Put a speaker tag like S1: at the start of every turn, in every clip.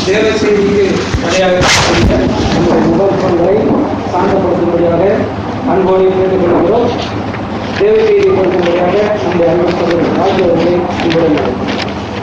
S1: தேவ செய்திக்கு தடையாக இருக்கக்கூடிய நம்முடைய முகப்பங்களை சாந்தப்படுத்தும்படியாக அன்போடு கேட்டுக்கொள்கிறோம் தேவ செய்தி கொடுக்கும்படியாக நம்முடைய அன்பு சகோதரர் ராஜு அவர்களை அன்புடன் அழைக்கிறோம்.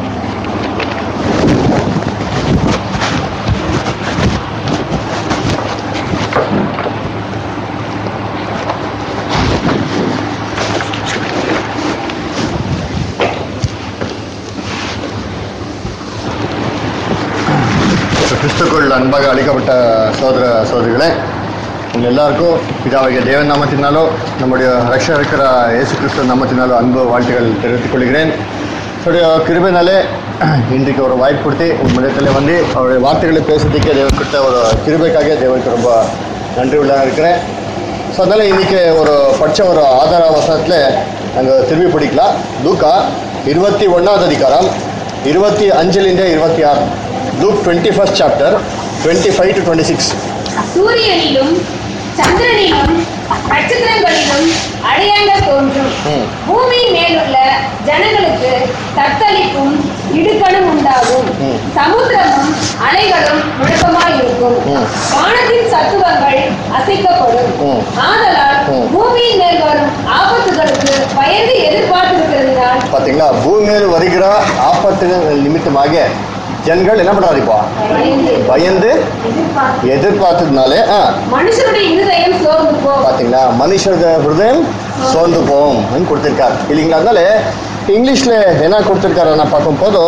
S2: கிறிஸ்துக்குள் அன்பாக அழைக்கப்பட்ட சோதர சோதரிகளே உங்கள் எல்லாருக்கும் பிதாவாகிய தேவன் நாமத்தினாலோ நம்முடைய ரஷ்யா இருக்கிற இயேசு கிறிஸ்துவ நாமத்தினாலோ அன்பு வாழ்த்துக்கள் தெரிவித்துக் கொள்கிறேன் அவருடைய கிருபைனாலே இன்றைக்கு ஒரு வாய்ப்பு கொடுத்து உங்கள் மதத்தில் வந்து அவருடைய வார்த்தைகளை பேசுறதுக்கே தேவன் கொடுத்த ஒரு கிருபைக்காக தேவனுக்கு ரொம்ப நன்றி உள்ளதாக இருக்கிறேன் ஸோ அதனால் இன்றைக்கி ஒரு படித்த ஒரு ஆதார வசனத்தில் நாங்கள் திரும்பி படிக்கலாம் லூக்கா இருபத்தி ஒன்றாவது அதிகாரம் இருபத்தி அஞ்சுலேருந்து இருபத்தி ஆறு Luke twenty first chapter twenty five to twenty six
S3: சூரியனிலும் சந்திரனிலும் நட்சத்திரங்களிலும் அடையாளங்கள் தோன்றும்
S2: ம்.
S3: பூமியின் மேலுள்ள ஜனங்களுக்கு தத்தளிப்பும் இடுக்கணும் உண்டாகும்
S2: ம்.
S3: சமுத்திரமும் அலைகளும் முழக்கமாயிருக்கும்
S2: ம்.
S3: வானத்தின் சத்துவங்கள் அசைக்கப்படும்
S2: ம்.
S3: ஆதலால்
S2: ம்.
S3: பூமியின் மேல் வரும் ஆபத்துகளுக்கு பயந்து எதிர்பார்த்திருக்கிறதுனால்
S2: பார்த்தீங்களா பூமியில் வருகிற ஆபத்து நிமித்தமாக ஜனங்கள் என்ன பண்ணுறாரு இப்போ
S3: பயந்து
S2: பயந்து
S3: எதிர்பார்த்து
S2: எதிர்பார்த்ததுனாலே ஆ
S3: மனுஷனுடைய இருதயம் சோர்ந்து போகும்
S2: பார்த்தீங்களா மனுஷருடைய ஹிருதயம் சோர்ந்து போகும் அப்படின்னு கொடுத்துருக்காரு இல்லைங்களா அதனால இங்கிலீஷில் என்ன கொடுத்துருக்காரு நான் பார்க்கும்போது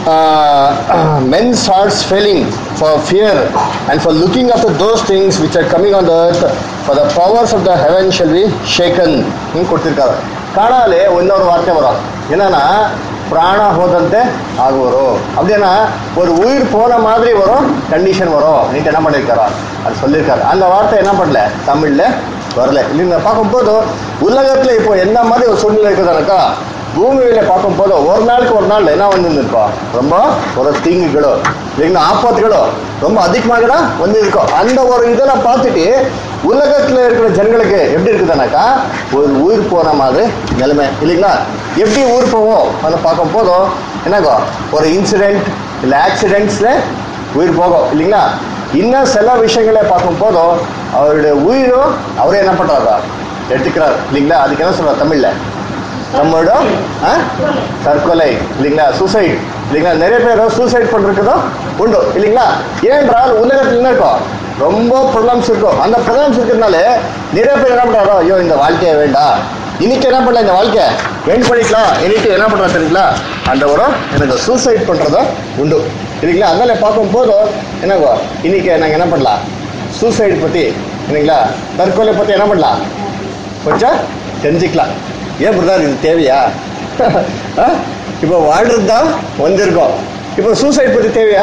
S2: men's hearts failing for fear and for looking after those things which are coming on the earth for the powers of the heaven shall be shaken கொடுத்துருக்காரு ಕಾಣಾಲೆ ಇನ್ನೊಂದು ವಾರ್ತೆ வரும் என்னன்னா பிராண ಹೋದಂತೆ ஆகுவரோ அப்படின்னா ஒரு உயிர் போன மாதிரி வரும் கண்டிஷன் வரும் நீங்க என்ன பண்ணிருக்காரோ அது சொல்லியிருக்காரு அந்த வார்த்தை என்ன பண்ணல தமிழ்ல வரல இல்லைங்க பார்க்கும்போது உலகத்துல இப்போ எந்த மாதிரி ஒரு சூழ்நிலை இருக்குதுனாக்கா பூமியில பார்க்கும்போது ஒரு நாளுக்கு ஒரு நாள் என்ன வந்து இருக்கோம் ரொம்ப ஒரு தீங்குகளோ இல்லைங்களா ஆபத்துகளோ ரொம்ப அதிகமாக வந்து இருக்கும் அந்த ஒரு இதெல்லாம் பார்த்துட்டு உலகத்துல இருக்கிற ஜனங்களுக்கு எப்படி இருக்குதுனாக்கா ஒரு உயிர் போன மாதிரி நிலைமை இல்லைங்களா எப்படி ஊர் போவோம் அதை பார்க்கும் போதும் என்னங்கோ ஒரு இன்சிடென்ட் இல்லை ஆக்சிடென்ட்ஸ்ல உயிர் போகும் இல்லைங்களா இன்னும் சில விஷயங்களை பார்க்கும் போதும் அவருடைய உயிரும் அவரே என்ன பண்றாரா எடுத்துக்கிறார் இல்லைங்களா அதுக்கு என்ன சொல்றார் தமிழ்ல நம்மளோட ஆ? தற்கொலை இல்லைங்களா சூசைட் இல்லைங்களா நிறைய பேர் சூசைட் பண்றதுக்கும் உண்டு இல்லைங்களா ஏனென்றால் உலகத்துல என்ன இருக்கும் ரொம்ப ப்ராப்ளம்ஸ் இருக்கும் அந்த ப்ராப்ளம்ஸ் இருக்கிறதுனால நிறைய பேர் என்ன பண்றாரோ ஐயோ இந்த வாழ்க்கையை வேண்டாம் இன்னைக்கு என்ன பண்ணல இந்த வாழ்க்கை எண்ட் பண்ணிக்கலாம் இன்னைக்கு என்ன பண்றா தெரியுங்களா அந்த ஒரு எனக்கு சூசைட் பண்றதும் உண்டு இல்லைங்களா அதனால பார்க்கும் போதும் என்னங்கோ இன்னைக்கு நாங்கள் என்ன பண்ணலாம் சூசைட் பத்தி இல்லைங்களா தற்கொலை பத்தி என்ன பண்ணலாம் கொஞ்சம் தெரிஞ்சுக்கலாம் ஏன் பிரதர் இது தேவையா ஆ? இப்போ வாழ்றது தான் வந்திருக்கோம் இப்போ சூசைட் பற்றி தேவையா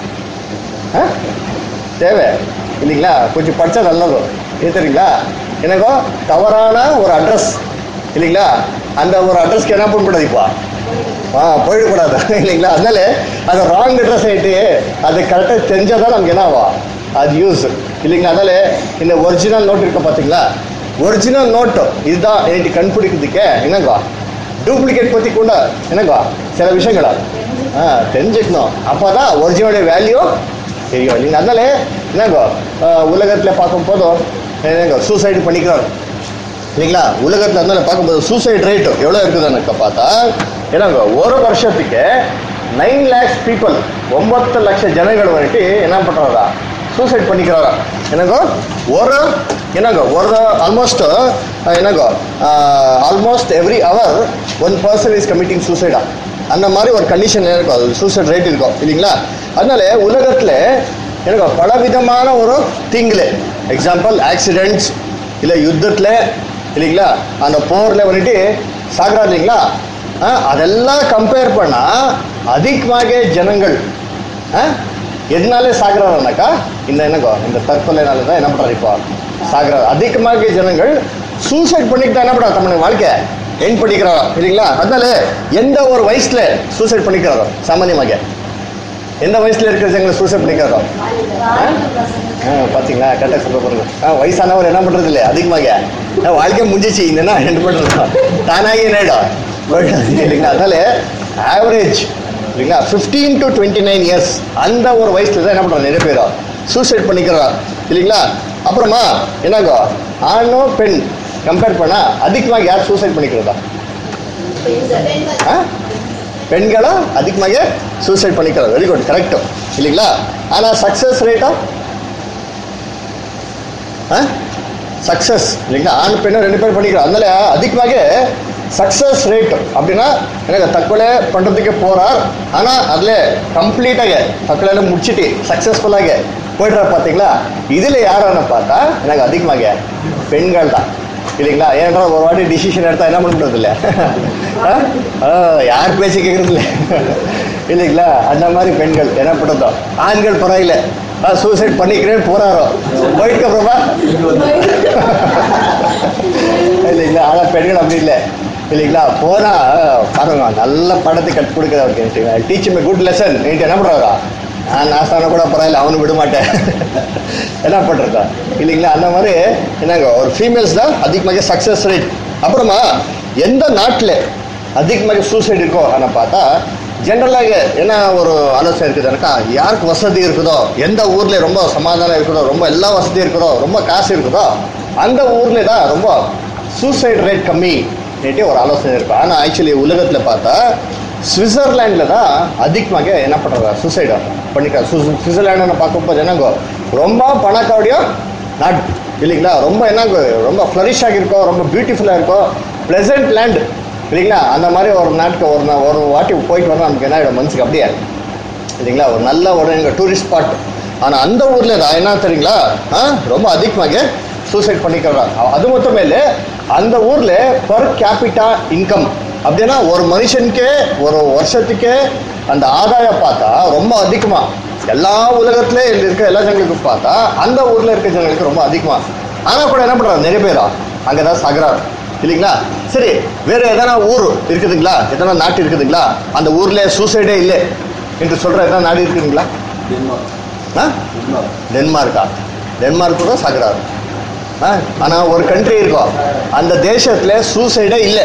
S2: ஆ? தேவை இல்லைங்களா கொஞ்சம் படித்தா நல்லது இது தெரியுங்களா எனக்கோ தவறான ஒரு அட்ரஸ் இல்லைங்களா அந்த ஒரு அட்ரஸ்க்கு என்ன பண்ணக்கூடாது இப்போ ஆ போயிடக்கூடாது இல்லைங்களா அதனால அந்த ராங் அட்ரஸ் ஆகிட்டு அது கரெக்டாக தெரிஞ்சால் தான் நமக்கு என்ன ஆகும் அது யூஸ் இல்லைங்களா அதனால இந்த ஒரிஜினல் நோட் இருக்க பார்த்தீங்களா ஒரிஜினல் நோட்டு இதுதான் எனக்கு கண்டுபிடிக்கிறதுக்கே என்னங்கோ டூப்ளிகேட் பற்றி கூட என்னங்கோ சில விஷயங்களா ஆ தெரிஞ்சுக்கணும் அப்போ தான் ஒரிஜினலுடைய வேல்யூ தெரியும் இல்லைங்க அதனால என்னங்கோ உலகத்தில் பார்க்கும் போதும் என்னங்க சூசைடு பண்ணிக்கிறார் இல்லைங்களா உலகத்தில் இருந்தாலும் பார்க்கும்போது சூசைட் ரேட் எவ்வளோ இருக்குதுன்னு பார்த்தா என்னங்க ஒரு வருஷத்துக்கு நைன் லேக்ஸ் பீப்புள் ஒன்பத்து லட்சம் ஜனங்கள் வந்துட்டு என்ன பண்ணுறாரா சூசைட் பண்ணிக்கிறாரா என்னங்கோ ஒரு என்னங்க ஒரு ஆல்மோஸ்ட் என்னங்கோ almost every hour one person is committing சூசைடா அந்த மாதிரி ஒரு கண்டிஷன் இருக்கும் அது சூசைட் ரேட் இருக்கும் இல்லைங்களா அதனால உலகத்தில் எனக்கு பல விதமான ஒரு தீங்குல எக்ஸாம்பிள் ஆக்சிடென்ட்ஸ் இல்லை யுத்தத்தில் இல்லைங்களா அந்த போரில் வந்துட்டு சாகுறா இல்லைங்களா ஆ, அதெல்லாம் கம்பேர் பண்ணால் அதிகமாக ஜனங்கள் ஆ, எதனால சாகுறாருனாக்கா இந்த என்னக்கோ இந்த தற்கொலைனால தான் என்ன பண்ணுறாரு இப்போ சாகுறாரு அதிகமாக ஜனங்கள் சூசைட் பண்ணிட்டு தான் என்ன பண்ணுறாரு தம்முடைய வாழ்க்கை என் பண்ணிக்கிறாரோ இல்லைங்களா அதனால எந்த ஒரு வயசுல சூசைட் பண்ணிக்கிறாரோ சாமானியமாக எந்த வயசுல இருக்கிற ஜனங்களை சூசைட் பண்ணிக்கிறாரோ ஆ, பாத்தீங்களா கரெக்டாக சொல்ல பாருங்க ஆ, வயசானவர் என்ன பண்றது இல்லை அதிகமாக ஆ, வாழ்க்கை முடிஞ்சிச்சு இந்த என்ன என்ன பண்றது தானாகி என்னடா இல்லைங்களா அதனால ஆவரேஜ் இல்லைங்களா fifteen to twenty nine years அந்த ஒரு வயசுல தான் என்ன பண்ணுறாங்க நிறைய பேர் சூசைட் பண்ணிக்கிறா இல்லைங்களா அப்புறமா என்னங்க ஆணோ பெண் கம்பேர் பண்ணா அதிகமாக யார் சூசைட் பண்ணிக்கிறதா ஆ? பெண்களும் அதிகமாக சூசைட் பண்ணிக்கிறது வெரி குட் கரெக்ட் இல்லைங்களா ஆனால் சக்ஸஸ் ரேட்டா சக்ஸஸ் இல்லைங்களா ஆண் பெண்ணும் ரெண்டு பேரும் பண்ணிக்கிறோம் அதனால அதிகமாக சக்ஸஸ் ரேட் அப்படின்னா எனக்கு தற்கொலை பண்ணுறதுக்கு போகிறார் ஆனால் அதில் கம்ப்ளீட்டாக தற்கொலையில முடிச்சுட்டு சக்ஸஸ்ஃபுல்லாக போயிடுறார் பார்த்தீங்களா இதில் யாரான பார்த்தா எனக்கு அதிகமாக பெண்கள் தான் இல்லைங்களா ஏன்றால் ஒரு வாட்டி டிசிஷன் எடுத்தால் என்ன பண்ணுறது இல்லை யார் பேச்சு கேட்குறது இல்லை இல்லைங்களா அந்த மாதிரி பெண்கள் என்ன பண்ணுறதோ ஆண்கள் பரவாயில்ல சூசைட் பண்ணிக்கிறேன்னு போறாரோ போயிட்டு அப்புறமா இல்லைங்களா ஆனால் பெண்கள் அப்படி இல்லை இல்லைங்களா போனா பாருங்க நல்ல படத்தை கற்றுக் கொடுக்குறவருக்கு டீச் மே குட் லெசன் நீட்டு என்ன பண்ணுறாரா நான் நாஸ்தான கூட பரவாயில்ல அவனு விட மாட்டேன் என்ன பண்ணுறதா இல்லைங்களா அந்த மாதிரி என்னங்க ஒரு ஃபீமேல்ஸ் தான் அதிகமாக சக்ஸஸ் ரேட் அப்புறமா எந்த நாட்டில் அதிகமாக சூசைட் இருக்கோ ஆனால் பார்த்தா ஜென்ரலாக என்ன ஒரு ஆலோசனை இருக்குதுனாக்கா யாருக்கு வசதி இருக்குதோ எந்த ஊர்ல ரொம்ப சமாதானம் இருக்குதோ ரொம்ப எல்லா வசதியும் இருக்குதோ ரொம்ப காசு இருக்குதோ அந்த ஊர்ல தான் ரொம்ப சூசைட் ரேட் கம்மி நேட்டே ஒரு ஆலோசனை இருக்கும் ஆனால் ஆக்சுவலி உலகத்தில் பார்த்தா சுவிட்சர்லாண்டில் தான் அதிகமாக என்ன பண்ணுறாங்க சூசைடு பண்ணிக்கிறாங்க சு சுவிட்சர்லாண்டுன்னு பார்க்கும்போது என்னங்கோ ரொம்ப பணக்காவடியோ நாட் இல்லைங்களா ரொம்ப என்னங்க ரொம்ப ஃப்ளரிஷ் ஆகியிருக்கோம் ரொம்ப பியூட்டிஃபுல்லாக இருக்கும் ப்ளசன்ட் லேண்ட் இல்லைங்களா அந்த மாதிரி ஒரு நாட்டுக்கு ஒரு நா- ஒரு வாட்டி போயிட்டு வரணும் நமக்கு என்ன ஆகிடும் மனசுக்கு அப்படியே இல்லைங்களா ஒரு நல்ல ஒரு எங்கள் டூரிஸ்ட் ஸ்பாட் ஆனால் அந்த ஊரில் தான் என்ன தெரியுங்களா ஆ ரொம்ப அதிகமாக சூசைட் பண்ணிக்கிறாங்க அது மட்டும் இல்லை அந்த ஊரில் பர் கேபிட்டா இன்கம் அப்படின்னா ஒரு மனுஷனுக்கே ஒரு வருஷத்துக்கே அந்த ஆதாயம் பார்த்தா ரொம்ப அதிகமாக எல்லா உலகத்துல இருக்க எல்லா ஜனங்களுக்கும் பார்த்தா அந்த ஊரில் இருக்க ஜனங்களுக்கு ரொம்ப அதிகமாக ஆனால் கூட என்ன பண்ணுறாங்க நிறைய பேரா அங்கே தான் சாகுறாரு இல்லைங்களா சரி வேற எதனா ஊர் இருக்குதுங்களா எதனா நாட்டு இருக்குதுங்களா அந்த ஊர்ல சூசைடே இல்லை என்று சொல்ற எதனா நாடு இருக்குதுங்களா ஆ? டென்மார்க்கா டென்மார்க் கூட சாகுறாரு ஆ? ஆனா ஒரு கண்ட்ரி இருக்கும் அந்த தேசத்துல சூசைடே இல்லை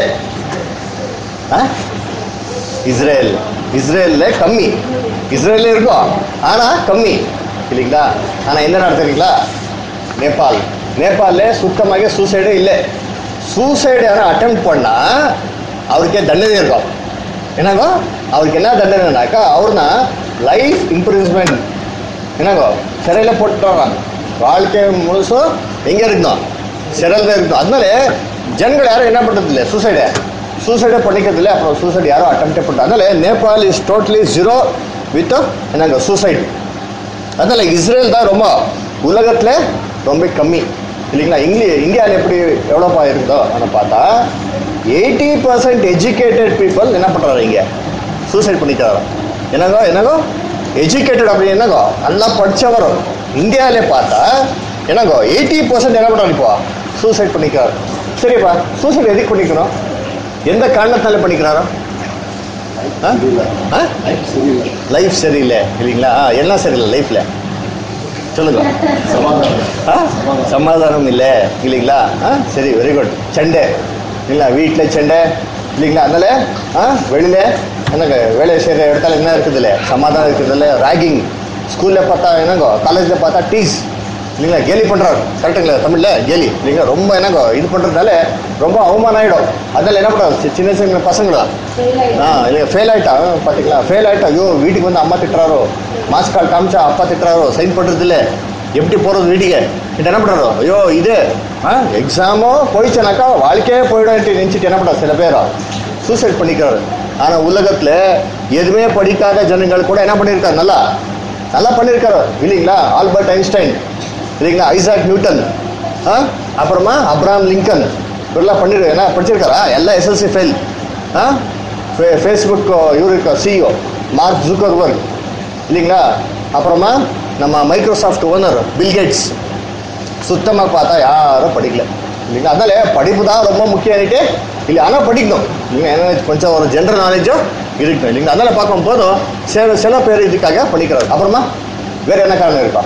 S2: ஆ? இஸ்ரேல் இஸ்ரேல்ல கம்மி இஸ்ரேல்ல இருக்கும் ஆனா கம்மி இல்லைங்களா ஆனா எந்த நாடு தெரியுங்களா நேபாள் நேபாளில் சுத்தமாக சூசைடே இல்லை சூசைடு யாரும் அட்டம் பண்ணா அவருக்கே தண்டனை இருக்கும் என்னங்கோ அவருக்கு என்ன தண்டனைனாக்கா அவர்னா லைஃப் இம்ப்ரூவ்மெண்ட் என்னங்கோ சிறையில் போட்டுறாங்க வாழ்க்கை முழுசும் எங்கே இருக்கணும் சிறையில் தான் இருக்கணும் அதனால ஜனங்கள் யாரும் என்ன பண்ணுறது இல்லை சூசைடை சூசைடே பண்ணிக்கிறது இல்லை அப்புறம் சூசைட் யாரும் அட்டம்ப்டே பண்ணுறது அதனால Nepal is totally zero with என்னங்க சூசைட் அதனால இஸ்ரேல் தான் ரொம்ப உலகத்துல ரொம்ப கம்மி இல்லைங்களா இங்கிலி இந்தியாவில் எப்படி எவ்வளோப்பா இருக்குதோ அதை பார்த்தா எயிட்டி பர்சன்ட் எஜுகேட்டட் பீப்புள் என்ன பண்ணுறாரு இங்கே சூசைட் பண்ணிக்கிறாரு என்னங்கோ என்னங்கோ எஜுகேட்டட் அப்படி என்னங்கோ நல்லா படித்தவர் இந்தியாவிலே பார்த்தா என்னங்கோ எயிட்டி பர்சன்ட் என்ன பண்ணுறாரு இப்போ சூசைட் பண்ணிக்கிறாரு சரிப்பா சூசைட் எதுக்கு பண்ணிக்கணும் எந்த காரணத்தால பண்ணிக்கிறாரோ லைஃப் சரியில்லை இல்லைங்களா ஆ, என்ன சரியில்லை லைஃப்ல சொல்லுங்க ஆ? சமாதானம் இல்லை இல்லைங்களா ஆ சரி வெரி குட் சண்டை இல்லைங்களா வீட்டில் சண்டை இல்லைங்களா அதனால ஆ வெளியில என்னங்க வேலை செய்கிற இடத்துல என்ன இருக்குது இல்லை சமாதானம் இருக்குது இல்லை ராகிங் ஸ்கூலில் பார்த்தா என்னங்கோ காலேஜில் பார்த்தா டீஸ் இல்லைங்களா கேலி பண்ணுறாரு கரெக்டுங்களா தமிழில் கேலி இல்லைங்களா ரொம்ப என்னங்கோ இது பண்ணுறதுனால ரொம்ப அவமானம் ஆகிடும் அதனால என்ன பண்ணுறாரு சின்ன சின்ன பசங்களா ஆ இல்லை ஃபெயில் ஆயிட்டா பார்த்தீங்களா ஃபெயில் ஆயிட்டா ஐயோ வீட்டுக்கு வந்து அம்மா திட்டுறாரோ மாஸ்க் கார்டு காமிச்சா அப்பா திட்டுறாரோ சைன் பண்ணுறது இல்லை எப்படி போகிறது வீட்டுக்கு இது என்ன பண்ணுறாரோ ஐயோ இது ஆ எக்ஸாமோ போயிடுச்சுனாக்கா வாழ்க்கையே போயிடும் நினச்சிட்டு என்ன பண்ணுறாரு சில பேரோ சூசைட் பண்ணிக்கிறாரு ஆனால் உலகத்தில் எதுவுமே படிக்காத ஜனங்கள் கூட என்ன பண்ணியிருக்காரு நல்லா நல்லா பண்ணியிருக்காரு இல்லைங்களா ஆல்பர்ட் ஐன்ஸ்டைன் இல்லைங்களா ஐசாக் நியூட்டன் ஆ அப்புறமா அப்ராம் லிங்கன் இவரெல்லாம் பண்ணிரு என்ன படிச்சிருக்காரா எல்லாம் எஸ்எல்சி ஃபெயில் ஆ ஃபே- ஃபேஸ்புக் இவரு இருக்கா சிஇஓ மார்க் ஜூக்கர்பர்க் இல்லைங்களா அப்புறமா நம்ம மைக்ரோசாஃப்ட் ஓனர் பில்கேட்ஸ் சுத்தமாக பார்த்தா யாரும் படிக்கல இல்லைங்களா அதனால படிப்பு தான் ரொம்ப முக்கியம்னுட்டு இல்லை ஆனால் படிக்கணும் இல்லைங்க ஏன்னா கொஞ்சம் ஒரு ஜென்ரல் நாலேஜும் இருக்கணும் இல்லைங்களா அதனால பார்க்கும் போதும் சில சில பேர் இதுக்காக படிக்கிறாரு அப்புறமா வேற என்ன காரணம் இருக்கா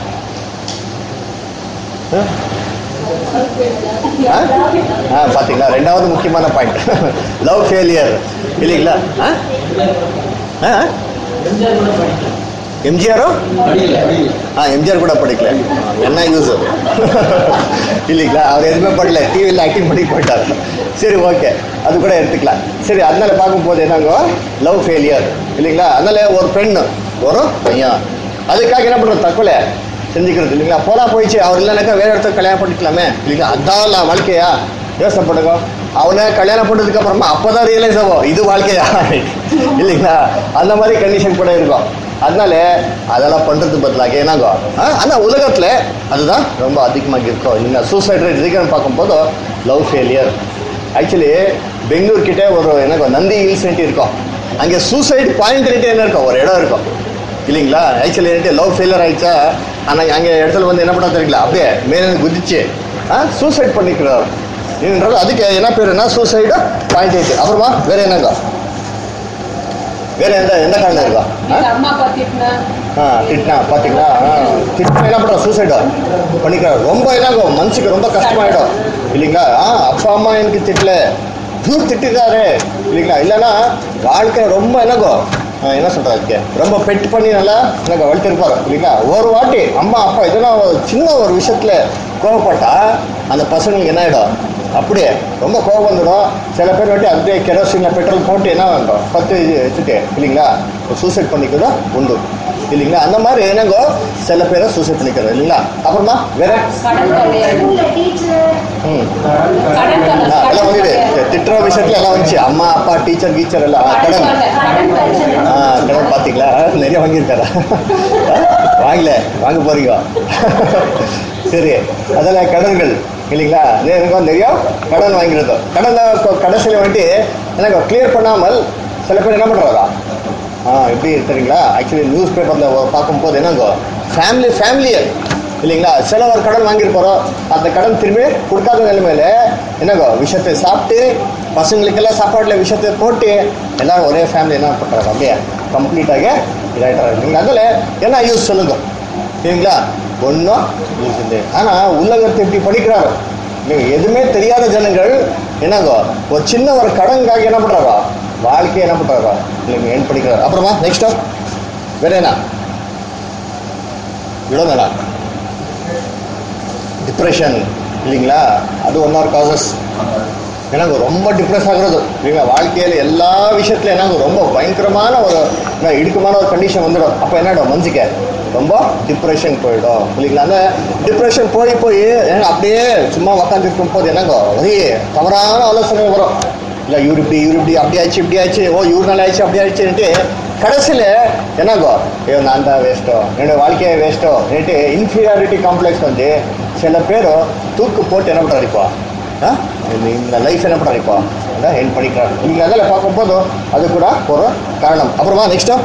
S2: ஆ? ஆ பார்த்தீங்களா ரெண்டாவது முக்கியமான பாயிண்ட் லவ் ஃபெயிலியர் இல்லைங்களா ஆ? ஆ எம்ஜிஆரோ
S1: படிக்கல
S2: ஆ எம்ஜிஆர் கூட படிக்கல என்ன யூஸ் அது இல்லைங்களா அவர் எதுவுமே படிக்கல டிவியில் ஆக்டிங் பண்ணி போயிட்டார் சரி ஓகே அது கூட எடுத்துக்கலாம் சரி அதனால பார்க்கும்போது என்னங்கோ லவ் ஃபெயிலியர் இல்லைங்களா அதனால ஒரு பெண் ஒரு பையன் அதுக்காக என்ன பண்ணுறோம் தற்கொலை செஞ்சுக்கிறது இல்லைங்களா போலாம் போயிடுச்சு அவர் இல்லைனாக்கா வேற இடத்துல கல்யாணம் பண்ணிக்கலாமே இல்லைங்களா அதான் வாழ்க்கையா யோசனை பண்ணுங்க அவனை கல்யாணம் பண்ணதுக்கு அப்புறமா அப்பதான் ரியலைஸ் ஆகும் இது வாழ்க்கையா இல்லைங்களா அந்த மாதிரி கண்டிஷன் கூட இருக்கும் அதனால அதெல்லாம் பண்றது பதிலாக என்னங்கோ ஆ, ஆனா உலகத்துல அதுதான் ரொம்ப அதிகமாக இருக்கும் இல்லைங்களா சூசைட் ரேட் இருக்குன்னு பார்க்கும்போது லவ் ஃபெயிலியர் ஆக்சுவலி பெங்களூர் கிட்ட ஒரு எனக்கு நந்தி ஹில்ஸ் இருக்கும் அங்கே சூசைட் பாயிண்ட் என்ன இருக்கும் ஒரு இடம் இருக்கும் இல்லைங்களா ஆக்சுவலி லவ் ஃபெயிலியர் ஆயிடுச்சா ஆனால் அங்கே இடத்துல வந்து என்ன பண்ண தெரியுங்களா அப்படியே மேலே குதிச்சு சூசைட் பண்ணிக்கிறார் ஏனென்றால் அதுக்கு என்ன பேருன்னா சூசைடு பாயிண்ட் எயிட் அப்புறமா வேற என்னங்க வேற எந்த எந்த காரணம் இருக்கா ஆ?
S3: வீட்டுல அம்மா அப்பா திட்டினா
S2: ஆ திட்டினா பார்த்தீங்களா ஆ திட்டினா என்ன பண்ணுறோம் சூசைடா பண்ணிக்கிறார் ரொம்ப என்னாகும் மனசுக்கு ரொம்ப கஷ்டமாயிடும் இல்லைங்களா ஆ அப்பா அம்மா எனக்கு திட்டல இவர் திட்டிருக்காரு இல்லைங்களா இல்லைன்னா வாழ்க்கை ரொம்ப என்னகும் ஆ, என்ன சொல்றது அதுக்கு ரொம்ப பெட் பண்ணி நல்லா எனக்கு வளர்த்திருப்பாரு இல்லைங்களா ஒரு வாட்டி அம்மா அப்பா இதெல்லா ஒரு சின்ன ஒரு விஷயத்துல கோவப்பட்டா அந்த பசங்களுக்கு என்ன ஆயிடும் அப்படியே ரொம்ப கோவம் வந்துடும் சில பேர் வாட்டி அப்படியே கெரோசின்ல பெட்ரோல் போட்டு என்ன பண்ணுறோம் பத்து இது வச்சுட்டு இல்லைங்களா சூசைட் பண்ணிக்கிறதா உண்டு இல்லைங்களா அந்த மாதிரி என்னங்கோ சில பேரை சூசைட் பண்ணிக்கிறது இல்லைங்களா அப்புறமா வேற
S3: கடன் தொல்லையாயிடும்
S4: ஸ்கூல்ல டீச்சர்
S2: ம்
S3: கடன் தொல்லை
S2: ஆ, எல்லாம்
S3: கடன்
S2: வந்துடு
S3: தொல்லையாயிடும்.
S2: திட்டுற விஷயத்துல எல்லாம் வந்துச்சு அம்மா அப்பா டீச்சர் கீச்சர் எல்லாம் ஆ,
S3: கடன்
S2: கடன்
S3: தொல்லை, கடன் பிரச்சனை.
S2: ஆ கடன் பார்த்தீங்களா நிறைய வாங்கியிருக்காரா ஆ, வாங்கல வாங்க போறீங்க சரி அதெல்லாம் கடன்கள் இல்லைங்களா எனக்கு நிறைய கடன் வாங்கிறது கடன் கடைசியில் வந்துட்டு எனக்கு கிளியர் பண்ணாமல் சில பேர் என்ன பண்ணுறாரா ஆ எப்படி தெரியுங்களா ஆக்சுவலி நியூஸ் பேப்பரில் பார்க்கும்போது என்னங்கோ ஃபேமிலி ஃபேமிலியே இல்லைங்களா சில ஒரு கடன் வாங்கியிருப்பாரோ அந்த கடன் திரும்பி கொடுக்காத நிலைமையில என்னங்கோ விஷயத்தை சாப்பிட்டு பசங்களுக்கெல்லாம் சாப்பாட்டில் விஷயத்தை போட்டு எல்லாரும் ஒரே ஃபேமிலி என்ன பண்ணுறாங்க அப்படியே கம்ப்ளீட்டாக இதாகிட்டாங்க நீங்கள் அதில் என்ன யூஸ் சொல்லுங்க சரிங்களா ஒன்றும் யூஸ் இல்லை ஆனால் உலகத்தை இப்படி படிக்கிறாரு நீங்க எதுவுமே தெரியாத ஜனங்கள் என்னங்கோ ஒரு சின்ன ஒரு கடனுக்காக என்ன பண்ணுறாரோ வாழ்க்கையை என்ன பண்ணுறாரோ இல்லைங்க ஏன் படிக்கிறாரு அப்புறமா நெக்ஸ்ட் வேற என்ன விடுங்களா டிப்ரெஷன் இல்லைங்களா அது ஒன் ஆர் காசஸ் எனக்கு ரொம்ப டிப்ரெஸ் ஆகுறது இல்லைங்களா வாழ்க்கையில் எல்லா விஷயத்துலையும் எனக்கு ரொம்ப பயங்கரமான ஒரு என்ன, இடுக்கமான ஒரு கண்டிஷன் வந்துடும் அப்போ என்னடும் மனசுக்கு ரொம்ப டிப்ரெஷன் போயிடும் இல்லைங்களா அந்த டிப்ரெஷன் போய் போய் எனக்கு அப்படியே சும்மா உக்காந்துருக்கும் போது என்னங்கோ ஒரே தவறான ஆலோசனை வரும் இல்லை இவர் இப்படி இவர் இப்படி அப்படி ஆச்சு இப்படி ஆச்சு ஓ இவர் நாள் ஆயிடுச்சு அப்படி ஆயிடுச்சுன்ட்டு கடைசியில் என்னங்கோ ஐயோ நான் தான் வேஸ்ட்டோ என்னோட வாழ்க்கையே வேஸ்ட்டோ நேட்டு இன்ஃபீரியாரிட்டி காம்ப்ளெக்ஸ் வந்து சில பேர் தூக்கு போட்டு என்ன பண்ணுறாரு இப்போ ஆ? இந்த- இந்த லைஃப் என்ன பண்ணுறாரு இப்போ அதான் என் பண்ணிக்கிறாரு நீங்கள் அதில் பார்க்கும்போது அது கூட ஒரு காரணம் அப்புறமா நெக்ஸ்ட்டோ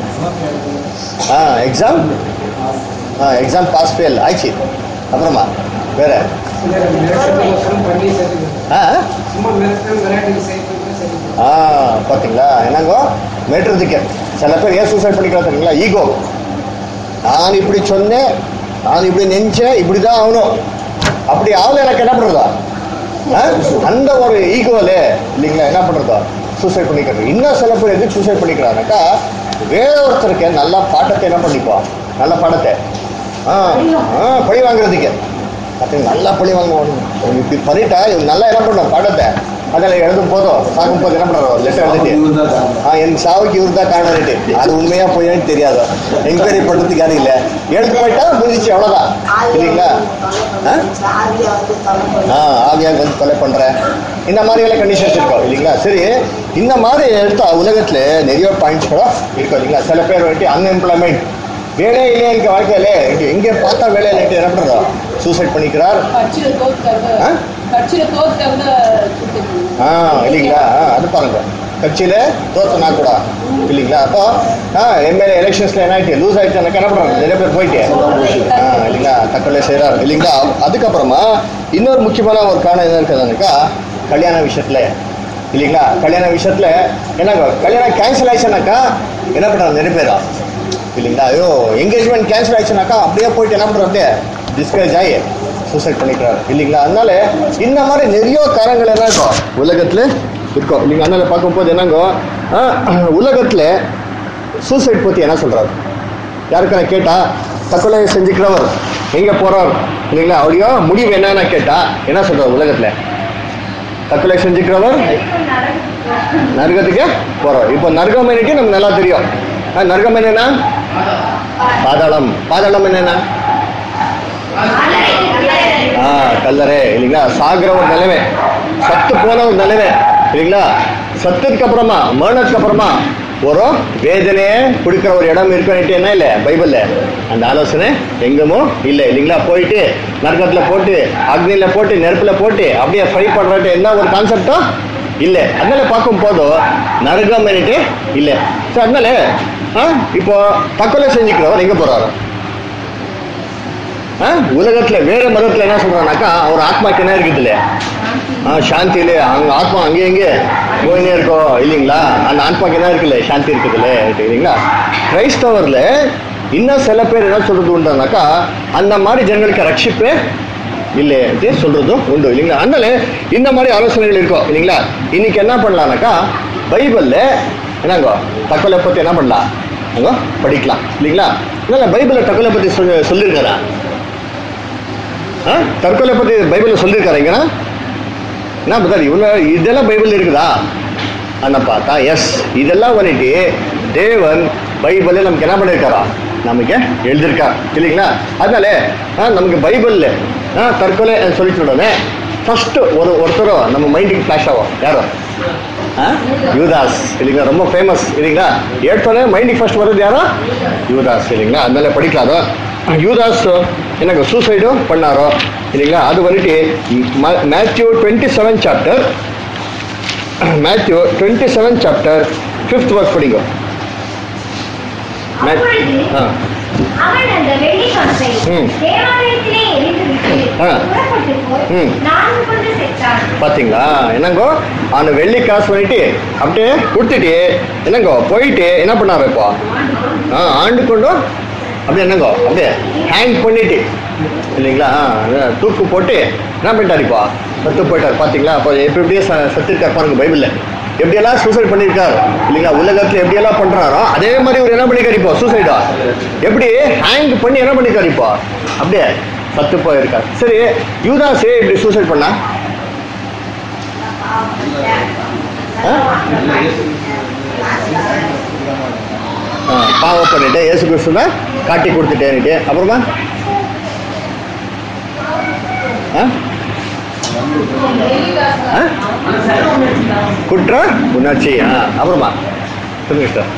S2: ஆ எக்ஸாம் ஆ எக்ஸாம் பாஸ் ஃபெயில் ஆயிடுச்சு அப்புறமா வேற
S1: சிலர் மிரட்டல் பண்ணி சேர்த்துக்கிறது
S2: ஆ
S1: சும்மா மிரட்டல் விளையாட்டுக்கு சேர்த்துக்கிட்டு சேர்த்துக்கிறது
S2: ஆ பார்த்தீங்களா என்னங்கோ மேட்டுறதுக்கு சில பேர் ஏன் சூசைட் பண்ணிக்கிறாங்க தெரியுங்களா ஈகோ நான் இப்படி சொன்னேன் நான் இப்படி நினைச்சேன் இப்படி தான் ஆகணும் அப்படி ஆகல எனக்கு என்ன பண்ணுறதா ஆ? அந்த ஒரு ஈகோல இல்லைங்களா என்ன பண்ணுறதா சூசைட் பண்ணிக்கிறது இன்னும் சில பேர் எதுக்கு சூசைட் பண்ணிக்கிறாங்கக்கா வேற ஒருத்தருக்கு நல்ல பாட்டத்தை என்ன பண்ணிப்பா நல்ல பாடத்தை ஆ ஆ பழி வாங்குறதுக்கு பார்த்தீங்க நல்லா பழி வாங்குவோம் இப்படி பண்ணிட்டா இவங்க நல்லா என்ன பண்ணும் பாடத்தை அதில் எழுதும் போதும் சாகும் போது என்ன பண்ணுறோம் லெட்டர் எழுதிட்டு ஆ என் சாவுக்கு இவர் தான் காரணம் அது உண்மையா பொய்யான்னு தெரியாது என்கொயரி பண்றதுக்கு யாரும் இல்லை எடுத்து போயிட்டா முடிஞ்சிச்சு அவ்வளோதான் இல்லைங்களா ஆ?
S4: ஆவியா வந்து தொலை
S2: ஆ ஆவியாக வந்து கொலை பண்றேன் இந்த மாதிரி எல்லாம் கண்டிஷன்ஸ் இருக்கும் இல்லைங்களா சரி இந்த மாதிரி எடுத்தா உலகத்துல நிறைய பாயிண்ட்ஸ் கூட இருக்கும் இல்லைங்களா சில பேர் வந்துட்டு அன்எம்ப்ளாய்மெண்ட் வேலையே இல்லையா எனக்கு வாழ்க்கையில எனக்கு எங்கே பார்த்தா வேலை இல்லைட்டு என்ன பண்ணுறா சூசைட் பண்ணிக்கிறார்
S3: கட்சியில தோத்துட்டவங்க
S2: ஆ?
S3: கட்சியில தோத்துட்டவங்க சுத்திட்டு
S2: ஆ இல்லைங்களா ஆ, அது பாருங்க கட்சியில தோத்தனா கூட இல்லைங்களா அப்போ ஆ எம்எல்ஏ எலெக்ஷன்ஸ்ல என்ன ஆயிட்டு லூஸ் ஆயிட்டு எனக்கு என்ன பண்றாங்க நிறைய பேர் போயிட்டு ஆ இல்லைங்களா தற்கொலை செய்கிறார் இல்லைங்களா அதுக்கப்புறமா இன்னொரு முக்கியமான ஒரு காரணம் என்ன இருக்குதுனாக்கா கல்யாண விஷயத்துல இல்லைங்களா கல்யாண விஷயத்துல என்னங்க கல்யாணம் கேன்சல் ஆயிடுச்சுனாக்கா என்ன பண்றாங்க நிறைய பேரா இல்லைங்களா ஐயோ என்கேஜ்மெண்ட் கேன்சல் ஆயிடுச்சுனாக்கா அப்படியே போயிட்டு என்ன பண்றாரு அப்படியே டிஸ்கரேஜ் ஆகி சூசைட் பண்ணிக்கிறாரு இல்லைங்களா அதனால இந்த மாதிரி நிறைய காரணங்கள் என்ன இருக்கும் உலகத்துல இருக்கும் இல்லைங்க அதனால பார்க்கும்போது என்னங்கோ ஆ, உலகத்துல சூசைட் பற்றி என்ன சொல்கிறார் யாருக்கான கேட்டா தற்கொலை செஞ்சுக்கிறவர் எங்கே போகிறார் இல்லைங்களா அவரையோ முடிவு என்னன்னு கேட்டா என்ன சொல்கிறார் உலகத்தில் தற்கொலை செஞ்சுக்கிறவர் நரகத்துக்கு போகிறோம் இப்போ நரகம் என்னைக்கு நமக்கு நல்லா தெரியும் ஆ, நரகம் என்னன்னா பாதாளம் பாதாளம் என்னன்னா ஆ கல்லறை இல்லைங்களா சாகிற ஒரு நிலைமை சத்து போன ஒரு நிலைமை இல்லைங்களா சத்துக்கு அப்புறமா மரணத்துக்கு அப்புறமா ஒரு வேதனையை கொடுக்குற ஒரு இடம் இருக்குன்னு என்ன இல்லை பைபிள்ல அந்த ஆலோசனை எங்குமோ இல்லை இல்லைங்களா போயிட்டு நரகத்துல போட்டு அக்னியில போட்டு நெருப்புல போட்டு அப்படியே ஃப்ரை பண்றது என்ன ஒரு கான்செப்டோ இல்லை அதனால பார்க்கும் போதும் நரகம் என்னட்டு இல்லை ஸோ அதனால ஆ, இப்போ தற்கொலை செஞ்சுக்கிறவர் எங்க போறாரு ஆ, உலகத்துல வேற மதத்துல என்ன சொல்றானாக்கா அவர் ஆத்மாக்கு என்ன இருக்குது இல்லையா ஆ சாந்தி இல்லையா அங்க ஆத்மா அங்கே இங்கே போயினே இருக்கோம் இல்லைங்களா அந்த ஆத்மாக்கு என்ன இருக்குல்ல சாந்தி இருக்குதுல்ல இல்லைங்களா கிரைஸ்தவர்ல இன்னும் சில பேர் என்ன சொல்றது உண்டானாக்கா அந்த மாதிரி ஜனங்களுக்கு ரட்சிப்பே இல்லை என்று சொல்றதும் உண்டு இல்லைங்களா அதனால இந்த மாதிரி ஆலோசனைகள் இருக்கும் இல்லைங்களா இன்னைக்கு என்ன பண்ணலாம்னாக்கா பைபிள்ல என்னங்கோ தற்கொலை பத்தி என்ன பண்ணலாம் அங்க படிக்கலாம் இல்லைங்களா அதனால பைபிள்ல தற்கொலை பத்தி சொல்லி சொல்லியிருக்காரா ஆ? தற்கொலை பத்தி பைபிள்ல சொல்லியிருக்காரு எங்கன்னா என்ன பத்தாரு இவ்வளோ இதெல்லாம் பைபிள் இருக்குதா அண்ணா பார்த்தா எஸ் இதெல்லாம் வந்துட்டு தேவன் பைபிளில் நமக்கு என்ன பண்ணியிருக்காரா நமக்கு எழுதியிருக்கார் இல்லைங்களா அதனால ஆ, நமக்கு பைபிளில் ஆ, தற்கொலை சொல்லிட்டு உடனே ஃபர்ஸ்ட் ஒரு ஒருத்தரும் நம்ம மைண்டுக்கு ஃப்ளாஷ் ஆகும் யாரோ ஆ? யூதாஸ் இல்லைங்களா ரொம்ப ஃபேமஸ் இல்லைங்களா எடுத்தோடனே மைண்டுக்கு ஃபர்ஸ்ட் வர்றது யாரோ யூதாஸ் இல்லைங்களா அதனால படிக்கலாம் அதோ. யூதாஸ் எனக்கு சூசைடும் பண்ணாரோ இல்லைங்களா அது வந்துட்டு Matthew twenty seven chapter Matthew twenty seven chapter fifth ஒர்க் படிங்க Math-
S3: அப்பொழுது
S2: ஆ
S3: அவன் அந்த வெள்ளி காசை
S2: ம்.
S3: தேவாலயத்திலே எரிந்துவிட்டு
S2: ஆ.
S3: புறப்பட்டு போய்
S2: ம்.
S3: நான்கு கொண்டு செத்தான்
S2: பாத்தீங்களா என்னங்கோ அந்த வெள்ளி காசு பண்ணிட்டு அப்படியே கொடுத்துட்டு என்னங்கோ போயிட்டு என்ன பண்ணாரு இப்போ ஆ ஆண்டு கொண்டு அப்படியே என்னங்கோ அப்படியே ஹேங் பண்ணிட்டு இல்லைங்களா ஆ, அதான் தூக்கு போட்டு என்ன பண்ணிட்டாரு இப்போ சத்து போயிட்டார் பாத்தீங்களா அப்போ எப்படி எப்படியே ச- செத்துருக்கார் பாருங்க பைபிள்ல எப்படியெல்லாம் சூசைட் பண்ணியிருக்காரு இல்லைங்களா உலகத்துல எப்படியெல்லாம் பண்றாரோ அதே மாதிரி இவர் என்ன பண்ணிருக்காரு இப்போ சூசைடா எப்படி ஹேங் பண்ணி என்ன பண்ணிருக்காரு இப்போ அப்படியே சத்து போயிருக்கார் சரி யூதாஸே இப்படி சூசைட் பண்ணா ஆ? ஆ, பாவம் பண்ணிட்டு இயேசு கிறிஸ்துவ காட்டி கொடுத்துட்டேன்னுட்டு அப்புறமா ஆ? ஆ? குற்ற உணர்ச்சி ஆ அப்புறமா சொல்லுங்க சார்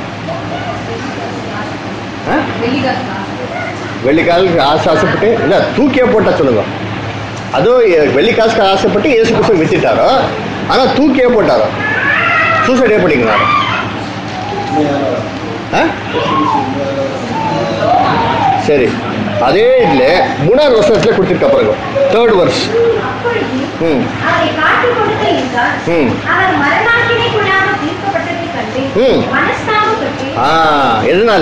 S2: ஆ? வெள்ளிக்காலுக்கு ஆசை ஆசைப்பட்டு இல்லை தூக்கியே போட்டா சொல்லுங்க அதுவும் எ- வெள்ளிக்காசுக்கு ஆசைப்பட்டு இயேசு கிறிஸ்து வித்துட்டாரோ ஆனால் தூக்கியே போட்டாரோ சூசைடே பண்ணிக்கிறாரோ ஆ? சரி அதே இதில் மூணாவது வருஷத்துல கொடுத்துருக்க பிறகு தேர்ட் வர்ஸ்
S3: அப்பொழுது
S2: ம்
S3: அவரை காட்டிக் கொடுத்த யூதாஸ்,
S2: ம்.
S3: அவர் மரணாக்கினைக்குள்ளாக தீர்க்கப்பட்டதைக் கண்டு
S2: ம்.
S3: மனஸ்தாபப்பட்டு
S2: ஆ எதனால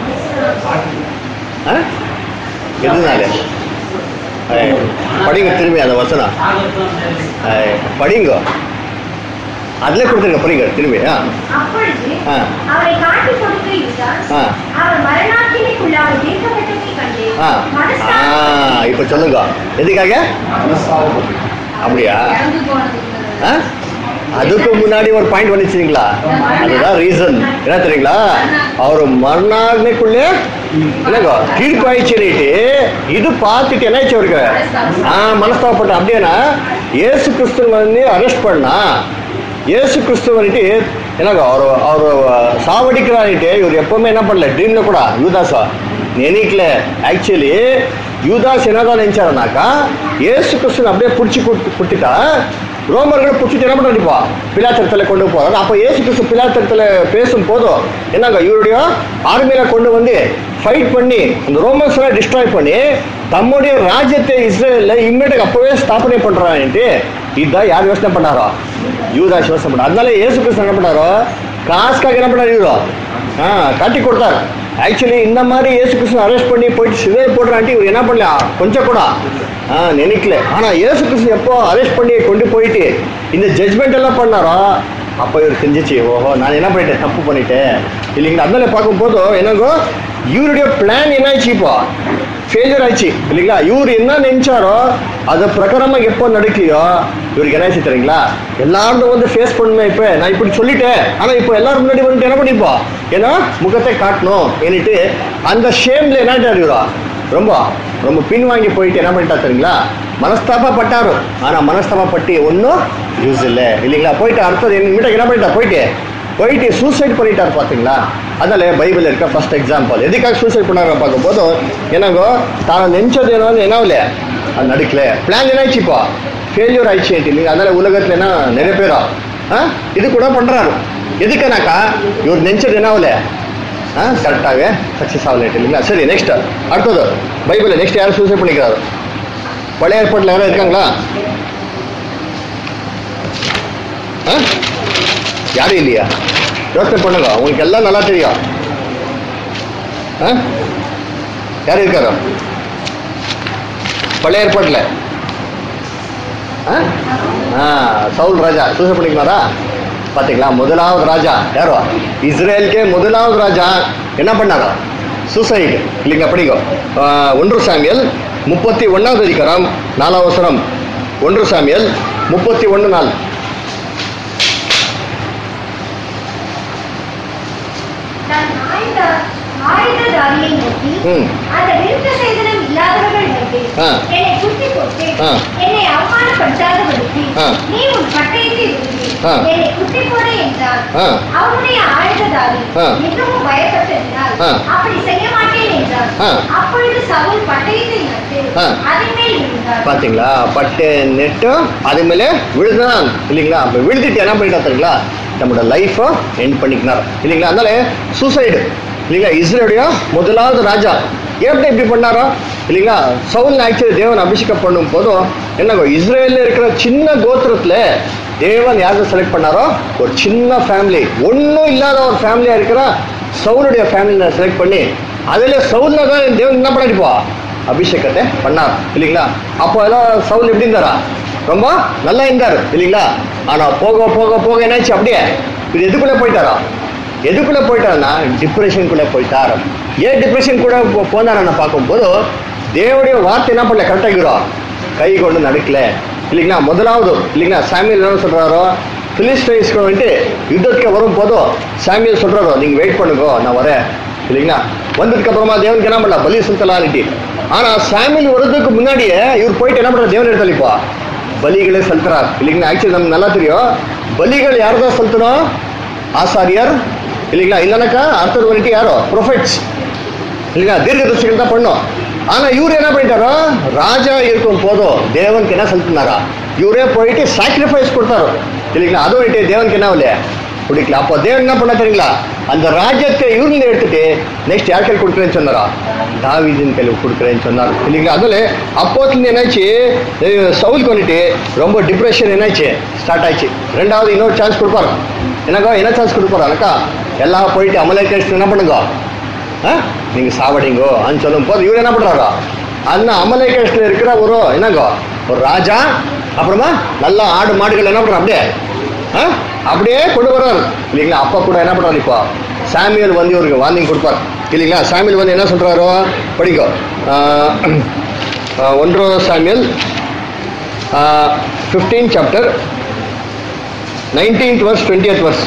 S2: ஆ எதனால ஏய், படிங்க திரும்பி அந்த வசனம் ஏய், படிங்க அதுல கொடுத்துருங்க படிங்க திரும்பி ஆ
S3: அப்பொழுது
S2: ஆ.
S3: அவரை காட்டிக் கொடுத்த யூதாஸ்,
S2: ஆ.
S3: அவர் மரணாக்கினைக்குள்ளாக தீர்க்கப்பட்டதைக் கண்டு
S2: ஆ ஆ
S3: மனஸ்தாபப்பட்டு
S2: இப்போ சொல்லுங்க எதுக்காக அப்படியா ஆ? அதுக்கு முன்னாடி ஒரு பாயிண்ட் வந்துச்சுங்களா அதுதான் ரீசன் என்ன தெரியுங்களா அவர் மறுநாளுக்குள்ளே என்னங்க தீர்ப்பு ஆயிடுச்சுன்னுட்டு இது பார்த்துட்டு என்ன ஆயிடுச்சு அவருக்கு ஆ மனஸ்தாபப்பட்ட அப்படின்னா இயேசு கிறிஸ்து வந்து அரெஸ்ட் பண்ணா இயேசு கிறிஸ்து வந்துட்டு என்னங்க அவர் அவர் சாவடிக்கிறான்ட்டு இவர் எப்பவுமே என்ன பண்ணல ட்ரீம்ல கூட யூதாசா நினைக்கல ஆக்சுவலி யூதாஸ் என்னதான் நினைச்சாருனாக்கா இயேசு கிறிஸ்துவ அப்படியே பிடிச்சி கொடுத்துட்டா ரோமர்களை பிடிச்சிட்டு என்ன பண்ணிப்பா பிலாத்தரத்தில் கொண்டு போறாரு அப்போ இயேசு கிறிஸ்து பிலாத்தரத்தில் பேசும் போதும் என்னங்க இவருடைய ஆர்மியில கொண்டு வந்து ஃபைட் பண்ணி அந்த ரோமன்ஸ் எல்லாம் டிஸ்ட்ராய் பண்ணி தம்முடைய ராஜ்யத்தை இஸ்ரேல்ல இம்மீடியட் அப்பவே ஸ்தாபனை பண்றான்ட்டு இதுதான் யார் யோசனை பண்ணாரோ யூதாஸ் யோசனை பண்ணார் அதனால இயேசு கிறிஸ்து என்ன பண்ணாரோ காசுக்காக என்ன பண்ணாரு இவரோ ஆ காட்டி கொடுத்தாரு ஆக்சுவலி இந்த மாதிரி இயேசு கிறிஸ்து அரெஸ்ட் பண்ணி போயிட்டு சிதறி போடுறான்ட்டு இவர் என்ன பண்ணல கொஞ்சம் கூட ஆ நினைக்கல ஆனா இயேசு கிறிஸ்து எப்போ அரெஸ்ட் பண்ணி கொண்டு போயிட்டு இந்த ஜட்மெண்ட் எல்லாம் பண்ணாரோ அப்போ இவர் தெரிஞ்சிச்சு ஓஹோ நான் என்ன பண்ணிட்டேன் தப்பு பண்ணிட்டேன் இல்லைங்களா அதனால பார்க்கும்போது என்னங்கோ இவருடைய பிளான் என்னாச்சு இப்போ ஃபெயிலியர் ஆயிடுச்சு இல்லைங்களா இவர் என்ன நினைச்சாரோ அது பிரகாரமா எப்போ நடக்கலையோ இவருக்கு என்ன ஆச்சு தெரியுங்களா எல்லாரும் வந்து ஃபேஸ் பண்ணுமே இப்போ நான் இப்படி சொல்லிட்டேன் ஆனா இப்போ எல்லாரும் முன்னாடி வந்துட்டு என்ன பண்ணிப்போம் ஏன்னா முகத்தை காட்டணும் என்னட்டு அந்த ஷேம்ல என்ன இவரா ரொம்ப ரொம்ப பின்வாங்கி போயிட்டு என்ன பண்ணிட்டா தெரியுங்களா மனஸ்தாபப்பட்டாரு ஆனா மனஸ்தாபப்பட்டு ஒன்றும் யூஸ் இல்லை இல்லைங்களா போயிட்டு அடுத்தது என்கிட்ட என்ன பண்ணிட்டா போயிட்டு போயிட்டு சூசைட் பண்ணிட்டார் பாத்தீங்களா அதனால பைபிள் இருக்க ஃபர்ஸ்ட் எக்ஸாம்பிள் எதுக்காக சூசைட் பண்ணாரு பார்க்கும் போது என்னங்கோ தான் நினைச்சது என்ன என்ன இல்லையா அது நடக்கல பிளான் என்ன ஆயிடுச்சு இப்போ ஃபெயிலியர் ஆயிடுச்சு இல்லைங்க அதனால உலகத்துல என்ன நிறைய பேரா ஆ? இது கூட பண்றாரு எதுக்குனாக்கா இவர் நினைச்சது என்ன ஆகல கரெக்டாகவே சக்ஸஸ் ஆகல இல்லைங்களா சரி நெக்ஸ்ட் அடுத்தது பைபிள் நெக்ஸ்ட் யாரும் சூசைட் பண்ணிக்கிறாரு பழைய ஏற்பாட்டில் யாரும் இருக்காங்களா ஆ? யாரும் இல்லையா யோசனை பண்ணுங்க உங்களுக்கு எல்லாம் நல்லா தெரியும் ஆ? யார் இருக்காரோ பழைய ஏற்பாட்டில் ஆ? ஆ, சவுல் ராஜா சூசை பண்ணிக்கலாரா பாத்தீங்களா முதலாவது ராஜா யாரோ இஸ்ரேலுக்கே முதலாவது ராஜா என்ன பண்ணாரோ சூசைட் இல்லைங்க படிக்கோ ஆ, ஒன்று சாமியல் முப்பத்தி ஒன்னாவது அதிகாரம் நாலாம் அவசரம் ஒன்று சாமியல் முப்பத்தி ஒன்று நாள்
S3: நான் ஆயுத ஆயுததாரியை நோக்கி
S2: ம்.
S3: அந்த விருத்த சேதனம் இல்லாதவர்கள் நடுவே
S2: ஆ.
S3: என்னை குத்தி போட்டு
S2: ஆ.
S3: என்னை அவமானப்படுத்தாதபடிக்கு
S2: ஆ.
S3: நீ உன் பட்டயத்தை விரும்பி
S2: ஆ.
S3: என்னை குத்தி போடு என்றார்
S2: ஆ.
S3: அவனுடைய ஆயுததாரி
S2: ஆ.
S3: மிகவும் பயப்பட்டதினால்
S2: ஆ.
S3: அப்படி செய்ய மாட்டேன் என்றார்
S2: ஆ.
S3: அப்பொழுது சவுல் பட்டயத்தை நட்டு
S2: ஆ.
S3: அதன் மேல் இருந்தார்
S2: பாத்தீங்களா பட்டு நெட்டும் அது மேலே விழுதான் இல்லைங்களா அப்ப விழுந்துட்டு என்ன பண்ணிட்டா தெரியுங்களா நம்மளோட லைஃபை எண்ட் பண்ணிக்கினார் இல்லைங்களா அதனால சூசைடு இல்லைங்களா இஸ்ரேலுடைய முதலாவது ராஜா எப்படி இப்படி பண்ணாரோ இல்லைங்களா சவுல் ஆக்சுவலி தேவன் அபிஷேகம் பண்ணும் போதும் என்னங்கோ இஸ்ரேல்ல இருக்கிற சின்ன கோத்திரத்துல தேவன் யாரை செலக்ட் பண்ணாரோ ஒரு சின்ன ஃபேமிலி ஒன்றும் இல்லாத ஒரு ஃபேமிலியா இருக்கிற சவுலுடைய ஃபேமிலியை செலக்ட் பண்ணி அதுல சவுல்ல தான் தேவன் என்ன பண்ணிப்பா அபிஷேகத்தை பண்ணார் இல்லைங்களா அப்போ எல்லாம் சவுல் எப்படி இருந்தாரா ரொம்ப நல்லா இருந்தார் இல்லைங்களா ஆனா போக போக போக என்னாச்சு அப்படியே இது எதுக்குள்ள போயிட்டாரா எதுக்குள்ள போயிட்டாருன்னா டிப்ரெஷனுக்குள்ள போயிட்டார் ஏன் டிப்ரெஷன் கூட போ- போனாருன்னு பார்க்கும்போது தேவனுடைய வார்த்தை என்ன பண்ணல கரெக்டாகிறோம் கை கொண்டு நடக்கல இல்லைங்களா முதலாவது இல்லைங்களா சாமியல் என்ன சொல்றாரோ பிலிஸ்டைன்ஸ்க்கு வந்துட்டு யுத்தத்துக்கு வரும் போதும் சாமியல் சொல்றாரோ நீங்க வெயிட் பண்ணுங்க நான் வரேன் இல்லைங்களா வந்ததுக்கு அப்புறமா தேவனுக்கு என்ன பண்ணலாம் பலி செலுத்தலான்ட்டு ஆனா சாமியல் வர்றதுக்கு முன்னாடியே இவர் போயிட்டு என்ன பண்றாரு தேவன் எடுத்து இப்போ பலிகளை செலுத்துறார் இல்லைங்களா ஆக்சுவலி நமக்கு நல்லா தெரியும் பலிகள் யார் தான் செலுத்தணும் ஆசாரியர் இல்லைங்களா இல்லைனாக்கா அடுத்தது வந்துட்டு யாரோ ப்ரொஃபெட்ஸ் இல்லைங்களா தீர்க்கதரிசிகள் தான் பண்ணும் ஆனா இவர் என்ன பண்ணிட்டாரோ ராஜா இருக்கும் போதும் தேவனுக்கு என்ன செலுத்தினாரா இவரே போயிட்டு சாக்ரிஃபைஸ் கொடுத்தாரு இல்லைங்களா அதுவும் வந்துட்டு தேவனுக்கு என்ன இல்லையா பிடிக்கல அப்போ தேவன் என்ன பண்ண தெரியுங்களா அந்த ராஜ்யத்தை இவருந்து எடுத்துட்டு நெக்ஸ்ட் யார் கையில் கொடுக்குறேன்னு சொன்னாரா தாவீதின் கையில் கொடுக்குறேன்னு சொன்னார் இல்லைங்களா அதில் அப்போத்துல என்னாச்சு அஹ் சவுலுக்கு வந்துட்டு ரொம்ப டிப்ரெஷன் என்னாச்சு ஸ்டார்ட் ஆயிடுச்சு ரெண்டாவது இன்னொரு சான்ஸ் கொடுப்பாரு எனக்கா என்ன சான்ஸ் கொடுப்பாரு எல்லாம் போயிட்டு அமலேக்கேஷன் என்ன பண்ணுங்க ஆ? நீங்க சாவடிங்கோ అని சொல்லும் போது இவர் என்ன பண்றாரோ அந்த அமலேகேஷ்ல இருக்கிற ஒரு என்னங்கோ ஒரு ராஜா அப்புறமா நல்ல ஆடு மாடுகள் என்ன பண்றாரு அப்படியே ஆ? அப்படியே கொண்டு வர்றாரு இல்லைங்களா அப்பா கூட என்ன பண்றாரு இப்போ சாமியல் வந்து இவருக்கு வார்னிங் கொடுப்பார் இல்லைங்களா சாமியல் வந்து என்ன சொல்றாரோ படிக்கோ ஆ, ஆ, ஒன்றோ Samuel fifteen chapter nineteenth verse twenty verse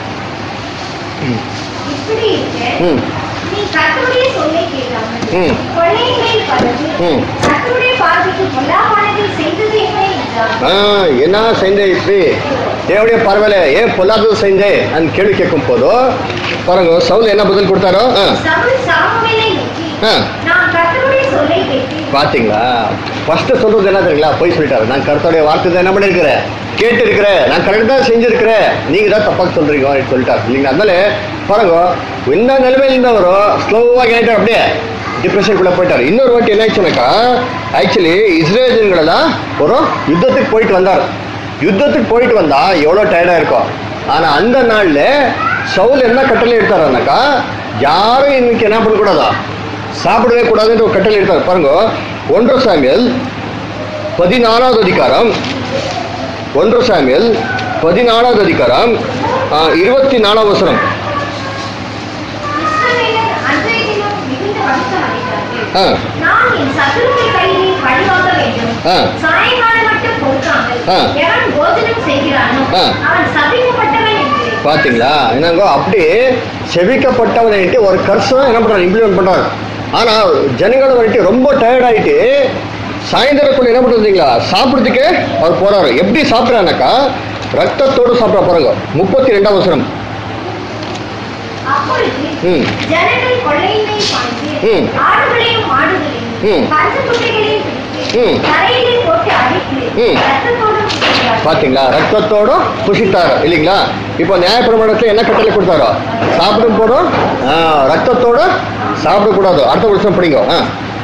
S3: இப்படி இருக்க
S2: ம்
S3: நீ கர்த்தருடைய சொல்லை கேட்காமல்
S2: ம்.
S3: கொள்ளையின் மேல் பறந்து
S2: ம்.
S3: கர்த்தருடைய பார்வைக்கு பொல்லாப்பானதை செய்தது என்ன என்றார்
S2: ஆ, என்ன செஞ்சே இப்படி தேவடைய பரவாயில்ல ஏன் பொல்லாதது செஞ்சே அந்த கேள்வி கேட்கும் போதோ பாருங்க சவுல் என்ன பதில் கொடுத்தாரோ ஆ,
S3: சவுல் சாமுவேலை நோக்கி
S2: ஆ.
S3: நான் கர்த்தருடைய சொல்லை கேட்டு
S2: பாத்தீங்களா ஃபர்ஸ்ட் சொல்றது என்ன தெரியுங்களா போய் சொல்லிட்டாரு நான் கருத்தோடைய வார்த்தை தான் என்ன பண்ணிருக்கிறேன் கேட்டு இருக்கிறேன் நான் கரெக்ட் தான் செஞ்சிருக்கிறேன் நீங்க தான் தப்பா சொல்றீங்க அப்படின்னு சொல்லிட்டாரு இல்லைங்களா அதனால பாருங்க எந்த நிலைமையில இருந்தவரோ ஸ்லோவாக கேட்டார் அப்படியே டிப்ரெஷனுக்குள்ள போயிட்டார் இன்னொரு வாட்டி என்ன ஆச்சுனாக்கா ஆக்சுவலி இஸ்ரேலியன்களெல்லாம் ஒரு யுத்தத்துக்கு போயிட்டு வந்தார் யுத்தத்துக்கு போயிட்டு வந்தா எவ்வளோ டயர்டா இருக்கும் ஆனா அந்த நாள்ல சவுல் என்ன கட்டளை எடுத்தாருனாக்கா யாரும் இன்னைக்கு என்ன பண்ணக்கூடாதா சாப்பிடவே கூடாதுன்ற ஒரு கட்டளை எடுத்தார் பாருங்க ஒன்று சாமியல் பதினாலாவது அதிகாரம் ஒன்று சாமியல் பதினாலாவது அதிகாரம் ஆ, இருபத்தி நாலாவது வசனம் ஆ
S3: நான் என் சத்துருவை கையிலே பழிவாங்க வேண்டும்
S2: ஆ.
S3: சாயங்காலம் மட்டும் பொறுக்காமல்
S2: ஆ.
S3: எவன் போஜனம் செய்கிறானோ
S2: ஆ.
S3: அவன் சபிக்கப்பட்டவன் என்று
S2: பாத்தீங்களா என்னங்கோ அப்படி செவிக்கப்பட்டவன்ட்டு ஒரு கர்சனை என்ன பண்றாரு இம்ப்ளிமெண்ட் பண்றாரு ஆனா ஜனங்கள் வந்துட்டு ரொம்ப டயர்ட் ஆயிட்டு சாயந்தரக்குள்ள என்ன பண்றதுங்களா சாப்பிடுறதுக்கு அவர் போறாரு எப்படி சாப்பிட்றானாக்கா ரத்தத்தோடு சாப்பிட பாருங்க முப்பத்தி ரெண்டாம் வசனம்
S3: அப்பொழுது
S2: ம்.
S3: ஜனங்கள் கொள்ளையினை பாய்ந்து
S2: ம்.
S3: ஆடுகளையும்
S2: ம்.
S3: மாடுகளையும் கன்றுக்குட்டிகளையும் பிடித்து
S2: ம்.
S3: தரையிலே போட்டு அடித்து
S2: ம்.
S3: ரத்தத்தோடு குடித்தார்கள்.
S2: பாத்தீங்களா ரத்தத்தோட புசித்தாரு இல்லைங்களா இப்போ நியாயப்பிரமாணத்துல என்ன கட்டளை கொடுத்தாரோ சாப்பிடும் போதும் ஆ, ரத்தத்தோட சாப்பிடக்கூடாது அடுத்த வருஷம் படிங்க ஆ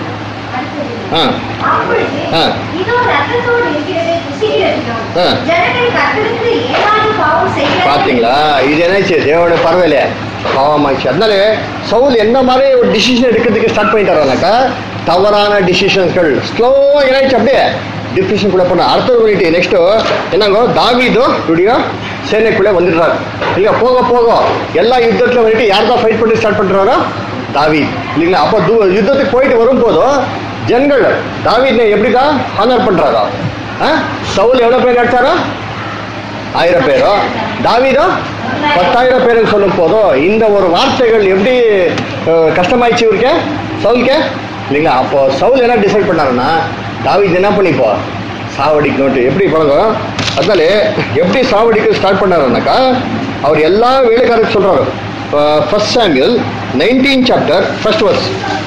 S2: ஆ
S3: அப்பொழுது
S2: ஆ.
S3: இதோ ரத்தத்தோடு இருக்கிறதை புசிக்கிறதினால்
S2: ஆ.
S3: ஜனங்கள் கர்த்தருக்கு ஏதாவது பாவம் செய்கிறார்கள்
S2: பாத்தீங்களா இது என்னாச்சு தேவனுடைய பரவாயில்ல பாவமாச்சு அதனால சவுல் என்ன மாதிரி ஒரு டிசிஷன் எடுக்கிறதுக்கு ஸ்டார்ட் பண்ணிட்டாரானாக்கா தவறான டிசிஷன்ஸ்கள் ஸ்லோவா என்னாச்சு அப்படியே டிப்ரெஷன் கூட பண்ண அடுத்தது பண்ணிட்டு நெக்ஸ்ட் என்னங்கோ தாவீதோ இப்படியோ சேனைக்குள்ளே வந்துடுறாரு இல்லையா போக போக எல்லா யுத்தத்துல வந்துட்டு யார் தான் ஃபைட் பண்ணி ஸ்டார்ட் பண்றாரோ தாவீத் இல்லைங்களா அப்போ தூ யுத்தத்துக்கு போயிட்டு வரும்போதும் ஜனங்கள் தாவீத்னை எப்படி தான் ஹானர் பண்றாரோ ஆ? சவுல் எவ்வளோ பேர் அடிச்சாரோ ஆயிரம் பேரோ தாவீதோ பத்தாயிரம் பேருக்கு சொல்லும் போதோ இந்த ஒரு வார்த்தைகள் எப்படி அஹ், கஷ்டமாயிடுச்சு இவருக்கு சவுலுக்கு இல்லைங்களா அப்போ சவுல் என்ன டிசைட் பண்ணாருன்னா தாவீது என்ன பண்ணிப்போ சாவடிக்கணும்ட்டு எப்படி பழகம் அதனால எப்படி சாவடிக்க ஸ்டார்ட் பண்ணாருனாக்கா அவர் எல்லா வேலைக்காரருக்கு சொல்றாரு ஃபர்ஸ்ட் சாமியல் நைன்டீன் சாப்டர் ஃபர்ஸ்ட் வர்ஸ்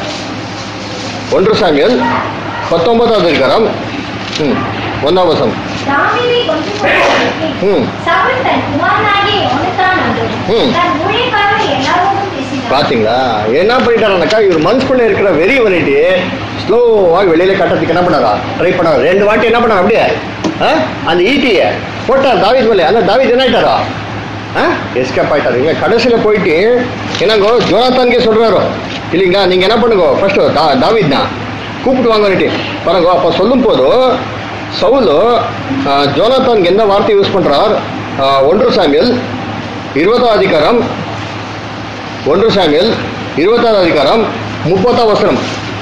S2: ஒன்று சாமியல் பத்தொன்பதாவது அதிகாரம் ம் ஒன்றாம் வசம்
S3: தாவீதை கொன்று போட்டதற்கு
S2: ம்.
S3: சவுல் தன் குமாரனாகிய யோனத்தான் வந்து
S2: ம்.
S3: தன் ஊழியக்காரர் எல்லாரோடும் பேசினார்
S2: பாத்தீங்களா என்ன பண்ணிட்டாருனாக்கா இவர் மனசுக்குள்ள இருக்கிற வெறி வந்துட்டு ஸ்லோவாக வெளியில கட்டத்துக்கு என்ன பண்ணாரா ட்ரை பண்ணாரு ரெண்டு வாட்டி என்ன பண்ணாரு அப்படியே ஆ? அந்த ஈட்டிய போட்டார் தாவீத் மேலே அந்த தாவீத் என்ன ஆயிட்டாரா எஸ்கேப் ஆயிட்டாரு இல்ல கடைசியில போயிட்டு என்னங்கோ ஜோனாத்தான்கே சொல்றாரு இல்லைங்களா நீங்க என்ன பண்ணுங்க ஃபர்ஸ்ட் தா தாவீத்னா கூப்பிட்டு வாங்கன்னுட்டு பாருங்க அப்ப சொல்லும் போது சவுலு ஆ, ஜோனாத்தானுக்கு என்ன வார்த்தை யூஸ் பண்றார் ஆ, ஒன்று சாமியல் இருபதாம் அதிகாரம் ஒன்று சாமியல் இருபத்தாறு அதிகாரம் முப்பத்தாம் வசனம்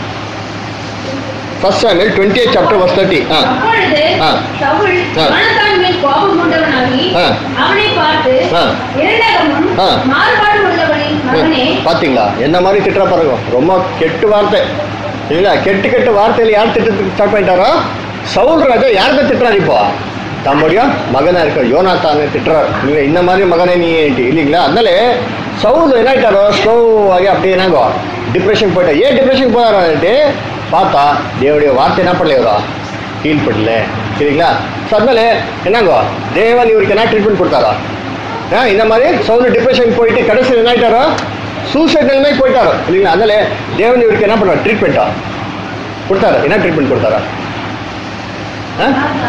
S2: first Samuel twenty eight chapter verse thirty ஆ
S3: அப்பொழுது
S2: ஆ.
S3: சவுல்
S2: ஆ.
S3: யோனத்தான் மேல் கோபம் கொண்டவனாகி
S2: ஆ.
S3: அவனை பார்த்து
S2: ஆ.
S3: இரண்டகமும்
S2: ஆ.
S3: மாறுபாடு உள்ளவனின் மகனே
S2: பாத்தீங்களா என்ன மாதிரி திட்டுற பாருங்க ரொம்ப கெட்டு வார்த்தை இல்லைங்களா கெட்டு கெட்டு வார்த்தையில யார் திட்டத்துக்கு ஸ்டார்ட் பண்ணிட்டாரோ சவுல் ராஜா யார்கிட்ட திட்டுறாரு இப்போ தம்முடைய மகனா இருக்க யோனாத்தான திட்டுறாரு இல்லைங்களா இந்த மாதிரி மகனே நீ ஏன்ட்டு இல்லைங்களா அதனால சவுல் என்ன ஆயிட்டாரோ ஸ்லோ ஆகி அப்படியே என்னங்கோ டிப்ரெஷன் போயிட்டா ஏன் டிப்ரெஷன் போறாருன்ட்டு பார்த்தா தேவனுடைய வார்த்தை என்ன பண்ணலையோ ஹீல் பண்ணல சரிங்களா ஸோ அதனால என்னங்கோ தேவன் இவருக்கு என்ன ட்ரீட்மெண்ட் கொடுத்தாரா ஆ, இந்த மாதிரி சவுல் டிப்ரெஷன் போயிட்டு கடைசியில் என்ன ஆயிட்டாரோ சூசைட் நிலைமை போயிட்டாரோ இல்லைங்களா அதனால தேவன் இவருக்கு என்ன பண்ணார் ட்ரீட்மெண்ட்டா கொடுத்தாரு என்ன ட்ரீட்மெண்ட் கொடுத்தாரா ஆ?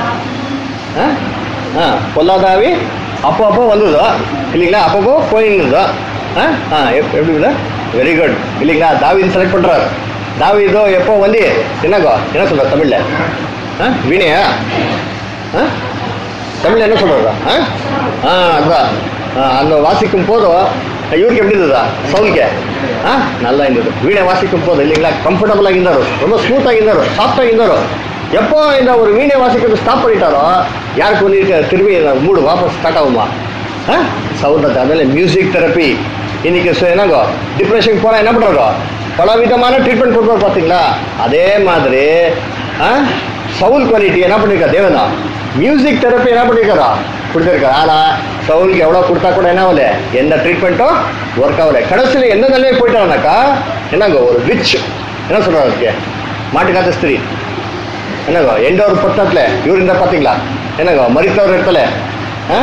S2: ஆ? ஆ பொல்லாதாவி அப்போ அப்போ வந்ததோ இல்லைங்களா அப்பப்போ போயிருந்ததோ ஆ ஆ எப்- எப்படி இல்லை வெரி குட் இல்லைங்களா தாவீது செலக்ட் பண்ணுறாரு தாவீதோ எப்போ வந்து என்னங்கோ என்ன சொல்கிறார் தமிழில் ஆ வீணையா ஆ தமிழ்ல என்ன சொல்றதா ஆ ஆ அதான் ஆ, அந்த வாசிக்கும் போதும் இவருக்கு எப்படி இருந்ததா சவுலுக்கு ஆ நல்லா இருந்தது வீணை வாசிக்கும் போது இல்லைங்களா கம்ஃபர்டபுளாக இருந்தாரு ரொம்ப ஸ்மூத்தாக இருந்தாரு சாஃப்டாக இருந்தாரு எப்போ இந்த ஒரு வீணை வாசிக்கிறது ஸ்டாப் பண்ணிட்டாரோ யாருக்கு வந்து திரும்பி இந்த மூடு வாபஸ் ஸ்டார்ட் ஆகுமா ஆ சவுண்ட் அதனால மியூசிக் தெரப்பி இன்னைக்கு சு- என்னங்கோ டிப்ரெஷன் போனால் என்ன பண்ணுறோம் பல விதமான ட்ரீட்மெண்ட் கொடுக்குறோம் பார்த்தீங்களா அதே மாதிரி ஆ சவுல் குவாலிட்டி என்ன பண்ணிருக்கா தேவனா மியூசிக் தெரப்பி என்ன பண்ணிருக்காரா கொடுத்துருக்காரு ஆனா சவுலுக்கு எவ்வளோ கொடுத்தா கூட என்ன ஆகல எந்த ட்ரீட்மெண்ட்டும் ஒர்க் ஆகல கடைசியில் எந்த நிலைமை போயிட்டாருனாக்கா என்னங்க ஒரு விச் என்ன சொல்றாரு அதுக்கு மாட்டுக்காத்த ஸ்திரீ என்னங்க எந்த ஒரு பத்தத்தில் இவர் இருந்தா பார்த்தீங்களா என்னங்க மரித்தவர் இடத்துல ஆ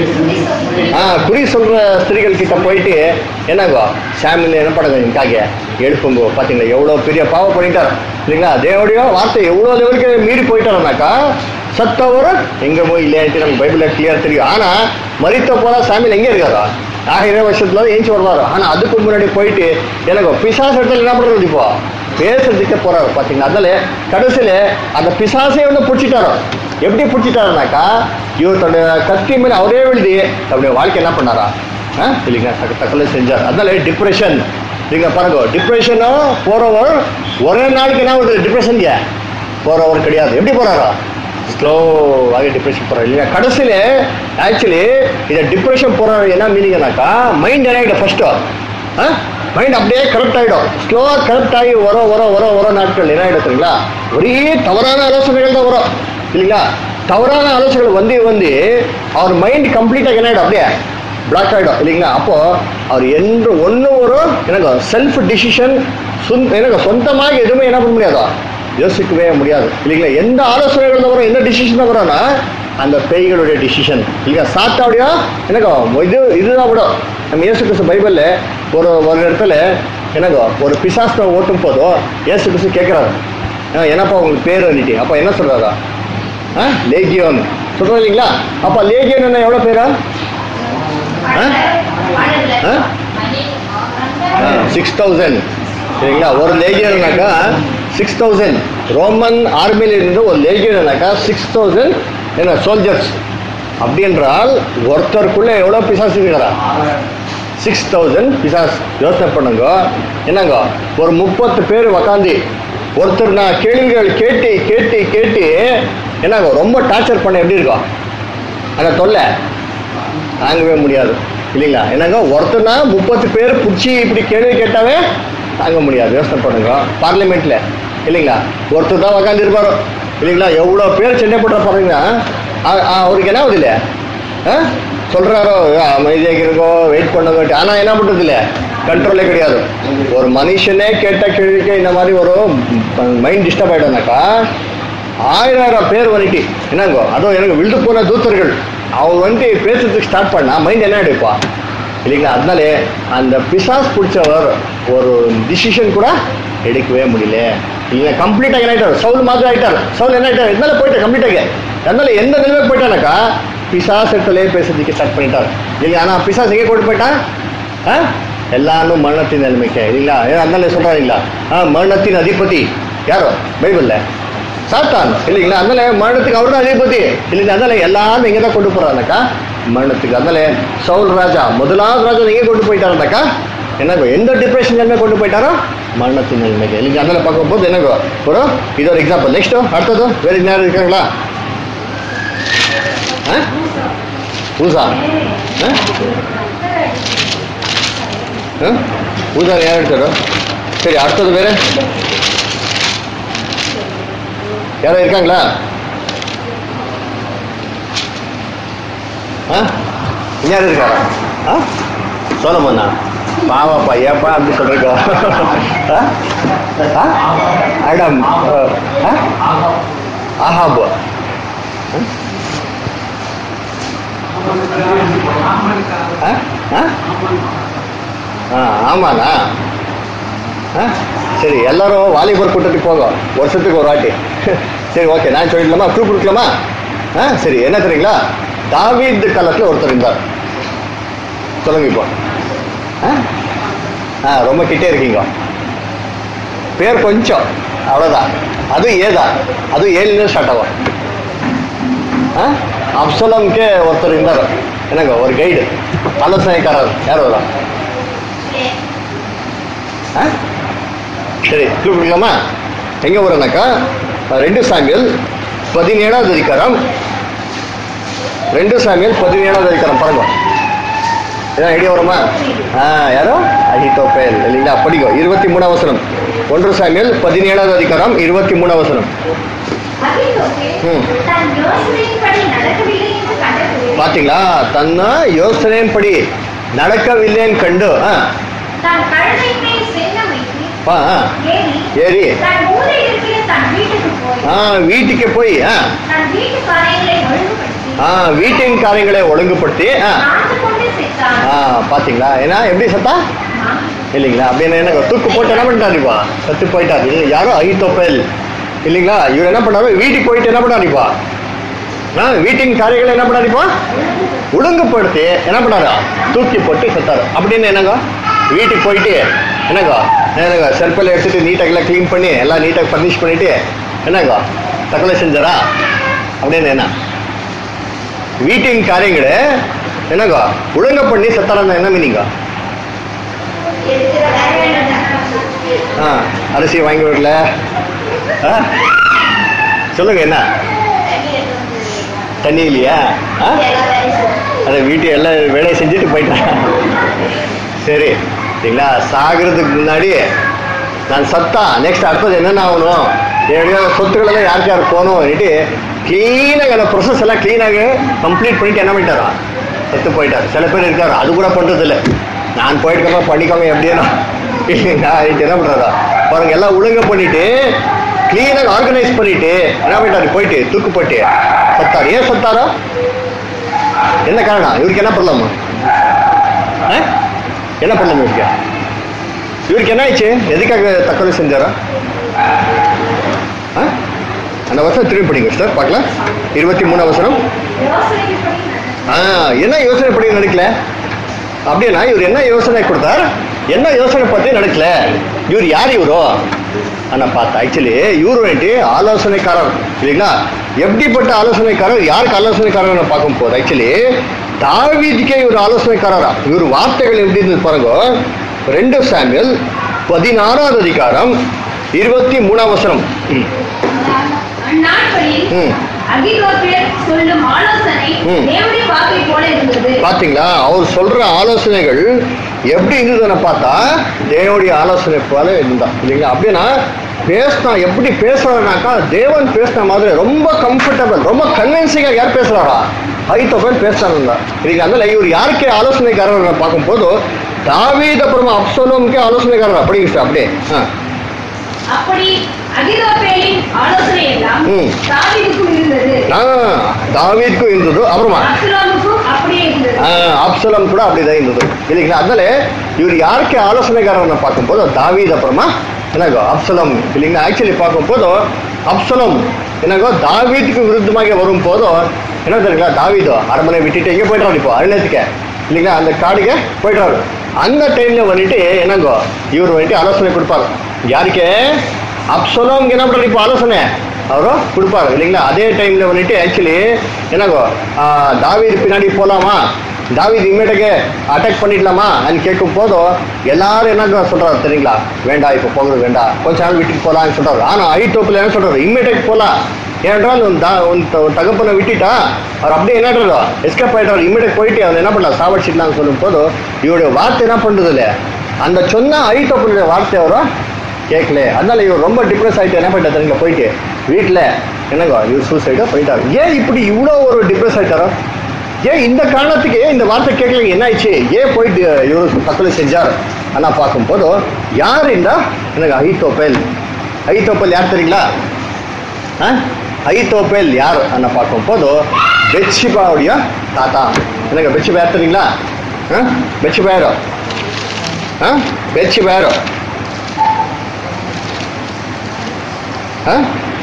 S2: ஆ குறி சொல்ற ஸ்திரீகள் கிட்ட போயிட்டு என்னங்கோ சாமியில் என்ன பண்ணுங்க நினைக்காக எழுப்புங்கோ பார்த்தீங்களா எவ்வளோ பெரிய பாவம் பண்ணிட்டார் இல்லைங்களா தேவடைய வார்த்தை எவ்வளோ லெவலுக்கு மீறி போயிட்டாருனாக்கா சத்தவர் எங்க போய் இல்லையாட்டு நமக்கு பைபிளில் கிளியர் தெரியும் ஆனா மரித்த போல சாமியில் எங்கே இருக்காரா ஆயிரம் வருஷத்துல ஏஞ்சி வருவாரு ஆனா அதுக்கு முன்னாடி போயிட்டு எனக்கு பிசாசு இடத்துல என்ன பண்றது இப்போ பேசுறதுக்கே போறாரு பாத்தீங்களா அதனால கடைசியில அந்த பிசாசே வந்து பிடிச்சிட்டாரோ எப்படி பிடிச்சிட்டாருனாக்கா இவர் தன்னுடைய கத்தி மேல அவரே எழுதி தன்னுடைய வாழ்க்கை என்ன பண்ணாரா ஆ? இல்லைங்க தக்க தக்கல செஞ்சார் அதனால டிப்ரெஷன் நீங்க பாருங்க டிப்ரெஷனும் போறவர் ஒரே நாளுக்கு என்ன ஆகுது டிப்ரெஷன்ಗೆ போறவர் கிடையாது எப்படி போறாரோ ஸ்லோவாக டிப்ரெஷன் போறாரு இல்லையா கடைசியில ஆக்சுவலி இந்த டிப்ரெஷன் போற என்ன மீனிங்னாக்கா மைண்ட் என்ன ஆகிடும் ஃபர்ஸ்ட் மைண்ட் அப்படியே கரெக்ட் ஆகிடும் ஸ்லோவாக கரெக்ட் ஆகி வர வர வர வர நாட்கள் என்ன ஆகிடும் தெரியுங்களா ஒரே தவறான ஆலோசனைகள் தான் வரும் இல்லைங்களா தவறான ஆலோசனைகள் வந்து வந்து அவர் மைண்ட் கம்ப்ளீட்டாக என்ன ஆகிடும் அப்படியே பிளாக் ஆகிடும் இல்லைங்களா அப்போ அவர் என்று ஒன்று ஒரு எனக்கு செல்ஃப் டிசிஷன் சுந் எனக்கு சொந்தமாக எதுவுமே என்ன பண்ண முடியாதோ யோசிக்கவே முடியாது இல்லைங்களா எந்த ஆலோசனைகள் வரும் எந்த டிசிஷன் வரும்னா அந்த பேய்களுடைய டிசிஷன் இல்லைங்க சாத்தாவுடைய எனக்கு இது இதுதான் விடும் நம்ம இயேசு கிறிஸ்து பைபிளில் ஒரு ஒரு இடத்துல எனக்கு ஒரு பிசாஸ்தை ஓட்டும் போதும் இயேசு கிறிஸ்து கேட்குறாரு என்னப்பா உங்களுக்கு பேர் அன்னிட்டு அப்போ என்ன சொல்றாரா ஆ லேகியோன் சொல்கிறோம் இல்லைங்களா அப்போ லேகியோன் என்ன எவ்வளோ பேரா சிக்ஸ் தௌசண்ட் சரிங்களா ஒரு லேகியன்னாக்கா சிக்ஸ் தௌசண்ட் ரோமன் ஆர்மியில் இருந்து ஒரு லேகியன்னாக்கா சிக்ஸ் தௌசண்ட் என்ன சோல்ஜர்ஸ் அப்படி என்றால் ஒருத்தருக்குள்ள எவ்வளோ பிசாசு இருக்கிறா சிக்ஸ் தௌசண்ட் பிசாஸ் யோசனை பண்ணுங்க என்னங்க ஒரு முப்பத்து பேர் உக்காந்து ஒருத்தர் நான் கேள்விகள் கேட்டு கேட்டு கேட்டு என்னங்க ரொம்ப டார்ச்சர் பண்ண எப்படி இருக்கும் அந்த தொல்லை தாங்கவே முடியாது இல்லைங்களா என்னங்க ஒருத்தனா முப்பத்து பேர் பிடிச்சி இப்படி கேள்வி கேட்டாவே தாங்க முடியாது யோசனை பண்ணுங்க பார்லிமெண்ட்ல இல்லைங்களா ஒருத்தர் தான் உக்காந்து இருப்பாரோ இல்லைங்களா எவ்வளோ பேர் சென்னை போட்டுற பாருங்கன்னா அ- அ- அவருக்கு என்ன ஆகுது இல்லையா ஆ? சொல்றாரோ "ஆ, அமைதியாக இருக்கோ வெயிட் பண்ணுங்க ஆனா என்ன பண்றது இல்ல கண்ட்ரோலே கிடையாது ஒரு மனுஷனே கேட்ட கேள்விக்கு இந்த மாதிரி ஒரு மைண்ட் டிஸ்டர்ப் ஆயிடும்னாக்கா ஆயிரம் ஆயிரம் பேர் வந்துட்டு என்னங்கோ அதுவும் எனக்கு விழுந்து போன தூத்தர்கள் அவங்க வந்துட்டு பேசுறதுக்கு ஸ்டார்ட் பண்ணா மைண்ட் என்ன எடுப்பா இல்லைங்களா அதனாலே அந்த பிசாஸ் பிடிச்சவர் ஒரு டிசிஷன் கூட எடுக்கவே முடியல இல்லைங்க கம்ப்ளீட்டாக என்ன ஆயிட்டார் சவுல் மாதிரி ஆயிட்டார் சவுல் என்ன ஆயிட்டார் எதனால போயிட்டார் கம்ப்ளீட்டாக அதனால எந்த நிலைமைக்கு போயிட்டானாக்கா பிசாஸ் இடத்துல பேசுறதுக்கு ஸ்டார்ட் பண்ணிட்டார் இல்லைங்க ஆனால் பிசாஸ் எங்கே கொண்டு போயிட்டான் ஆ எல்லாரும் மரணத்தின் நிலைமைக்கு இல்லைங்களா ஏன் அதனால சொல்றாங்களா ஆ மரணத்தின் அதிபதி யாரோ பைபிள்ல சாத்தான் இல்லைங்களா அதனால மரணத்துக்கு அவர் தான் அதிபதி இல்லைங்களா அதனால எல்லாரும் எங்க தான் கொண்டு போறாங்கக்கா மரணத்துக்கு அதனால சவுல் ராஜா முதலாவது ராஜா எங்கே கொண்டு போயிட்டாருனாக்கா என்ன எந்த டிப்ரெஷன் நிலைமை கொண்டு போயிட்டாரோ மரணத்தின் நிலைமைக்கு இல்லைங்க அதனால பார்க்கும்போது என்ன ஒரு இது ஒரு எக்ஸாம்பிள் நெக்ஸ்ட் அடுத்தது வேற யாரும் இருக்காங்களா ஆ? ஊசா ஆ? ஆ? ஊசா யார் எடுத்தாரோ சரி அடுத்தது வேற யாரும் இருக்காங்களா ஆ யார் இருக்காரா ஆ சோலமண்ணா பாவாப்பா ஏப்பா அப்படி சொல்றீங்க ஆ? ஆ? ஆடம் ஆ? ஆஹாபு ஆ? ஆ? ஆ? ஆ ஆமாண்ணா ஆ சரி எல்லாரும் வாலிபர் கூட்டத்துக்கு போங்க வருஷத்துக்கு ஒரு வாட்டி சரி ஓகே நான் சொல்லிடலாமா க்ரூ கொடுக்கலாமா ஆ சரி என்ன தெரியுங்களா தாவீது காலத்தில் ஒருத்தர் இருந்தார் சொல்லுங்க இப்போ ஆ ஆ ரொம்ப கிட்டே இருக்கீங்க பேர் கொஞ்சம் அவ்வளோதான் அது ஏதா அது ஏழுன்னு ஸ்டார்ட் ஆகும் ஆ அப்சலம்கே ஒருத்தர் இருந்தார் என்னங்க ஒரு கைடு ஆலோசனைக்காரர் யார் வரா ஆ சரி க்ளூ கொடுக்கலாமா எங்கே வரனாக்கா ரெண்டு சாமியல் பதினேழாவது அதிகாரம் ரெண்டு சாமியல் பதினேழாவது அதிகாரம் பாருங்க ஏதாவது ஐடியா வருமா ஆ யாரோ அஹிதோப்பேல் இல்லைங்களா படிக்கும் இருபத்தி மூணாம் வசனம் ஒன்று சாமியல் பதினேழாவது அதிகாரம் இருபத்தி மூணாம் வசனம் ம்.
S3: தன் யோசனையின்படி நடக்கவில்லை என்று கண்டது
S2: பாத்தீங்களா தன்ன யோசனையின்படி நடக்கவில்லைன்னு கண்டு ஆ
S3: தன் கழுதை மேல் செல்லம் வைத்து
S2: ஆ, ஆ,
S3: ஏறி
S2: ஏறி
S3: தன் ஊரில் இருக்கிற தன் வீட்டுக்கு போய்
S2: ஆ வீட்டுக்கு போய் ஆ
S3: தன் வீட்டு காரியங்களை ஒழுங்குபடுத்தி
S2: ஆ வீட்டின் காரியங்களை ஒழுங்குபடுத்தி ஆ
S3: ஆண்டு கொண்டு செத்தான்
S2: ஆ பாத்தீங்களா ஏன்னா எப்படி சத்தா இல்லைங்களா அப்படின்னு என்ன தூக்கு போட்டு என்ன பண்ணிட்டாருப்பா சத்து போயிட்டாரு இது யாரோ ஐத்தோப்பல் இல்லைங்களா இவர் என்ன பண்ணாரு வீட்டுக்கு போயிட்டு என்ன பண்ணாருப்பா ஆ வீட்டின் காரியங்களை என்ன பண்ணாருப்பா ஒழுங்குபடுத்தி என்ன பண்ணாரு தூக்கி போட்டு செத்தாரு அப்படின்னு என்னங்க வீட்டுக்கு போயிட்டு என்னங்க என்னங்க செல்ஃபில் எடுத்துட்டு நீட்டாக எல்லாம் க்ளீன் பண்ணி எல்லாம் நீட்டாக ஃபர்னிஷ் பண்ணிட்டு என்னங்க தக்கலை செஞ்சாரா அப்படின்னு என்ன வீட்டின் காரியங்களை என்னங்க ஒழுங்க பண்ணி செத்தாரா என்ன மீனிங்க ஆ அரிசி வாங்கி வரல ஆ? சொல்லுங்க என்ன தண்ணி இல்லையா ஆ? அதை வீட்டு எல்லா வேலையை செஞ்சுட்டு போயிட்டேன் சரி சரிங்களா சாகிறதுக்கு முன்னாடி நான் சத்தா நெக்ஸ்ட் அடுத்தது என்னென்ன ஆகணும் என்னுடைய சொத்துக்களெல்லாம் யாருக்கு யாருக்கு போகணும்னுட்டு க்ளீனாக அந்த ப்ரொசஸ் எல்லாம் க்ளீனாக கம்ப்ளீட் பண்ணிட்டு என்ன பண்ணிட்டாரா செத்து போயிட்டார் சில பேர் இருக்காரு அது கூட பண்றது இல்லை நான் போயிருக்கேன் பண்ணிக்கோங்க எப்படியா இல்லைங்களா இது என்ன பண்றதா பாருங்க எல்லாம் ஒழுங்க பண்ணிட்டு க்ளீனாக ஆர்கனைஸ் பண்ணிட்டு என்ன பண்ணிட்டாரு போயிட்டு தூக்கு போட்டு சத்தார் ஏன் சத்தாரா என்ன காரணம் இவருக்கு என்ன பண்ணலாமா என்ன பண்ணலாம் இவருக்கு இவருக்கு என்ன ஆயிடுச்சு எதுக்காக தற்கொலை செஞ்சாரா ஆ? அந்த வருஷம் திரும்பி படிங்க சார் பார்க்கலாம் இருபத்தி மூணு அவசரம் ஆ என்ன யோசனை படி நடக்கல அப்படின்னா இவர் என்ன யோசனை கொடுத்தார் என்ன யோசனை பத்தி நடக்கல இவர் யார் இவரோ ஆனா பார்த்தா ஆக்சுவலி இவர் வந்துட்டு ஆலோசனைக்காரர் இல்லைங்களா எப்படிப்பட்ட ஆலோசனைக்காரர் யாருக்கு ஆலோசனைக்காரர் பார்க்கும் போது ஆக்சுவலி தாவீதுக்கே இவர் ஆலோசனைக்காரரா இவர் வார்த்தைகள் எப்படி இருந்தது பாருங்க ரெண்டு சாமியல் பதினாறாவது அதிகாரம் இருபத்தி மூணாம் வசனம் ம்.
S3: அந்நாட்களில்
S2: ம்.
S3: அகிதோப்பேல் சொல்லும் ஆலோசனை
S2: ம்.
S3: தேவனுடைய வாக்கை போல இருந்தது
S2: பாத்தீங்களா அவர் சொல்ற ஆலோசனைகள் எப்படி இருந்ததுன்னு பார்த்தா தேவனுடைய ஆலோசனை போல இருந்தா இல்லைங்களா அப்படின்னா பேசினா எப்படி பேசுறாருனாக்கா தேவன் பேசின மாதிரி ரொம்ப கம்ஃபர்டபுள் ரொம்ப கன்வின்சிங்கா யார் பேசுறாரா ஹைத்தோபன் பேசுறாருந்தா இல்லைங்களா அதனால இவர் யாருக்கு ஆலோசனைக்காரர் பார்க்கும்போது தாவீத் அப்புறமா அப்சலோமுக்கே ஆலோசனைக்காரர் அப்படிங்க அப்படியே ஆ
S3: அப்படி அகிதோப்பேலின் ஆலோசனை எல்லாம்
S2: ம்.
S3: தாவீதுக்கும் இருந்தது
S2: ஆ, தாவீதுக்கும் இருந்தது அப்புறமா
S3: அப்சலோமுக்கும் அப்படியே இருந்தது
S2: ஆஹ் அப்சலம் கூட அப்படிதான் இருந்தது இல்லைங்களா அதனால இவர் யாருக்கு ஆலோசனைக்காரனை பார்க்கும்போது தாவீத் அப்புறமா என்னங்கோ அப்சலம் இல்லைங்களா ஆக்சுவலி பார்க்கும்போது அப்சலம் என்னங்கோ தாவீதுக்கு விருத்தமாக வரும் போதும் என்ன தெரியுங்களா தாவீதோ அரண்மனை விட்டுட்டு எங்கே போயிட்டாரு இப்போ அருணத்துக்கு இல்லைங்களா அந்த காடுக்கு போயிட்டாரு அந்த டைம்ல வந்துட்டு என்னங்கோ இவர் வந்துட்டு ஆலோசனை கொடுப்பாரு யாருக்கு அப்சலோம்க்கு என்ன பண்றாரு இப்போ ஆலோசனை அவரும் கொடுப்பாரு இல்லைங்களா அதே டைம்ல வந்துட்டு ஆக்சுவலி என்னங்கோ ஆஹ், தாவீது பின்னாடி போலாமா தாவீது இம்மீடியட்டே அட்டாக் பண்ணிடலாமா அப்படின்னு கேட்கும் போதும் எல்லாரும் என்ன சொல்றாரு தெரியுங்களா வேண்டாம் இப்போ போகிறது வேண்டாம் கொஞ்ச நாள் விட்டுட்டு போலாம்னு சொல்றாரு ஆனா ஐ டோப்பில் என்ன சொல்றாரு இம்மீடியட் போலாம் ஏனென்றால் உன் தா- உன் த- உன் தகப்பனை விட்டுட்டா அவர் அப்படியே என்ன எஸ்கேப் ஆயிட்டாரு இம்மீடியட் போயிட்டு அவன் என்ன பண்ணலாம் சாவடிச்சிடலாம்னு சொல்லும் போது இவருடைய வார்த்தை என்ன பண்றது இல்ல அந்த சொன்ன ஐ டோப்பினுடைய வார்த்தை அவரும் கேட்கல அதனால இவர் ரொம்ப டிப்ரெஸ் ஆயிட்டு என்ன பண்ணிட்டாரு தெரியுங்களா போயிட்டு வீட்டில் என்னங்க இவர் சூசைடா போயிட்டாரு ஏன் இப்படி இவ்வளோ ஒரு டிப்ரெஸ் ஆயிட்டாரோ ஏன் இந்த காரணத்துக்கு ஏன் இந்த வார்த்தை கேட்கல என்ன ஆயிடுச்சு ஏன் போயிட்டு இவர் தற்கொலை செஞ்சார் ஆனா பார்க்கும்போது யார் இந்த எனக்கு ஐத்தோப்பேல் ஐத்தோப்பேல் யார் தெரியுங்களா ஆ? ஐத்தோப்பேல் யார் அண்ணா பார்க்கும்போது பெட்சிபாவுடைய தாத்தா எனக்கு பெட்சிபா யார் தெரியுங்களா ஆ? பெட்சிபா யாரோ ஆ? பெட்சிபா யாரோ ஆ?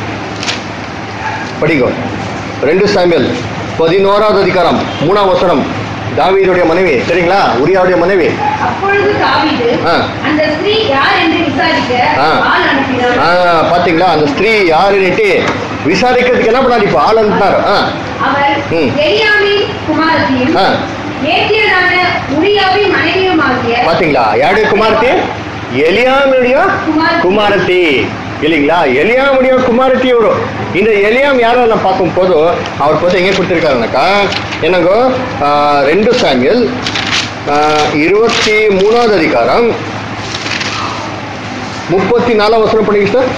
S2: படிங்கோ ரெண்டு சாமியல் பதினோராவது அதிகாரம் மூணாம் வசனம் தாவீதுடைய மனைவி சரிங்களா உரியாவுடைய மனைவி
S3: அப்பொழுது தாவீது
S2: ஆ.
S3: அந்த ஸ்திரீ யார் என்று விசாரிக்க
S2: ஆ.
S3: ஆள் அனுப்பினார்
S2: ஆ, பாத்தீங்களா அந்த ஸ்திரீ யாருன்னுட்டு விசாரிக்கிறதுக்கு என்ன பண்ணாரு இப்போ ஆள் அனுப்பினார் ஆ
S3: அவர்
S2: ம்.
S3: எலியாமின் குமாரத்தையும்
S2: ஆ.
S3: ஏத்தியதான உரியாவின் மனைவியுமாகிய
S2: பாத்தீங்களா யாருடைய குமாரத்தி எலியாமுடைய
S3: குமாரத்தி.
S2: குமாரத்தி இல்லைங்களா எலியாமுடைய குமாரத்தி இவரு இந்த எலியாம் யாரும் நான் பார்க்கும் போது அவர் போது எங்கே கொடுத்துருக்காருனாக்கா என்னங்கோ ஆ, ரெண்டு சாமியல் ஆ, இருபத்தி மூணாவது அதிகாரம் முப்பத்தி நாலாம் வசனம் படிங்க சார்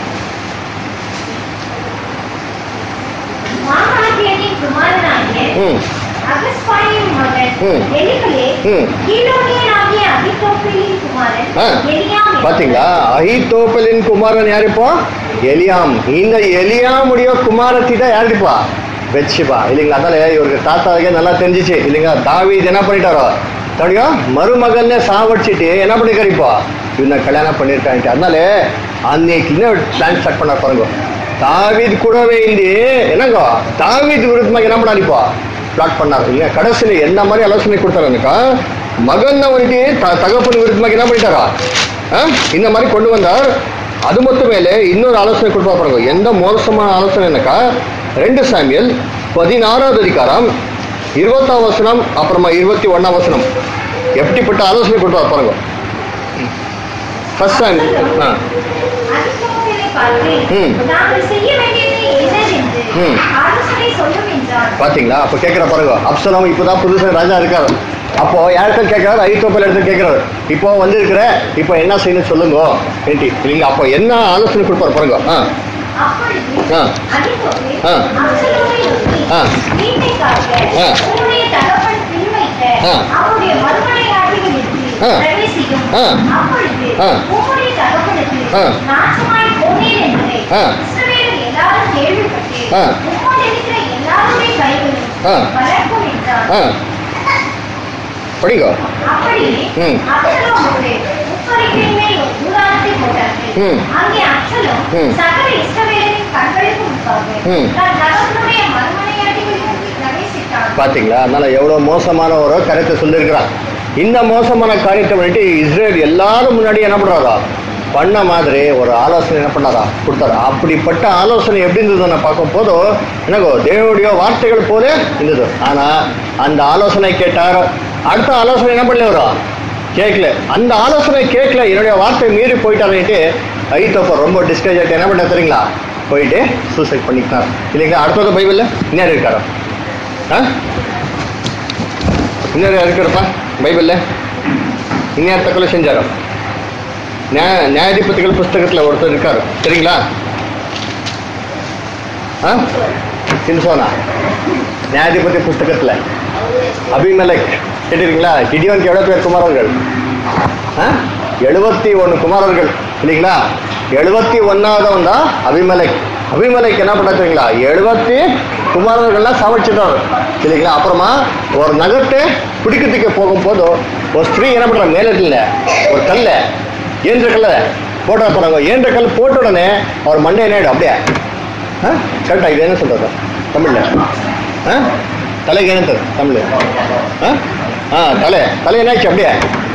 S4: மாகாணத்தியனின் குமாரனாகிய
S2: ம்
S4: அகஸ்பாயின் மகன்
S2: ம்.
S4: எலிகலே
S2: ம்.
S4: கீழோனியனாகிய அபித்தோப்பேலின் குமாரன்
S2: ஆ,
S4: எலியாம் என்பவன்.
S2: பாத்தீங்களா அஹித்தோப்பலின் குமாரன் யாருப்பா எலியாம் இந்த எலியாமுடைய குமாரத்தி தான் யாருப்பா பெட்சிபா இல்லைங்களா அதனால இவருக்கு தாத்தாவுக்கே நல்லா தெரிஞ்சிச்சு இல்லைங்களா தாவீது என்ன பண்ணிட்டாரோ தடைய மருமகன்னே சாவடிச்சிட்டு என்ன பண்ணிருக்காரு இப்போ இவனை கல்யாணம் பண்ணிருக்கான்ட்டு அதனால அன்னைக்கு இன்னும் பிளான் ஸ்டார்ட் பண்ண பாருங்க தாவீது கூடவே இருந்து என்னங்க தாவீது விருத்தமாக என்ன பண்ணாரு இப்போ பிளாட் பண்ணாரு இல்லையா கடைசியில் என்ன மாதிரி ஆலோசனை கொடுத்தாருனாக்கா மகன் வந்துட்டு த- தகப்பன் விருத்தமாக என்ன பண்ணிட்டாரா ஆ? இந்த மாதிரி கொண்டு வந்தார் அது மட்டும் மேலே இன்னொரு ஆலோசனை கொடுப்பா பாருங்க எந்த மோசமான ஆலோசனைனாக்கா ரெண்டு சாமியல் பதினாறாவது அதிகாரம் இருபத்தாம் வசனம் அப்புறமா இருபத்தி ஒண்ணாம் வசனம் எப்படிப்பட்ட ஆலோசனை கொடுப்பா பாருங்க ஃபர்ஸ்ட் டைம் ஆ
S4: அகித்தோப்பேலை பார்த்து,
S2: ம்.
S4: நாங்கள் செய்ய வேண்டியது என்னதென்று
S2: ம்.
S4: ஆலோசனை சொல்லும் என்றான்
S2: பாத்தீங்களா அப்ப கேட்கிற பாருங்க அப்சலம் இப்பதான் புதுசா ராஜா இருக்காரு அப்போ யார்கிட்ட கேட்கறாரு ஐத்தோப்பில் இடத்துல கேட்கறாரு இப்போ வந்திருக்கிற இப்போ என்ன செய்யணும் சொல்லுங்க ஏன்டி இல்லைங்க அப்போ என்ன ஆலோசனை கொடுப்பாரு பாருங்க ஆ
S4: அப்பொழுது
S2: ஆ.
S4: அகித்தோப்பேல்
S2: ஆ.
S4: அப்சலோமை நோக்கி,
S2: ஆ.
S4: வீட்டை காக்க
S2: ஆ.
S4: உன்னுடைய தகப்பன் பின்வைத்த
S2: ஆ.
S4: அவருடைய மறுமனையாட்டிகளிற்கு
S2: ஆ.
S4: பிரவேசியும்
S2: ஆ.
S4: அப்பொழுது
S2: ஆ.
S4: உம்முடைய தகப்பனுக்கு
S2: ஆ.
S4: நாசமாய் போனேன் என்பதை
S2: ஆ.
S4: இஸ்ரவேலர் எல்லாரும் கேள்விப்பட்டு
S2: ஆ.
S4: உம்மோடு இருக்கிற எல்லாருடைய கைகளும்
S2: ஆ.
S4: வளர்க்கும் என்றார்
S2: ஆ படிங்க
S4: அப்படியே
S2: ம்.
S4: அப்சலோமோடு உப்பரிக்கையின் மேல் ஒரு கூடாரத்தை போட்டார்கள்.
S2: ம்.
S4: அங்கே அப்சலோம்
S2: ம்.
S4: சகல இஸ்ரவேலரின் கண்களுக்கு முன்பாக
S2: ம்.
S4: தன் தகப்பனுடைய மறுமனையாட்டிகளுக்கு பிரவேசித்தான்.
S2: பாத்தீங்களா அதனால எவ்வளவு மோசமான ஒரு கருத்தை சொல்லியிருக்கிறான் இந்த மோசமான காரியத்தை பண்ணிட்டு இஸ்ரேல் எல்லாரும் முன்னாடி என்ன பண்றாரா பண்ண மாதிரி ஒரு ஆலோசனை என்ன பண்ணாரா கொடுத்தாரா அப்படிப்பட்ட ஆலோசனை எப்படி இருந்ததுன்னு பார்க்கும் போது என்னகோ தேவனுடைய வார்த்தைகள் போல இருந்தது ஆனா அந்த ஆலோசனை கேட்டார் அடுத்த ஆலோசனை என்ன பண்ணல வரும் கேட்கல அந்த ஆலோசனை கேட்கல என்னுடைய வார்த்தை மீறி போயிட்டாருன்ட்டு ஐத்தப்ப ரொம்ப டிஸ்கரேஜ் ஆகிட்டு என்ன பண்ண தெரியுங்களா போயிட்டு சூசைட் பண்ணிக்கிட்டார் இல்லைங்களா அடுத்தது பைபிளில் இன்னும் இருக்காரா ஆ இன்னொரு இருக்கிறப்பா பைபிளில் இந்நேரம் தக்கலை செஞ்சாரோ நியாய நியாயாதிபதிகள் புஸ்தகத்தில் ஒருத்தர் இருக்காரு சரிங்களா ஆ சிம்சோனா நியாயாதிபதி புஸ்தகத்தில் அபிமலக் கேட்டிருக்கீங்களா கிடியோனுக்கு எவ்வளோ பேர் குமாரர்கள் ஆ எழுபத்தி ஒன்று குமாரர்கள் இல்லைங்களா எழுபத்தி ஒன்னாவதவன் தான் அபிமலைக் அபிமலைக் என்ன பண்ண தெரியுங்களா எழுபத்தி குமாரர்கள்லாம் சமைச்சிட்டார் இல்லைங்களா அப்புறமா ஒரு நகத்தை பிடிக்கிறதுக்கு போகும்போது ஒரு ஸ்திரீ என்ன பண்றா மேலே இல்லை ஒரு கல்ல ஏன்ற கல்ல போட்டா போறாங்க ஏன்ற கல் போட்ட உடனே அவர் மண்டை என்ன ஆயிடும் அப்படியே ஆ கரெக்டா இது என்ன சொல்றது தமிழ்ல ஆ தலைக்கு என்ன தரு தமிழ் ஆ ஆ தலை தலை என்னாச்சு அப்படியே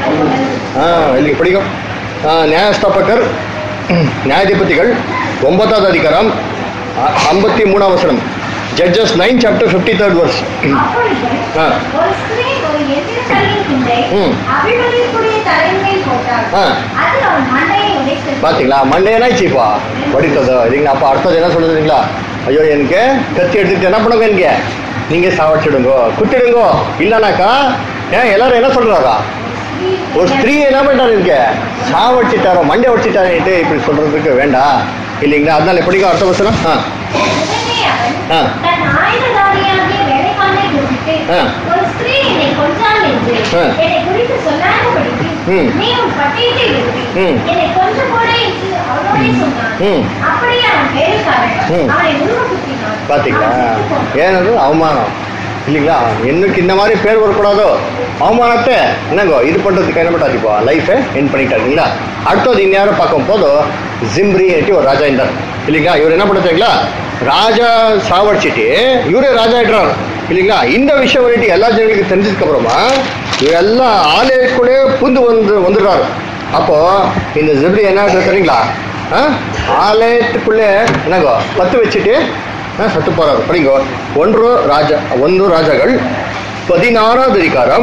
S2: ஆ ಇಲ್ಲಿ படிக்கும் ஆ, நியாயஸ்தாபகர் நியாயாதிபதிகள் ஒன்பதாவது அதிகாரம் அ- ஐம்பத்தி மூணாம் வசனம் Judges nine chapter fifty third verse
S4: அப்பொழுது
S2: ஆ.
S4: ஒரு ஸ்திரீ ஒரு எந்திர கல்லின் துண்டை
S2: ம்.
S4: அபிமலேக்குடைய தலையின் மேல் போட்டாள்.
S2: ஆ.
S4: அது அவன் மண்டையை உடைத்தது.
S2: பாத்தீங்களா மண்டே என்னாச்சுப்பா படித்தது இல்லைங்களா அப்போ அடுத்தது என்ன சொல்லுது இல்லைங்களா ஐயோ எனக்கு கத்தி எடுத்துட்டு என்ன பண்ணுங்க எனக்கு நீங்க சாவச்சிடுங்கோ குத்திடுங்கோ இல்லைனாக்கா ஏன் எல்லாரும் என்ன சொல்றாரா ஒரு ஸ்திரீ என்ன பண்ணிட்டாரு இருக்க சாவடிச்சிட்டாரோ மண்டை உடைச்சிட்டாருன்ட்டு இப்படி சொல்றதுக்கு வேண்டாம் இல்லைங்களா அதனால எப்படிங்க அடுத்த வசனம் ஆ
S4: உடனே அவன்
S2: ஆ.
S4: தன் ஆயுததாரியாகிய வேலைக்காரனை கூப்பிட்டு,
S2: ஆ.
S4: ஒரு ஸ்திரீ என்னை கொன்றாள் என்று
S2: ஆ.
S4: என்னை குறித்து சொல்லாதபடிக்கு
S2: ம்.
S4: நீ உன் பட்டயத்தை எடுத்து
S2: ம்.
S4: என்னை கொன்று போட என்று அவனோடே சொன்னான்.
S2: ம்.
S4: அப்படியே அவன் வேலைக்காரன்
S2: ம்.
S4: அவனை உருவ குத்தினான்.
S2: பாத்தீங்களா
S4: அவன் செத்துப் போனான்.
S2: ஏனது அவமானம் இல்லைங்களா எனக்கு இந்த மாதிரி பேர் வரக்கூடாதோ அவமானத்தை என்னங்கோ இது பண்றதுக்கு என்ன பண்ணாரு இப்போ லைஃபை என் பண்ணிட்டாரு இல்லைங்களா அடுத்தது இந்நேரம் பார்க்கும் போது ஜிம்ரி ஒரு ராஜா இருந்தார் இல்லைங்களா இவர் என்ன பண்ணுறீங்களா ராஜா சாவடிச்சிட்டு இவரே ராஜா ஆயிடுறாரு இல்லைங்களா இந்த விஷயம் வந்துட்டு எல்லா ஜனங்களுக்கு தெரிஞ்சதுக்கு அப்புறமா இவரெல்லாம் ஆலயக்குள்ளே புந்து வந்து வந்துடுறாரு அப்போ இந்த ஜிப்ரி என்ன ஆகுது தெரியுங்களா ஆ? ஆலயத்துக்குள்ளே என்னங்கோ பத்து வச்சுட்டு ஆ, சத்து போறாரு படிங்கோ ஒன்று ராஜா ஒன்று ராஜாகள் பதினாறாவது அதிகாரம்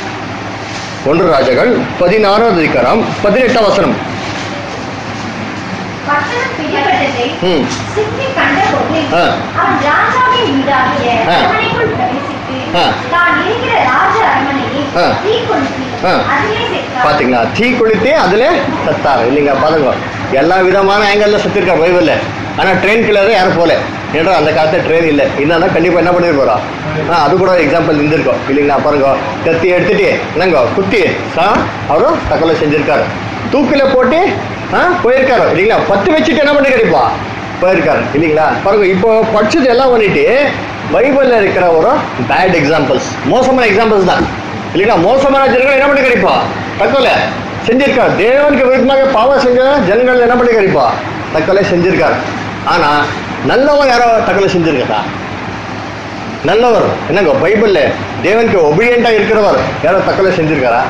S2: ஒன்று ராஜாகள் பதினாறாவது அதிகாரம் பதினெட்டாம் வசனம்
S4: பட்டணம் பிடிபட்டதை
S2: ம்
S4: சித்தி கண்டபோது
S2: ஆ.
S4: அவன் ராஜாவின் வீடாகிய
S2: ஆ.
S4: அரண்மனைக்குள் பிரவேசித்து
S2: ஆ.
S4: தான் இருக்கிற ராஜ அரண்மனையை
S2: ஆ.
S4: தீ கொளுத்தி
S2: ஆ.
S4: அதிலே செத்தான்.
S2: பாத்தீங்களா தீ குளித்து அதுல சத்தாரு இல்லைங்க பாருங்க எல்லா விதமான ஆங்கிள் சத்திருக்கா பைபிள்ல ஆனா ட்ரெயின் கிளர் யாரும் போல ஏன்னா அந்த காலத்துல ட்ரெயின் இல்லை இல்லைன்னா கண்டிப்பா என்ன பண்ணிட்டு போறா ஆ அது கூட எக்ஸாம்பிள் இருந்திருக்கும் இல்லைங்களா பாருங்க கத்தி எடுத்துட்டு என்னங்க குத்தி ஆ அவரும் தகவலை செஞ்சிருக்காரு தூக்கில போட்டு ஆ போயிருக்காரு இல்லைங்களா பத்து வச்சுட்டு என்ன பண்ணி கிடைப்பா போயிருக்காரு இல்லைங்களா பாருங்க இப்போ படிச்சது எல்லாம் பண்ணிட்டு பைபிள்ல இருக்கிற ஒரு பேட் எக்ஸாம்பிள்ஸ் மோசமான எக்ஸாம்பிள்ஸ் தான் இல்லைங்களா மோசமான ஜனங்கள் என்ன பண்ணி கிடைப்பா தக்கலை செஞ்சிருக்கார் தேவனுக்கு விருப்பமாக பாவம் செஞ்ச ஜனங்கள் என்ன பண்ணி கிடைப்பா தக்கலை செஞ்சிருக்கார் ஆனா நல்லவன் யாரோ தக்கலை செஞ்சிருக்கா நல்லவர் என்னங்க பைபிள்ல தேவனுக்கு ஒபீடியண்டா இருக்கிறவர் யாரோ தக்கலை செஞ்சிருக்காரா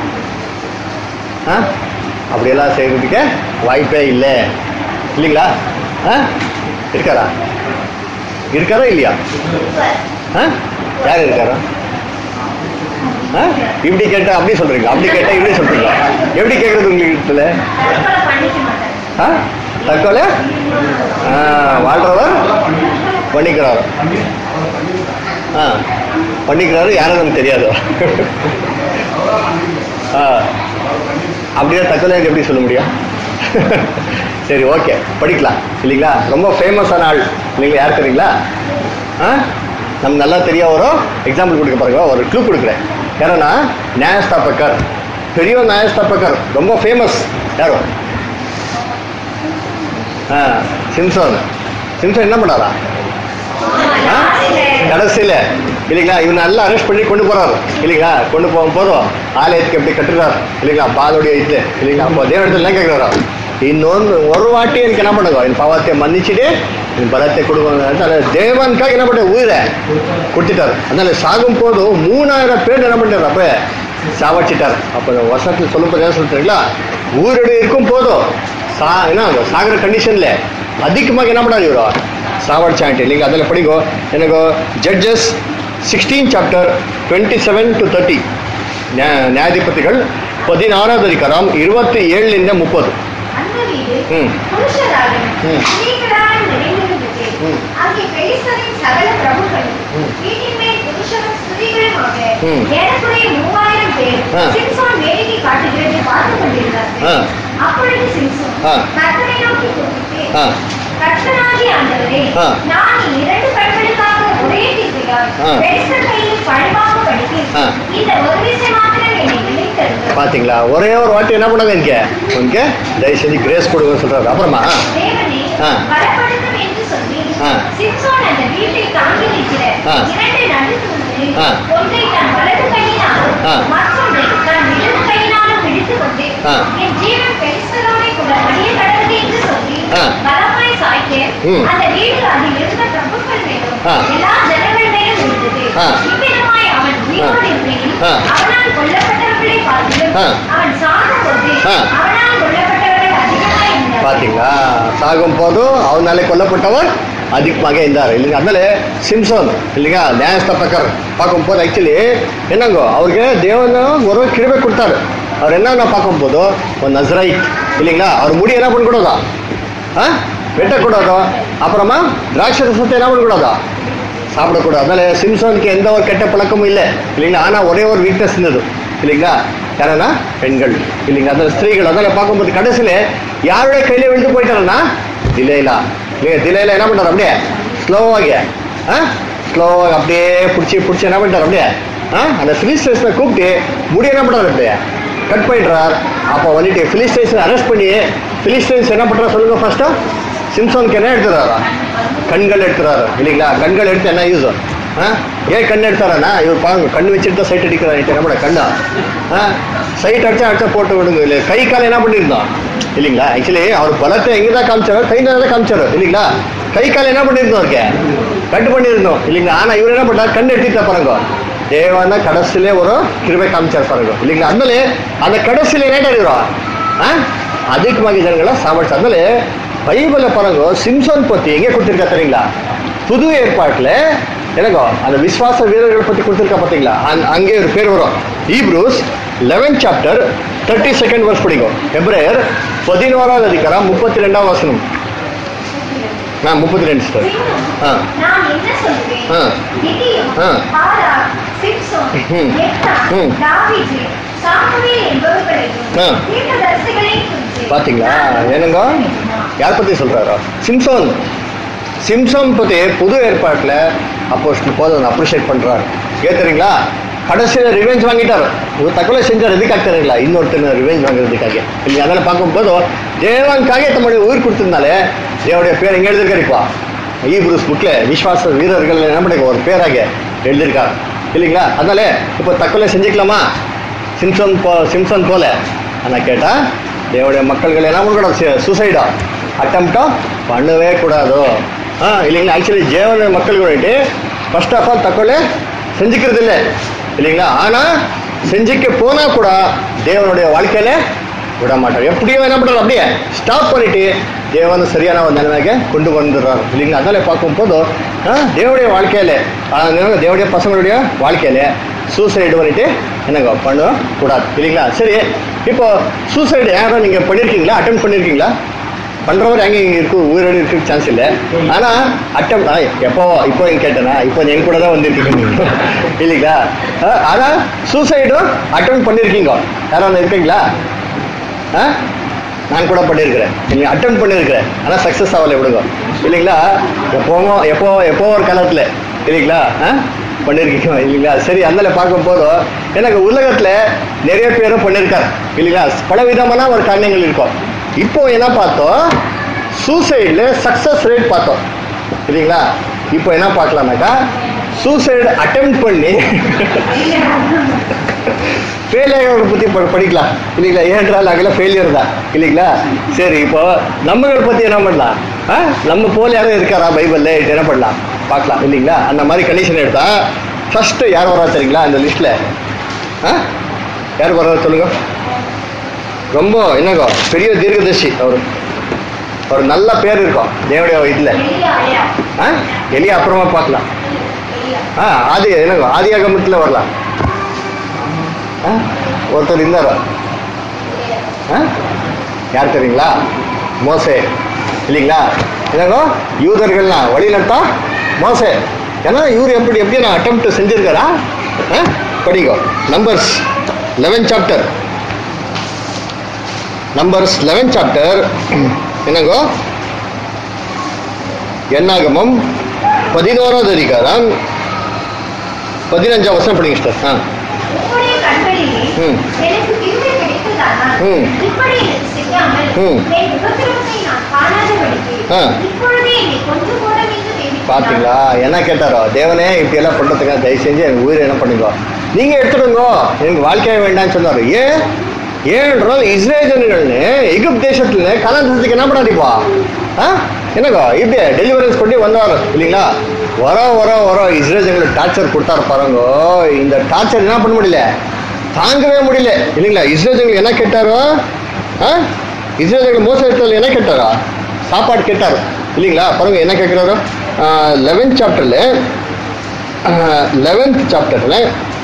S2: ஆ அப்படியெல்லாம் செய்யறதுக்கு வாய்ப்பே இல்லை இல்லைங்களா ஆ இருக்காரா இருக்காரா இல்லையா ஆ யார் இருக்காரா ஆ? இப்படி கேட்டா அப்படி சொல்றீங்க அப்படி கேட்டா இப்படி சொல்றீங்க எப்படி கேட்கறது உங்களுக்கு இடத்துல
S4: தற்கொலை பண்ணிக்க மாட்டார்
S2: ஆ? தற்கொலை ஆ, வாழ்றவர் பண்ணிக்கிறார் ஆ பண்ணிக்கிறாரு யாரும் நமக்கு தெரியாது ஆ அப்படியே தற்கொலை எப்படி சொல்ல முடியும் சரி ஓகே படிக்கலாம் இல்லைங்களா ரொம்ப ஃபேமஸான ஆள் இல்லைங்களா யார் தெரியுங்களா ஆ நமக்கு நல்லா தெரிய வரும் எக்ஸாம்பிள் கொடுக்க பாருங்க ஒரு க்ளூ கொடுக்குறேன் யாருன்னா நியாயஸ்தாபகர் பெரிய நியாயஸ்தாபகர் ரொம்ப ஃபேமஸ் யாரும் ஆ சிம்சன் சிம்சன் என்ன பண்ணாரா ஆ? கடைசியில இல்லைங்களா இவன் நல்லா அரெஸ்ட் பண்ணி கொண்டு போறாரு இல்லைங்களா கொண்டு போகும் போதும் ஆலயத்துக்கு எப்படி கட்டுறாரு இல்லைங்களா பாலுடைய இது இல்லைங்களா அப்போ தேவனத்தில் என்ன கேட்கிறாரா இன்னொன்று ஒரு வாட்டி எனக்கு என்ன பண்ணுங்க என் பாவத்தை மன்னிச்சுட்டு என் பலத்தை கொடுங்க அதனால தேவனுக்காக என்ன பண்ண உயிரை கொடுத்துட்டாரு அதனால சாகும் போதும் மூணாயிரம் பேர் என்ன பண்ணிட்டாரு அப்ப சாவடிச்சிட்டார் அப்போ வருஷத்தில் சொல்லும் போது என்ன சொல்றீங்களா உயிரோட இருக்கும் போதும் சா என்ன சாகிற கண்டிஷன்ல அதிகமாக என்ன பண்ணாரு இவரோ சாவடிச்சான்ட்டு இல்லைங்க அதில் படிங்கோ எனக்கு Judges sixteen chapter twenty seven to thirty நியாயாதிபதிகள் பதினாறாவது அதிகாரம் இருபத்தி ஏழுலேருந்து முப்பது
S4: அந்த வீடு
S2: ம்.
S4: புருஷராலும்
S2: ம்.
S4: ஸ்திரீகளாலும் நிறைந்திருந்தது.
S2: ம்.
S4: அங்கே பெலிஸ்தரின் சகல பிரபுக்களும்
S2: ம்.
S4: வீட்டின் மேல் புருஷரும் ஸ்திரீகளுமாக
S2: ம்.
S4: ஏறக்குறைய மூவாயிரம் பேர்
S2: ஆ.
S4: சிம்சோன் வேடிக்கை காட்டுகிறது பார்த்து கொண்டிருந்தார்கள்
S2: ஆ.
S4: அப்பொழுது சிம்சோன்
S2: ஆ.
S4: கர்த்தரை நோக்கி கூப்பிட்டு
S2: ஆ
S4: கர்த்தனாகிய ஆண்டவரே
S2: ஆ.
S4: நான் என் இரண்டு பெண்களுக்காக ஒரே தீர்வையால்
S2: ஆ.
S4: பெலிஸ்தர் கையில் பழிவாங்க படித்து
S2: ஆ.
S4: இந்த ஒரு விஷயம் மாத்திரம் என்னை நினைத்தருங்கள்
S2: பாத்தீங்களா ஒரே ஒரு வாட்டி என்ன பண்ணாங்க எனக்கு உனக்கு தயவு செஞ்சு கிரேஸ் கொடுங்கன்னு சொல்றாரு அப்புறமா
S4: தேவனே
S2: ஆ.
S4: பலப்படுத்தும் என்று சொல்லி
S2: ஆ.
S4: சிம்சோன் அந்த வீட்டில் தாங்கி நிற்கிற
S2: ஆ.
S4: இரண்டு நடுத்தூண்களில்
S2: ஆ.
S4: ஒன்றை தன் வலது கையினாலும்
S2: ஆ.
S4: மற்றொன்றை தன் இடது கையினாலும் பிடித்துக் கொண்டு
S2: ஆ.
S4: என் ஜீவன் பெலிஸ்தரோடே கூட அழிய கடவுது என்று சொல்லி
S2: ஆ.
S4: பலமாய் சாய்க்க
S2: ம்.
S4: அந்த வீடு அதில் இருந்த பிரபுக்கள் மேலும்
S2: ஆ.
S4: எல்லா ஜனங்கள் மேலும் இருந்தது
S2: ஆ.
S4: இவ்விதமாய் அவன் உயிரோடு இருக்கையில்
S2: ஆ.
S4: அவனால் கொல்லப்பட்டவர்களை பார்த்திலும்
S2: ஆ.
S4: அவன் சாகும்போது
S2: ஆ.
S4: அவனால் கொல்லப்பட்டவர்கள் அதிகமாய் இருந்தார்கள்
S2: பாத்தீங்களா சாகும் போதும் அவனாலே கொல்லப்பட்டவர் அதிகமாக இருந்தார் இல்லைங்க அதனால சிம்சன் இல்லைங்க நியாயஸ்தபக்கர் பார்க்கும்போது ஆக்சுவலி என்னங்கோ அவருக்கு தேவன் ஒரு கிருபை கொடுத்தாரு அவர் என்ன பார்க்கும்போது ஒரு நசரைட் இல்லைங்களா அவர் முடி என்ன பண்ணக்கூடாதா ஆ வெட்டக்கூடாதோ அப்புறமா திராட்சை ரசத்தை என்ன பண்ணக்கூடாதா சாப்பிடக்கூடாது அதனால சிம்சனுக்கு எந்த ஒரு கெட்ட பழக்கமும் இல்லை இல்லைங்களா ஆனால் ஒரே ஒரு வீக்னஸ் இருந்தது இல்லைங்களா யாரனா பெண்கள் இல்லைங்களா அதில் ஸ்திரீகள் அதில் பார்க்கும்போது கடைசியில் யாருடைய கையில விழுந்து போயிட்டாருன்னா திலேலா இல்லைங்க திலேலா என்ன பண்ணுறாரு அப்படியே ஸ்லோவாக ஆ ஸ்லோவாக அப்படியே பிடிச்சி பிடிச்சி என்ன பண்ணிட்டார் அப்படியே ஆ அந்த ஃபிலிஸ்டேஷனை கூப்பிட்டு முடி என்ன பண்ணுறாரு அப்படியே கட் பண்ணிடுறார் அப்போ வந்துட்டு ஃபிலிஸ்டேஷன் அரெஸ்ட் பண்ணி ஃபிலிஸ்டேன்ஸ் என்ன பண்ணுறா சொல்லுங்க ஃபர்ஸ்ட்டு சிம்சோனுக்கு என்ன எடுத்துறாரா கண்கள் எடுத்துறாரு இல்லைங்களா கண்கள் எடுத்து என்ன யூஸ் ஏன் கண் எடுத்தாரண்ணா இவர் பாருங்க கண் வச்சுட்டு சைட் அடிக்கிறாரு நம்மளோட கண்ணா சைட் அடிச்சா அடிச்சா போட்டு விடுங்க இல்லை கை கால் என்ன பண்ணியிருந்தோம் இல்லைங்களா ஆக்சுவலி அவர் பலத்தை எங்கே தான் காமிச்சாரோ கை தான் காமிச்சாரோ இல்லைங்களா கை கால் என்ன பண்ணியிருந்தோம் அவருக்கு கட்டு பண்ணியிருந்தோம் இல்லைங்களா ஆனால் இவர் என்ன பண்ணார் கண் எடுத்துட்டா பாருங்க தேவான கடைசியிலே ஒரு கிருபை காமிச்சார் பாருங்க இல்லைங்களா அதனால அந்த கடைசியில என்ன ஆயிடுறோம் ஆ அதிகமாக ಜನಗಳ சாமர்த்தியம் அதனால பைபிள பாருங்க சிம்சன் பத்தி எங்கே கொடுத்துருக்கா தெரியுங்களா புது ஏற்பாட்டுல எனக்கோ அந்த விசுவாச வீரர்கள் பத்தி கொடுத்துருக்கா பார்த்தீங்களா அங்க- அங்கே ஒரு பேர் வரும் Hebrews eleventh chapter thirty second verse படிக்கும் எப்ரேயர் பதினோராவது அதிகாரம் முப்பத்தி ரெண்டாம் வசனம் ஆ முப்பத்தி ரெண்டு சார் ஆ
S4: நான் என்ன சொல்லுவேன்
S2: ஆ.
S4: கிதியோன்,
S2: ஆ.
S4: பாராக், சிம்சோன்,
S2: ம்.
S4: எப்தா,
S2: ம்.
S4: தாவீது, சாமுவேல் என்பவர்களையும்
S2: ஆ.
S4: தீர்க்கதரிசிகளையும் குறித்து
S2: பாத்தீங்களா
S4: நான்
S2: என்னங்க யார் பத்தி சொல்றாரோ சிம்சோன் சிம்சோன் பத்தி புது ஏற்பாட்டுல அப்போ போதும் அப்ரிஷியேட் பண்றாரு ஏன் தெரியுங்களா கடைசியில ரிவெஞ்ச் வாங்கிட்டாரு ஒரு தற்கொலை செஞ்சார் எதுக்காக தெரியுங்களா இன்னொருத்தர் ரிவெஞ்ச் வாங்குறதுக்காக இல்லைங்க அதனால பார்க்கும்போது தேவனுக்காக தம்முடைய உயிர் கொடுத்திருந்தாலே தேவனுடைய பேர் எங்க எழுதிருக்காரு இப்போ ஈப்ரூஸ் புக்ல விஸ்வாச வீரர்கள் என்ன பண்ணி ஒரு பேராக எழுதியிருக்காரு இல்லைங்களா அதனால இப்போ தற்கொலை செஞ்சுக்கலாமா சிம்சன் போ சிம்சன் போல ஆனால் கேட்டால் தேவடைய மக்கள்கள் என்ன பண்ணக்கூடாது சூசைடா அட்டம்ப்டா பண்ணவே கூடாதோ ஆ இல்லைங்களா ஆக்சுவலி தேவன மக்கள்களுடைய ஃபர்ஸ்ட் ஆஃப் ஆல் தற்கொலை செஞ்சுக்கிறது இல்லை இல்லைங்களா ஆனால் செஞ்சுக்க போனால் கூட தேவனுடைய வாழ்க்கையில விட மாட்டார் எப்படியோ என்ன பண்ணுறாரு அப்படியே ஸ்டாப் பண்ணிட்டு தேவன் சரியான ஒரு நிலைமைக்கு கொண்டு வந்துடுறாரு இல்லைங்களா அதனால பார்க்கும்போது ஆ, தேவனுடைய வாழ்க்கையில ஆ, தேவனுடைய பசங்களுடைய வாழ்க்கையில சூசைடு பண்ணிட்டு என்னங்க பண்ண கூடாது இல்லைங்களா சரி இப்போ சூசைடு யாரும் நீங்க பண்ணிருக்கீங்களா அட்டம் பண்ணிருக்கீங்களா பண்றவர் எங்க இங்க இருக்கு உயிரோடு இருக்க சான்ஸ் இல்லை ஆனா அட்டம் எப்போ இப்போ எங்க கேட்டேனா இப்போ என் கூட தான் வந்திருக்கீங்க நீங்க. இல்லைங்களா ஆ, ஆனா சூசைடும் அட்டம் பண்ணிருக்கீங்க யாரும் இருக்கீங்களா ஆ நான் கூட பண்ணியிருக்கிறேன் நீங்க அட்டம் பண்ணியிருக்கிறேன் ஆனா சக்சஸ் ஆகலை விடுங்க இல்லைங்களா எப்போவோ எப்போ எப்போ ஒரு காலத்துல இல்லைங்களா ஆ பண்ணியிருக்கீங்க இல்லைங்களா சரி அதனால பார்க்கும் போதும் எனக்கு உலகத்துல நிறைய பேரும் பண்ணியிருக்காரு இல்லைங்களா பல விதமான ஒரு காரணங்கள் இருக்கும் இப்போ என்ன பார்த்தோம் சூசைட்ல சக்சஸ் ரேட் பார்த்தோம் இல்லைங்களா இப்போ என்ன பார்க்கலாம்னாக்கா சூசைடு அட்டம் பண்ணி ஃபெயிலியர் பத்தி ப- படிக்கலாம் இல்லைங்களா ஏன்றால் அங்கெல்லாம் ஃபெயிலியர் தான் இல்லைங்களா சரி இப்போ நம்மளை பத்தி என்ன பண்ணலாம் ஆ? நம்ம போல யாரும் இருக்காரா பைபிள்ல இது என்ன பண்ணலாம் பார்க்கலாம் இல்லைங்களா அந்த மாதிரி கண்டிஷன் எடுத்தா ஃபர்ஸ்ட் யார் வரா தெரியுங்களா அந்த லிஸ்ட்ல ஆ யார் வரா சொல்லுங்க ரொம்ப என்னங்க பெரிய தீர்க்கதர்சி அவரு ஒரு நல்ல பேர் இருக்கும் தேவடைய இதுல ஆ எளிய அப்புறமா பார்க்கலாம் ஆ ஆதி என்னங்க ஆதியாகமத்துல வரலாம் ஆ? ஒருத்தர் இருந்தாரா ஆ? யார் தெரியுங்களா மோசே இல்லைங்களா என்னங்கோ யூதர்கள்னா வழி நடத்தா மோசே ஏன்னா இவர் எப்படி எப்படி நான் அட்டம் செஞ்சிருக்காரா ஆ? படிங்கோ Numbers eleven chapter Numbers eleven chapter என்னங்கோ எண்ணாகமம் பதினோராவது அதிகாரம் பதினஞ்சாம் வருஷம் படிங்க சார் ஆ
S4: உம்முடைய கண்களிலே
S2: ம்.
S4: எனக்கு கிருபை கிடைத்ததானால்,
S2: ம்.
S4: இப்படி எனக்கு செய்யாமல்,
S2: ம்.
S4: என் உபத்திரவத்தை நான் காணாதபடிக்கு,
S2: ஆ.
S4: இப்பொழுதே என்னை கொன்று போட என்று வேண்டிக்
S2: பாத்தீங்களா என்ன கேட்டாரோ தேவனே இப்படி எல்லாம் பண்றதுக்காக தயவு செஞ்சு எனக்கு உயிரை என்ன பண்ணுங்க நீங்க எடுத்துடுங்க எனக்கு வாழ்க்கையே வேண்டாம்னு சொன்னாரு ஏன் ஏன்றால் இஸ்ரேல் ஜனங்கள்னு எகிப்த் தேசத்துல கலாச்சாரத்துக்கு என்ன பண்ணாதீப்பா ஆ என்னங்க இப்படி டெலிவரன்ஸ் பண்ணி வந்தாரு இல்லைங்களா வர வர வர இஸ்ரேல் ஜனங்களுக்கு டார்ச்சர் கொடுத்தாரு பாருங்க இந்த டார்ச்சர் என்ன பண்ண முடியல தாங்கவே முடியல இல்லைங்களா இஸ்ரேல் ஜனங்களுக்கு என்ன கேட்டாரோ ஆ இஸ்ரேல் ஜனங்கள் மோசத்தில் என்ன கேட்டாரா சாப்பாடு கேட்டார் இல்லைங்களா பாருங்க என்ன கேட்குறாரு லெவன்த் சாப்டர்ல லெவன்த் சாப்டர்ல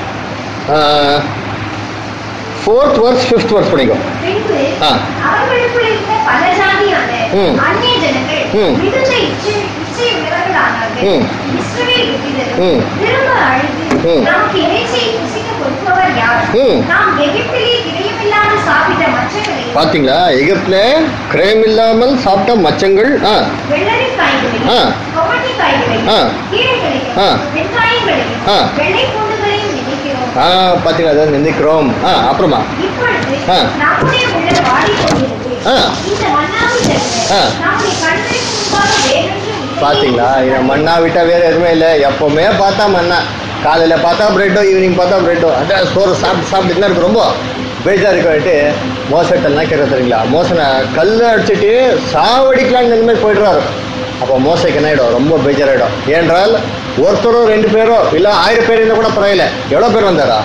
S2: ஃபோர்த் வர்ஸ் ஃபிஃப்த் வர்ஸ் படிங்க
S4: பின்பு
S2: ஆ.
S4: அவர்களுக்குள் இருந்த பல ஜாதியான
S2: ம்.
S4: அந்நிய ஜனங்கள்
S2: ம்.
S4: மிகுந்த இச்சை- இச்சையுள்ளவர்களானார்கள்.
S2: ம்.
S4: இஸ்ரவேல் புத்திரரும்
S2: ம்.
S4: திரும்ப அழுது,
S2: ம்.
S4: நமக்கு இறைச்சியை புசிக்க கொடுப்பவர் யார்?
S2: ம்.
S4: நாம் எகிப்திலே கிரயமில்லாது சாப்பிட்ட மச்சங்களையும்,
S2: பாத்தீங்களா எகிப்துல கிரயம் இல்லாமல் சாப்பிட்ட மச்சங்கள் ஆ
S4: வெள்ளரிக்காய்களையும்,
S2: ஆ.
S4: கொமட்டிக்காய்களையும்,
S2: ஆ.
S4: கீரைகளையும்,
S2: ஆ.
S4: வெங்காயங்களையும்,
S2: ஆ.
S4: வெள்ளைப் பூண்டுகளையும் நினைக்கிறோம்.
S2: ஆ பாத்தீங்களா அதான் நிந்திக்கிறோம் ஆ அப்புறமா
S4: இப்பொழுது
S2: ஆ.
S4: நம்முடைய உள்ளம் வாடிக்கொண்டிருக்கு.
S2: ஆ.
S4: இந்த மன்னாவை தவிர
S2: ஆ.
S4: நம்முடைய கண்களுக்கு முன்பாக வேறொன்றும் இல்லையே.
S2: பாத்தீங்களா இவன் மண்ணா விட்டா வேற எதுவுமே இல்லை எப்பவுமே பார்த்தா மண்ணா காலையில பார்த்தா பிரெட்டோ ஈவினிங் பார்த்தா பிரெட்டோ அதான் சோறு சாப்பிட்டு சாப்பிட்டு இருக்கு ரொம்ப பேஜா இருக்கிட்டு மோசட்டெல்லாம் கேட்க தெரியுங்களா மோசனை கல்லு அடிச்சிட்டு சாவடிக்கலாம்னு நிலைமை போயிடுறாரு அப்போ மோசைக்கு என்ன ஆயிடும் ரொம்ப பேஜாராயிடும் ஏன்றால் ஒருத்தரோ ரெண்டு பேரோ இல்லை ஆயிரம் பேர் இருந்தால் கூட பரவாயில்ல எவ்வளோ பேர் வந்தாரா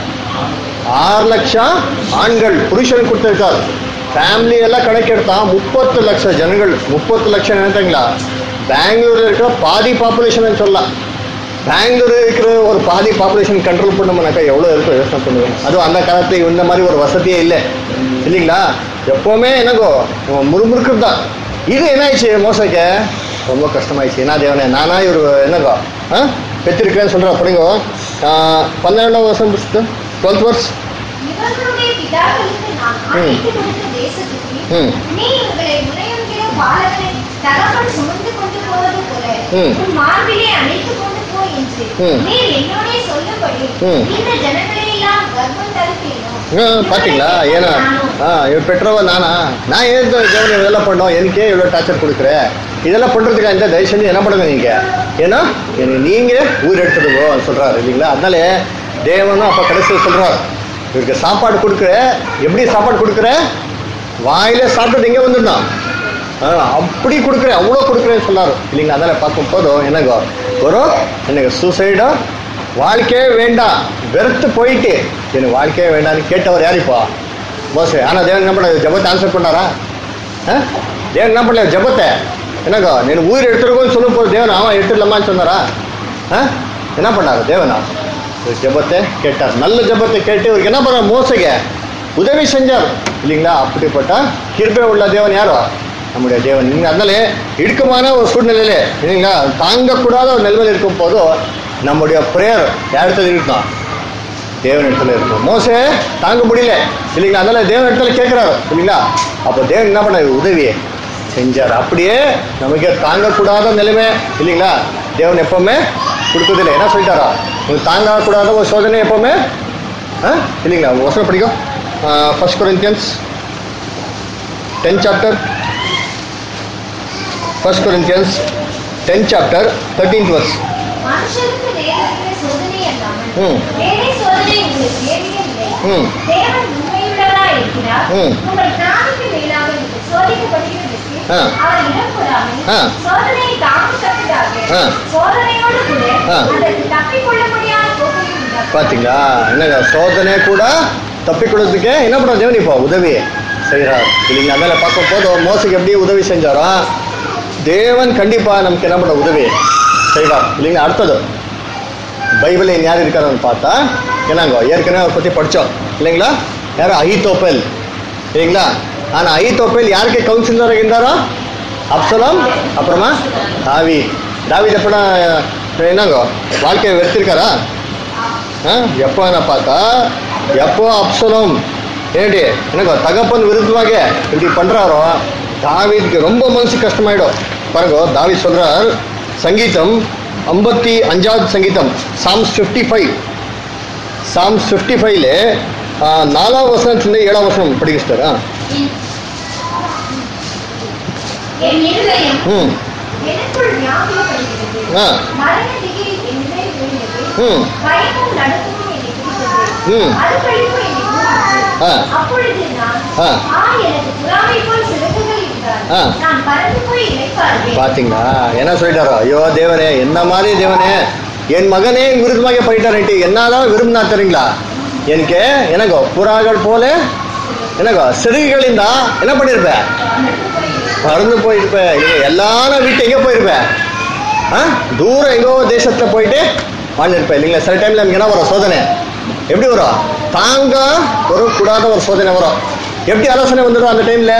S2: ஆறு லட்சம் ஆண்கள் புருஷன் கொடுத்திருக்காரு ஃபேமிலி எல்லாம் கணக்கெடுத்தா முப்பத்து லட்சம் ஜனங்கள் முப்பத்து லட்சம் நினைத்தீங்களா பெங்களூர்ல இருக்கிற பாதி பாப்புலேஷன் சொல்லலாம் பெங்களூர் இருக்கிற ஒரு பாதி பாப்புலேஷன் கண்ட்ரோல் பண்ணோம்னாக்கா எவ்வளோ இருக்கும் யோசனை பண்ணுங்க அதுவும் அந்த காலத்துல இந்த மாதிரி ஒரு வசதியே இல்லை இல்லைங்களா எப்பவுமே என்னங்கோ முறுமுறுக்கு தான் இது என்ன ஆயிடுச்சு மோசக்க ரொம்ப கஷ்டமாயிடுச்சு என்ன தேவனே நானா இவர் என்னங்கோ ஆ பெற்றிருக்கேன்னு சொல்கிறேன் அப்படிங்கோ பன்னெண்டாம் வருஷம் டுவெல்த் வர்ஸ்
S4: இவர்களுடைய பிதாக்களுக்கு நான் ஆணையிட்டு கொடுத்த தேசத்துக்கு
S2: ம்.
S4: நீ இவர்களை முறையுங்கிற பாலகனை தகப்பன் சுமந்து கொண்டு போவது போல
S2: ம்.
S4: உன் மார்பிலே அணைத்துக் கொண்டு போ என்று
S2: ம்.
S4: நீர் என்னோடே சொல்லும்படி
S2: ம்.
S4: இந்த ஜனங்களை எல்லாம் கர்ப்பம் தரிப்பேனோ
S2: ஆ, பாத்தீங்களா ஏன்னா ஆ இவன் பெற்றவ நானா நான் ஏன் இந்த தேவனை இதெல்லாம் பண்ணோம் எனக்கே இவ்வளோ டார்ச்சர் கொடுக்குற இதெல்லாம் பண்றதுக்கு இந்த தயவு செஞ்சு என்ன பண்ணுங்க நீங்க ஏன்னா எனக்கு நீங்க உயிர் எடுத்துடுங்கோ சொல்றாரு இல்லைங்களா அதனால தேவனும் அப்ப கடைசியில் சொல்றாரு இவருக்கு சாப்பாடு கொடுக்குற எப்படி சாப்பாடு கொடுக்குற வாயில சாப்பிட்டு எங்க வந்துடணும் ஆ, அப்படி கொடுக்குறேன் அவ்வளோ கொடுக்குறேன்னு சொன்னாரு இல்லைங்களா அதனால பார்க்கும் போதும் என்னங்க வரும் எனக்கு சூசைடா வாழ்க்கையே வேண்டாம் வெறுத்து போயிட்டு எனக்கு வாழ்க்கையே வேண்டாம்னு கேட்டவர் யார் இப்போ மோசே ஆனா தேவன் என்ன பண்ண ஜபத்தை ஆன்சர் பண்ணாரா ஆ? தேவன் என்ன பண்ணல ஜபத்தை என்னக்கா நீ உயிர் எடுத்துருக்கோன்னு சொல்லும் போது தேவன் அவன் எடுத்துடலாமான்னு சொன்னாரா ஆ? என்ன பண்ணாரு தேவனா இவர் ஜெபத்தை கேட்டார் நல்ல ஜெபத்தை கேட்டு இவருக்கு என்ன பண்ண மோசைக்கு உதவி செஞ்சார் இல்லைங்களா அப்படிப்பட்ட கிருபை உள்ள தேவன் யாரோ நம்முடைய தேவன் நீங்க அதனால இடுக்கமான ஒரு சூழ்நிலையில இல்லைங்களா தாங்கக்கூடாத ஒரு நிலைமையில் இருக்கும் போதும் நம்முடைய பிரேயர் யார்கிட்ட இருக்கணும் தேவன் இடத்துல இருக்கும் மோசே தாங்க முடியல இல்லைங்களா அதனால தேவன் இடத்துல கேட்கிறாரு இல்லைங்களா அப்போ தேவன் என்ன பண்ணாரு உதவியை செஞ்சார் அப்படியே நமக்கு தாங்கக்கூடாத நிலைமை இல்லைங்களா தேவன் எப்பவுமே கொடுக்கறதில்லை என்ன சொல்லிட்டாரா உங்களுக்கு தாங்கக்கூடாத ஒரு சோதனை எப்பவுமே ஆ இல்லைங்களா வசனம் படிக்கும் first Corinthians ten chapter first Corinthians ten chapter thirteenth verse
S4: மனுஷருக்கு நேரிடுகிற சோதனை அல்லாமல்
S2: ம்.
S4: வேறே சோதனை உங்களுக்கு தேவையில்லை
S2: ம்.
S4: தேவன் உண்மையுள்ளவராய் இருக்கிறார்
S2: ம்.
S4: உங்கள் பிராணிக்கு மேலாக நீங்கள் சோதிக்கப்படுகிறதற்கு
S2: ஆ.
S4: அவர் இடம் கொடாமல்
S2: ஆ.
S4: சோதனையை தாமதத்தக்கதாக
S2: ஆ.
S4: சோதனையோடு கூட
S2: ஆ.
S4: அதற்கு தப்பிக்கொள்ள முடியாத போக்கையும் உண்டாக்கும்.
S2: பார்த்தீங்களா என்னங்க சோதனை கூட தப்பிக்கொள்றதுக்கு என்ன பண்ணுற தேவன் இப்போ உதவி செய்கிறார் இல்லைங்களா அதனால பார்க்கும் போது மோசைக்கு எப்படி உதவி செஞ்சாரோ தேவன் கண்டிப்பா நமக்கு என்ன பண்ண உதவி செய்வார் இல்லைங்களா அடுத்தது பைபிளில் யார் இருக்காருன்னு பார்த்தா என்னங்க ஏற்கனவே அவரை பற்றி படித்தோம் இல்லைங்களா யாரும் அஹிதோப்பல் இல்லைங்களா ஆனால் அஹிதோப்பல் யாருக்கு கவுன்சிலராக இருந்தாரோ அப்சலம் அப்புறமா தாவி தாவித் எப்படா என்னங்க வாழ்க்கையை வெறுத்திருக்காரா ஆ? எப்போ நான் பார்த்தா எப்போ அப்சலம் ஏண்டி எனக்கு தகப்பன் விருதுவாக இப்படி பண்றாரோ தாவீதுக்கு ரொம்ப மனசு கஷ்டமாயிடும் பாருங்க தாவி சொல்றார் சங்கீதம் ஐம்பத்தி அஞ்சாவது சங்கீதம் Psalms fifty five Psalms fifty ஃபைவ்ல நாலாம் வசனத்துலேருந்து ஏழாம் வசனம் படிக்க சார் ஆ
S4: என் இருதயம்
S2: ம்
S4: எனக்குள் வியாகுலப்படுகிறது
S2: ஆ.
S4: மரண திகில் என் மேல் விழுந்தது
S2: ம்.
S4: பயமும் நடுக்கமும் என்னை பிடித்தது
S2: ம்.
S4: அழுக்கழிப்பு என்னை
S2: ஆ.
S4: மூடிற்று. அப்பொழுது நான்
S2: ஆ.
S4: ஆ எனக்கு புறாவை போல் சிறகுகள் இருந்தார்
S2: ஆ.
S4: நான் பறந்து போய் இழைப்பார்கள்
S2: பாத்தீங்களா என்ன சொல்லிட்டாரோ ஐயோ தேவனே என்ன மாதிரி தேவனே என் மகனே விருதுமாக போயிட்டாரேன்ட்டு என்னதான் விரும்பினா தெரியுங்களா எனக்கு எனக்கு புறாக்கள் போல எனக்கு சிறுகுகளிந்தா என்ன பண்ணிருப்பேன் பறந்து போயிருப்பேன் இல்லைங்க எல்லாரும் வீட்டு எங்கே போயிருப்பேன் ஆ தூரம் எங்கோ தேசத்துல போயிட்டு வாழ்ந்துருப்பேன் இல்லைங்களா சில டைம்ல நமக்கு என்ன வரும் சோதனை எப்படி வரும் தாங்க ஒரு கூடாத ஒரு சோதனை வரும் எப்படி ஆலோசனை வந்துடும் அந்த டைம்ல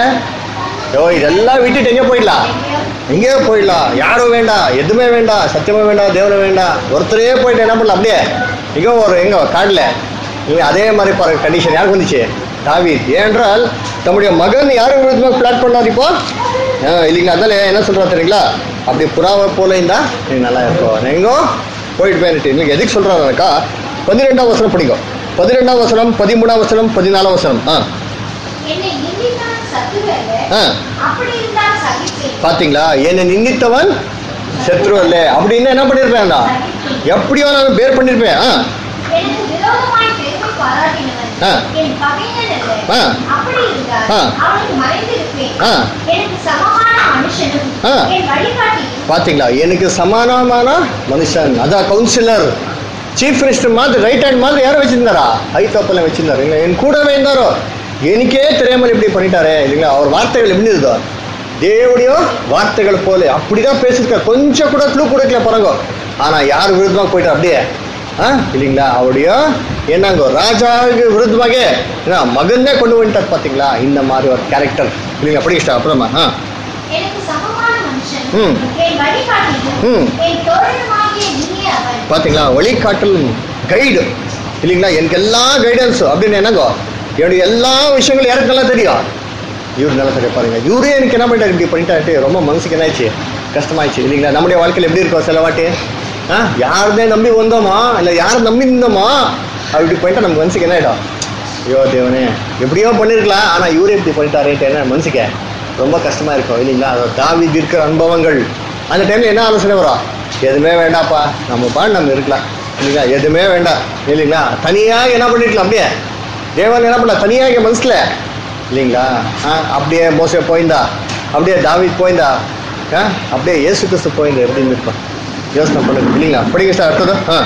S2: ஓ இதெல்லாம் விட்டுட்டு எங்கே போயிடலாம் எங்கேயோ போயிடலாம் யாரும் வேண்டாம் எதுவுமே வேண்டாம் சத்தியமே வேண்டாம் தேவனை வேண்டாம் ஒருத்தரே போயிட்டு என்ன பண்ணலாம் அப்படியே எங்கோ ஒரு எங்கோ காட்டில் நீங்க அதே மாதிரி பாருங்க கண்டிஷன் யாருக்கு வந்துச்சு தாவீத் ஏனென்றால் தம்முடைய மகன் யாரும் விருத்தமாக பிளாட் பண்ணார் இப்போ ஆ, இல்லைங்களா அதனால என்ன சொல்றா தெரியுங்களா அப்படி புறாவை போல இருந்தா நீ நல்லா இருக்கும் நான் எங்கோ போயிட்டு போயிட்டு இன்னைக்கு எதுக்கு சொல்றாருனாக்கா பதிரெண்டாம் வசனம் படிக்கும் பதிரெண்டாம் வசனம் பதிமூணாம் வசனம் பதினாலாம் வசனம் ஆ
S4: என்னை நிந்தித்தான் சத்துரு அல்ல
S2: ஆ
S4: அப்படி இருந்தால் சகிப்பேன்
S2: பாத்தீங்களா என்னை நிந்தித்தவன் செத்ரு அல்ல அப்படின்னு என்ன பண்ணிருப்பேன்டா எப்படியோ நான் பேர் பண்ணிருப்பேன் ஆ
S4: எனக்கு விரோதமாய் பெருமை பாராட்டினவன்
S2: ஆ.
S4: என் பகைஞன் அல்ல
S2: ஆ.
S4: அப்படி இருந்தால்
S2: ஆ.
S4: அவனுக்கு மறைந்திருப்பேன்
S2: ஆ.
S4: எனக்கு சமமான மனுஷனும்
S2: ஆ.
S4: என் வழிகாட்டியும்
S2: பாத்தீங்களா எனக்கு சமானமான மனுஷன் அதான் கவுன்சிலர் சீஃப் மினிஸ்டர் மாதிரி ரைட் ஹேண்ட் மாதிரி யாரும் வச்சிருந்தாரா ஐத்தப்பெல்லாம் வச்சிருந்தாரு இல்ல என் கூடவே இருந்தாரோ எனக்கே தெரியாமல் இப்படி பண்ணிட்டாரே இல்லைங்களா அவர் வார்த்தைகள் எப்படி இருந்தோ தேவடைய வார்த்தைகள் போல அப்படிதான் பேசிருக்க கொஞ்சம் கூட க்ளூ கொடுக்கல பாருங்க ஆனா யார் விருதுமாக போயிட்டார் அப்படியே ஆ இல்லைங்களா அவருடைய என்னங்க ராஜாவுக்கு விருதுமாக என்ன மகனே கொண்டு வந்துட்டார் பாத்தீங்களா இந்த மாதிரி ஒரு கேரக்டர் இல்லைங்களா படிக்கிட்டா அப்புறமா ஆ
S4: எனக்கு சமமான மனுஷன்
S2: ம்.
S4: என் வழிகாட்டியும்
S2: ம்.
S4: என் தோழனுமாகிய நீயே அவன்
S2: பாத்தீங்களா வழிகாட்டல் கைடு இல்லைங்களா எனக்கு எல்லா கைடன்ஸ் அப்படின்னு என்னங்கோ என்னுடைய எல்லா விஷயங்களும் யாருக்கு நல்லா தெரியும் இவரு நல்லா தெரியும் பாருங்க இவரே எனக்கு என்ன பண்ணிட்டாரு இப்படி பண்ணிட்டாரு ரொம்ப மனசுக்கு என்னாச்சு கஷ்டமாயிடுச்சு இல்லைங்களா நம்முடைய வாழ்க்கையில் எப்படி இருக்கும் சில வாட்டி ஆ யாருதே நம்பி வந்தோமா இல்லை யார் நம்பி இருந்தோமா அப்படி பண்ணிட்டா நம்ம மனசுக்கு என்ன ஆயிடும் ஐயோ தேவனே எப்படியோ பண்ணிருக்கலாம் ஆனா இவரே இப்படி பண்ணிட்டாரேன்ட்டு என்ன மனசுக்கு ரொம்ப கஷ்டமா இருக்கும் இல்லைங்களா அது தாவி இருக்கிற அனுபவங்கள் அந்த டைம்ல என்ன ஆலோசனை வரும் எதுவுமே வேண்டாப்பா நம்ம பாடு நம்ம இருக்கலாம் இல்லைங்களா எதுவுமே வேண்டாம் இல்லைங்களா தனியாக என்ன பண்ணிருக்கலாம் அப்படியே தேவன் என்ன பண்ண தனியாக என் மனசுல இல்லைங்களா ஆ அப்படியே மோசே போயிருந்தா அப்படியே தாவீத் போயிருந்தா ஆ அப்படியே இயேசு கிறிஸ்து போயிருந்தா எப்படின்னு இருப்பான் யோசனை பண்ணுங்க இல்லைங்களா படிங்க சார் அடுத்தது ஆ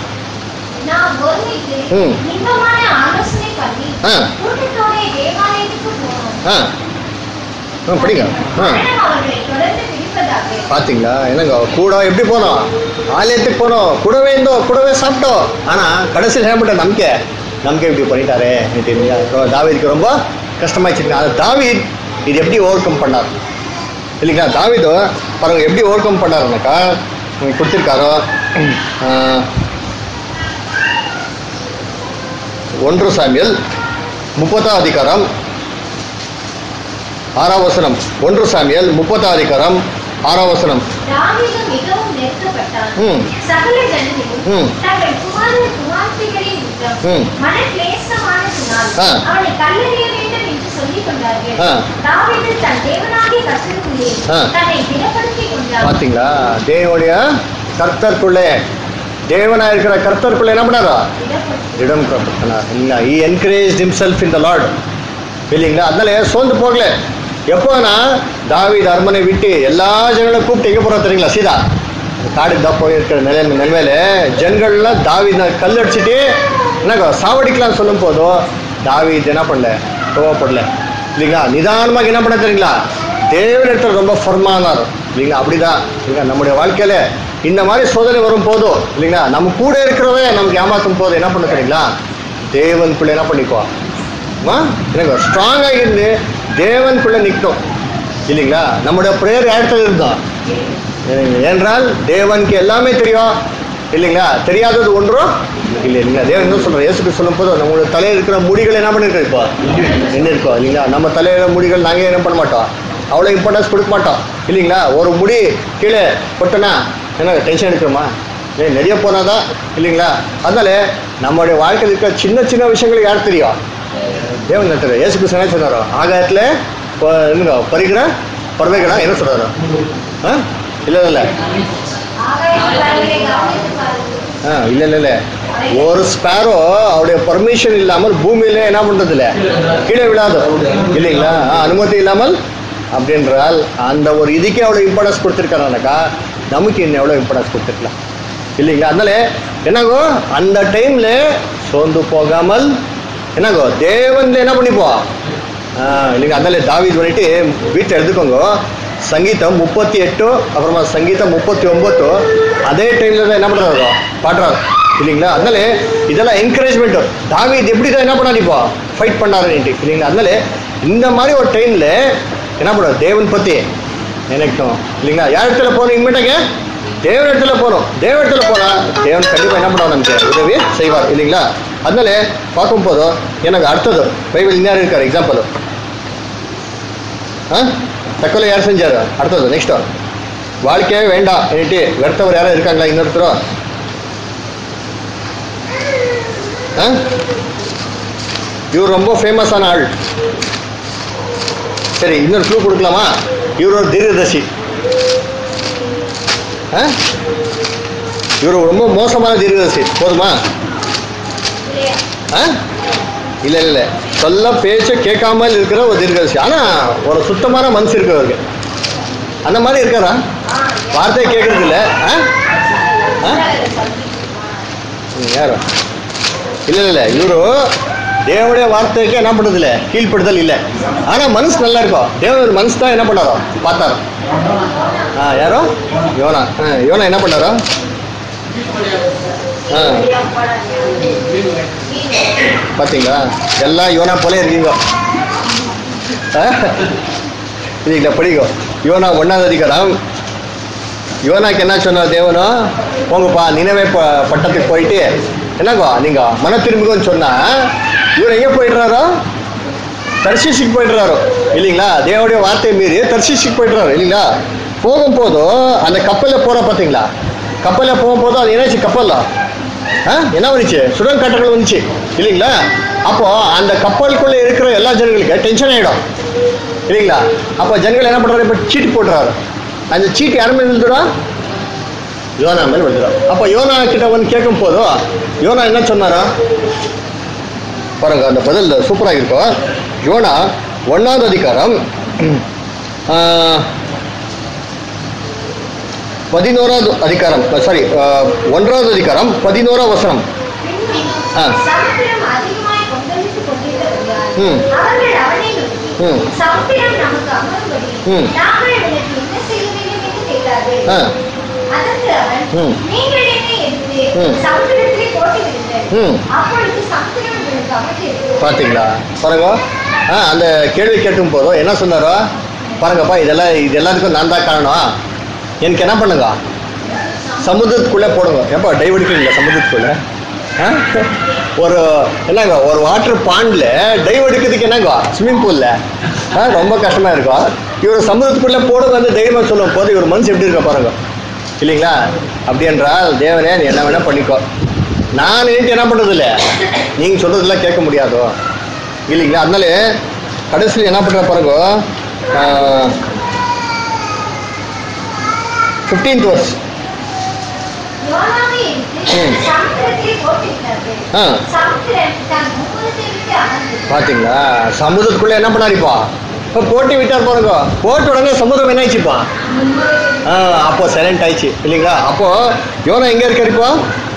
S4: நான் ஒருமித்து
S2: ம்.
S4: இன்பமான ஆலோசனை பண்ணி
S2: ஆ.
S4: கூட்டத்தோட தேவாலயத்துக்கு போனோம்
S2: ஆ ஆ படிங்க ஆ
S4: மரணம் அவர்களை தொடர்ந்து பிடிப்பதாக
S2: பாத்தீங்களா என்னங்க கூட எப்படி போனோம் ஆலயத்துக்கு போனோம் கூடவே இருந்தோம் கூடவே சாப்பிட்டோம் ஆனா கடைசியில் ஏற்பட்ட நம்பிக்கை நம்பிக்கை இப்படி பண்ணிட்டாரே இல்லையா தாவீதுக்கு ரொம்ப கஷ்டமாயிடுச்சு அது தாவீத் இது எப்படி ஓவர் கம் பண்ணார் இல்லைங்களா தாவீது பாருங்க எப்படி ஓவர் கம் பண்ணாருனாக்கா உங்களுக்கு கொடுத்துருக்காரோ ஆஹ், ஒன்று சாமியல் முப்பத்தாம் அதிகாரம் ஆறாம் வசனம் ஒன்று சாமியல் முப்பத்தாம் அதிகாரம் ஆறாம் வசனம்
S4: தாவீது மிகவும் நெருக்கப்பட்டான்
S2: ம்.
S4: சகல ஜனங்களும்
S2: ம்.
S4: தங்கள் குமாரர் குமார்த்திகளின் யுத்தம்
S2: ம்.
S4: மனக்லேசமானதினால்
S2: ஆ.
S4: அவனை கல்லெறிய வேண்டும் என்று சொல்லிக் கொண்டார்கள்
S2: ஆ.
S4: தாவீது தன் தேவனாகிய கர்த்தருக்குள்ளே
S2: ஆ.
S4: தன்னை திடப்படுத்திக் கொண்டான்
S2: பாத்தீங்களா தேவனுடைய கர்த்தருக்குள்ளே தேவனா இருக்கிற கர்த்தருக்குள்ளே என்ன பண்ணாரா
S4: திடப்படுத்தி
S2: இடம் கொடுத்தார் இல்லைங்களா he encourage himself in the Lord இல்லைங்களா அதனால சோர்ந்து போகல எப்போனா தாவீது அரண்மனை விட்டு எல்லா ஜனங்களும் கூப்பிட்டு எங்கே போகிறோம் தெரியுங்களா சீதா காடுக்கு தான் போயிருக்கிற நிலையில நிலைமையில ஜனங்கள்லாம் தாவீத கல் அடிச்சுட்டு என்னங்க சாவடிக்கலாம்னு சொல்லும் போதும் தாவீது என்ன பண்ணல கோவப்படல இல்லைங்களா நிதானமாக என்ன பண்ண தெரியுங்களா தேவன் இடத்துல ரொம்ப ஃபர்மானார் இல்லைங்களா அப்படிதான் இல்லைங்களா நம்முடைய வாழ்க்கையில இந்த மாதிரி சோதனை வரும் போதும் இல்லைங்களா நம்ம கூட இருக்கிறவன் நமக்கு ஏமாத்தும் போது என்ன பண்ண தெரியுங்களா தேவனுக்குள்ள என்ன பண்ணிக்கோ ஆ? எனக்கு ஸ்ட்ராங்காக இருந்து தேவனுக்குள்ள நிற்கும் இல்லைங்களா நம்முடைய ப்ரேயர் இடத்துல இருந்தோம் ஏனென்றால் தேவனுக்கு எல்லாமே தெரியும் இல்லைங்களா தெரியாதது ஒன்றும் இல்லை இல்லைங்களா தேவன் என்ன சொல்கிறோம் இயேசுக்கு சொல்லும் போது நம்மளோட தலையில் இருக்கிற முடிகள் என்ன பண்ணிருக்கோம் இப்போ என்ன இருக்கோம் இல்லைங்களா நம்ம தலையில முடிகள் நாங்கள் என்ன பண்ண மாட்டோம் அவ்வளோ இம்பார்ட்டன்ஸ் கொடுக்க மாட்டோம் இல்லைங்களா ஒரு முடி கீழே கொட்டனா என்ன டென்ஷன் எடுக்கிறோமா ஏ நிறைய போனாதான் இல்லைங்களா அதனால நம்மளுடைய வாழ்க்கையில் இருக்கிற சின்ன சின்ன விஷயங்களுக்கு யார் தெரியும் தேவன் நட்டர் ஏசு கிருஷ்ணன் என்ன சொன்னாரோ ஆகாயத்தில் என்னங்க பறிக்கிற பறவைகளா என்ன சொல்றாரோ ஆ இல்லை இல்லை
S4: ஆகாயத்து பறவைகளை கவனித்து பாருங்கள்.
S2: ஆ இல்லை இல்லை இல்லை ஒரு ஸ்பேரோ அவருடைய பர்மிஷன் இல்லாமல் பூமியில என்ன பண்றது இல்ல கீழே விழாது இல்லைங்களா ஆ, அனுமதி இல்லாமல் அப்படின்றால் அந்த ஒரு இதுக்கே அவ்வளோ இம்பார்ட்டன்ஸ் கொடுத்துருக்காருனாக்கா நமக்கு இன்னும் எவ்வளோ இம்பார்ட்டன்ஸ் கொடுத்துருக்கலாம் இல்லைங்களா அதனால என்னாகோ அந்த டைம்ல சோர்ந்து போகாமல் என்னாகோ தேவன்ல என்ன பண்ணிப்போம் ஆ, இல்லைங்க அதனால தாவீது பண்ணிட்டு வீட்டை எடுத்துக்கோங்க சங்கீதம் முப்பத்தி எட்டு அப்புறமா சங்கீதம் முப்பத்தி ஒன்பது அதே டைம்ல தான் என்ன பண்றாரு பாடுறாரு இல்லைங்களா அதனால இதெல்லாம் என்கரேஜ்மெண்ட் தாவீது எப்படி தான் என்ன பண்ணாரு இப்போ ஃபைட் பண்ணாருன்ட்டு இல்லைங்களா அதனால இந்த மாதிரி ஒரு டைம்ல என்ன பண்ணுவார் தேவன் பத்தி நினைக்கணும் இல்லைங்களா யார் இடத்துல போகணும் இனிமேட்டாங்க தேவன் இடத்துல போகணும் தேவன் இடத்துல போனா தேவன் கண்டிப்பா என்ன பண்ணுவார் நமக்கு உதவி செய்வார் இல்லைங்களா அதனால பார்க்கும் போதும் எனக்கு அடுத்தது பைபிள் இன்னார் இருக்கார் எக்ஸாம்பிள் ஆ தக்கலை யார் செஞ்சாரு அடுத்தது நெக்ஸ்ட் வாழ்க்கையே வேண்டாம் என்னட்டு வெறுத்தவர் யாரும் இருக்காங்களா இன்னொருத்தரோ ஆ இவர் ரொம்ப ஃபேமஸான ஆள் சரி இன்னொரு க்ளூ கொடுக்கலாமா இவர் ஒரு தீர்க்கதர்சி ஆ இவர் ரொம்ப மோசமான தீர்க்கதர்சி போதுமா
S4: இல்லையா?
S2: ஆ இல்லை இல்லை சொல்ல பேச்ச கேட்காமல் இருக்கிற ஒரு தீர்க்கதரிசி ஆனால் ஒரு சுத்தமான மனசு இருக்கு அவருக்கு அந்த மாதிரி இருக்காரா
S4: ஆ,
S2: வார்த்தையை கேட்கறது இல்லை ஆ ஆ
S4: இஸ்ரவேலை சொல்லி.
S2: ம், யாரு இல்லை இல்லை இல்லை இவரு தேவனுடைய வார்த்தைக்கு என்ன பண்ணுறது இல்லை கீழ்ப்படுதல் இல்லை ஆனால் மனசு நல்லா இருக்கும் தேவனுடைய மனசு தான் என்ன பண்ணாரோ பார்த்தாரோ ஆ யாரோ யோனா ஆ யோனா என்ன பண்ணாரோ ஆ பார்த்தீங்களா எல்லாம் யோனா போலே இருக்கீங்க ஆ? இல்லைங்களா படிக்கும் யோனா ஒன்றாவது அதிகாரம் யோனாக்கு என்ன சொன்னார் தேவனோ போங்கப்பா நினைவே ப- பட்டத்துக்கு போயிட்டு என்னங்கோ நீங்க மன திரும்புங்கன்னு சொன்னா இவர் எங்கே போயிடுறாரோ தர்ஷிஷுக்கு போயிடுறாரோ இல்லைங்களா தேவனுடைய வார்த்தையை மீறி தர்ஷிஷுக்கு போயிடுறாரு இல்லைங்களா போகும்போதும் அந்த கப்பலில் போகிற பார்த்தீங்களா கப்பலில் போகும்போதும் அது என்னாச்சு கப்பலில் ஆ என்ன வந்துச்சு சுடன் காட்டுகள் வந்துச்சு இல்லைங்களா அப்போ அந்த கப்பலுக்குள்ளே இருக்கிற எல்லா ஜனங்களுக்கு டென்ஷன் ஆகிடும் இல்லைங்களா அப்போ ஜனங்கள் என்ன பண்ணுறாரு இப்போ சீட்டு போடுறாரு அந்த சீட்டு யார் மேலே விழுந்துடும் யோனா மேலே விழுந்துடும் அப்போ யோனா கிட்ட வந்து கேட்கும் போதும் யோனா என்ன சொன்னாரா பாருங்க அந்த பதில் சூப்பராக இருக்கும் யோனா ஒன்றாவது அதிகாரம் ஆ, பதினோராவது அதிகாரம் சாரி ஒன்றாவது அதிகாரம் பதினோராவது வசனம் ஆ.
S4: சமுத்திரம் அதிகமாய் கொந்தளித்துக் கொண்டிருந்தபடியால்
S2: ம்.
S4: அவர்கள் அவனை நோக்கி,
S2: ம்.
S4: சமுத்திரம் நமக்கு அமரும்படி
S2: ம்.
S4: நாங்கள் உனக்கு என்ன செய்ய வேண்டும் என்று கேட்டார்கள்
S2: ஆ
S4: அதற்கு அவன்
S2: ம்.
S4: நீங்கள் என்னை எடுத்து
S2: ம்.
S4: சமுத்திரத்திலே போட்டு விடுங்கள்
S2: ம்
S4: அப்பொழுது சமுத்திரம் உங்களுக்கு அமைச்சிருக்கும்
S2: பார்த்தீங்களா பாருங்க ஆ அந்த கேள்வி கேட்டும் போதும் என்ன சொன்னாரோ பாருங்கப்பா இதெல்லாம் இது எல்லாத்துக்கும் நான் தான் காரணம் எனக்கு என்ன பண்ணுங்க சமுத்திரத்துக்குள்ளே போடுங்க எப்போ டைவ் அடிக்கிறீங்களா சமுத்திரத்துக்குள்ளே ஆ? ஒரு என்னங்க ஒரு வாட்டர் பாண்டில் டைவ் அடிக்கிறதுக்கு என்னங்க ஸ்விம்மிங் பூலில் ரொம்ப கஷ்டமாக இருக்கும் இவர் சமுதிரத்துக்குள்ளே போடுங்க வந்து தைரியமாக சொல்லும் போது இவர் மனசு எப்படி இருக்க பாருங்க இல்லைங்களா அப்படி என்றால் தேவனே நீ என்ன வேணால் பண்ணிக்கோ நான் நினைத்து என்ன பண்ணுறது இல்லை நீங்கள் சொல்கிறதெல்லாம் கேட்க முடியாதோ இல்லைங்களா அதனால கடைசியில் என்ன பண்ணுற பாருங்க ஃபிஃப்டீன்த் வர்ஸ்
S4: யோனாவை எடுத்து
S2: ம்.
S4: சமுத்திரத்திலே போட்டு விட்டார்கள்
S2: ஆ.
S4: சமுத்திரம் தன் முகத்தை விட்டு அமர்ந்தது
S2: பார்த்தீங்களா சமுதிரத்துக்குள்ளே என்ன பண்ணாரிப்பா இப்போ போட்டி விட்டார் பாருங்க போட்ட உடனே சமுதிரம் என்ன ஆயிடுச்சுப்பா ஆ அப்போ சைலண்ட் ஆயிடுச்சு இல்லைங்களா அப்போ யோனா எங்கே இருக்காரு இப்போ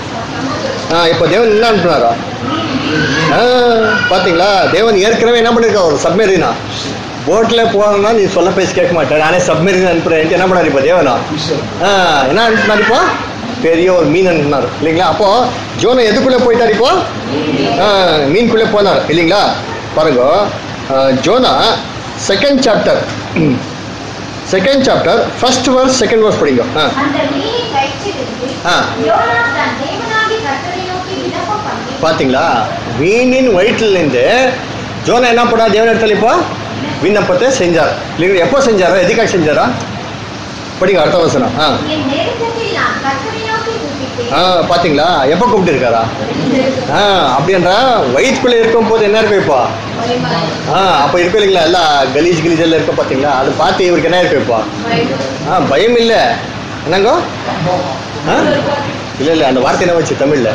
S2: ஆ இப்போ தேவன் என்ன அனுப்புனாரா ஆ பார்த்தீங்களா தேவன் ஏற்கனவே என்ன பண்ணிருக்கா ஒரு சப்மெரினா போட்டில் போகணும்னா நீ சொல்ல பேசி கேட்க மாட்டேன் நானே சப்மெரின் அனுப்புறேன் என்ன பண்ணாரு இப்போ தேவனா ஆ என்ன அனுப்புனார் இப்போ பெரிய ஒரு மீன் அனுப்புனார் இல்லைங்களா அப்போ ஜோனா எதுக்குள்ளே போயிட்டார் இப்போ ஆ, மீனுக்குள்ளே போனார் இல்லைங்களா பாருங்க ஆ, Jonah second chapter second chapter first verse second verse படிங்க ஆ
S4: அந்த மீனின் வயிற்றிலிருந்து
S2: ஆ.
S4: யோனா தன் தேவனாகி கர்த்தரை நோக்கி விண்ணப்பம் பண்ணி
S2: பார்த்தீங்களா மீனின் வயிற்றிலிருந்து ஜோனா என்ன பண்ணா தேவன் இடத்துல இப்போ விண்ணப்பத்தை செஞ்சார் இல்லைங்களா எப்போ செஞ்சாரா எதுக்காக செஞ்சாரா படிங்க அடுத்த வசனம் ஆ
S4: என் நெருக்கத்தில் நான் கர்த்தரை நோக்கி கூப்பிட்டேன்
S2: ஆ பார்த்தீங்களா எப்போ கூப்பிட்டு இருக்காரா ஆ அப்படின்றா வயிற்றுக்குள்ளே இருக்கும் போது என்ன இருக்கும் இப்போ ஆ அப்போ இருக்கும் இல்லைங்களா எல்லாம் கலீஜ் கலீஜ் எல்லாம் இருக்கும் பார்த்தீங்களா அது பார்த்து இவருக்கு என்ன இருக்கும் இப்போ ஆ பயம் இல்லை என்னங்கோ ஆ இல்லை இல்லை அந்த வார்த்தை என்ன வச்சு தமிழில்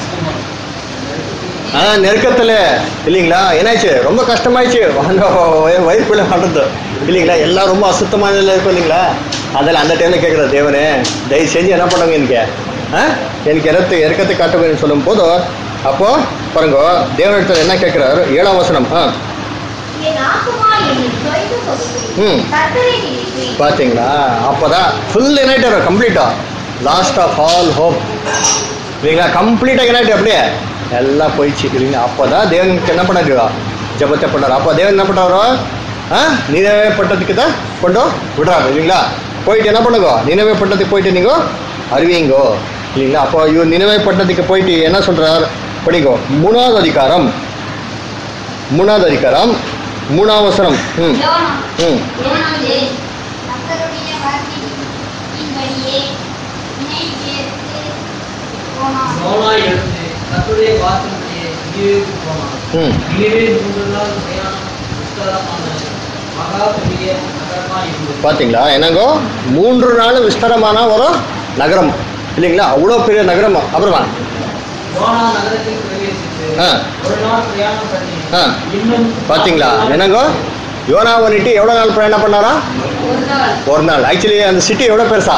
S2: ஆ நெருக்கத்தில் இல்லைங்களா என்னாச்சு ரொம்ப கஷ்டமாயிடுச்சு வாங்க வயிற்றுக்குள்ளே பண்ணுறது இல்லைங்களா எல்லாம் ரொம்ப அசுத்தமானதில் இருக்கும் இல்லைங்களா அதில் அந்த டைமில் கேட்குற தேவனே தயவு செஞ்சு என்ன பண்ணுங்க எனக்கு ஆ எனக்கு இறத்து இறக்கத்தை காட்டுவேன்னு சொல்லும் போது அப்போ பாருங்க தேவனிடத்தில் என்ன கேட்குறாரு ஏழாம் வசனம் ஆ
S4: என் ஆத்துமா என்னை தொய்ந்து போகிறது
S2: ம்.
S4: கர்த்தரை நினைத்தேன்
S2: பார்த்தீங்களா அப்போதான் ஃபுல் எனாயிட்டார் கம்ப்ளீட்டா லாஸ்ட் ஆஃப் ஆல் ஹோப் இல்லைங்களா கம்ப்ளீட்டாக எனாயிட்டு அப்படியே எல்லாம் போயிடுச்சு இல்லைங்களா அப்போ தான் தேவனுக்கு என்ன பண்ணாரு ஜபத்தை பண்ணார் அப்போ தேவன் என்ன பண்ணுறாரோ ஆ நினைவே பட்டத்துக்கு தான் கொண்டு விடுறாரு இல்லைங்களா போயிட்டு என்ன பண்ணுங்க நினைவே பட்டத்துக்கு போயிட்டு நீங்கள் அறிவிங்கோ இல்லைங்களா அப்போ இவர் நினைவே பட்டத்துக்கு போயிட்டு என்ன சொல்றார் படிங்கோ மூணாவது அதிகாரம் மூணாவது அதிகாரம் மூணாவது வசனம் ம்
S4: யோனா
S2: ம்
S4: யோனாவே கர்த்தருடைய வார்த்தையின்படியே நினைவேற்கு போனான்
S5: யோனா எழுந்து கர்த்தருடைய வார்த்தையின்படியே நினிவேவுக்கு போனான்.
S2: ம்
S5: நினிவே மூன்று நாள் பிரயாணம் விஸ்தாரமான மகா பெரிய நகரமாய் இருந்தது.
S2: பார்த்தீங்களா என்னங்கோ மூன்று நாள் விஸ்தாரமான ஒரு நகரம் இல்லைங்களா அவ்வளோ பெரிய நகரம் அப்புறமா
S5: யோனா நகரத்தில் பிரவேசித்து
S2: ஆ.
S5: ஒரு நாள் பிரயாணம் பண்ணி
S2: ஆ.
S5: இன்னும்
S2: பார்த்தீங்களா என்னங்கோ யோனா பண்ணிட்டு எவ்வளோ நாள் பிரயாணம் பண்ணாரா ஒரு நாள் ஆக்சுவலி அந்த சிட்டி எவ்வளோ பெருசா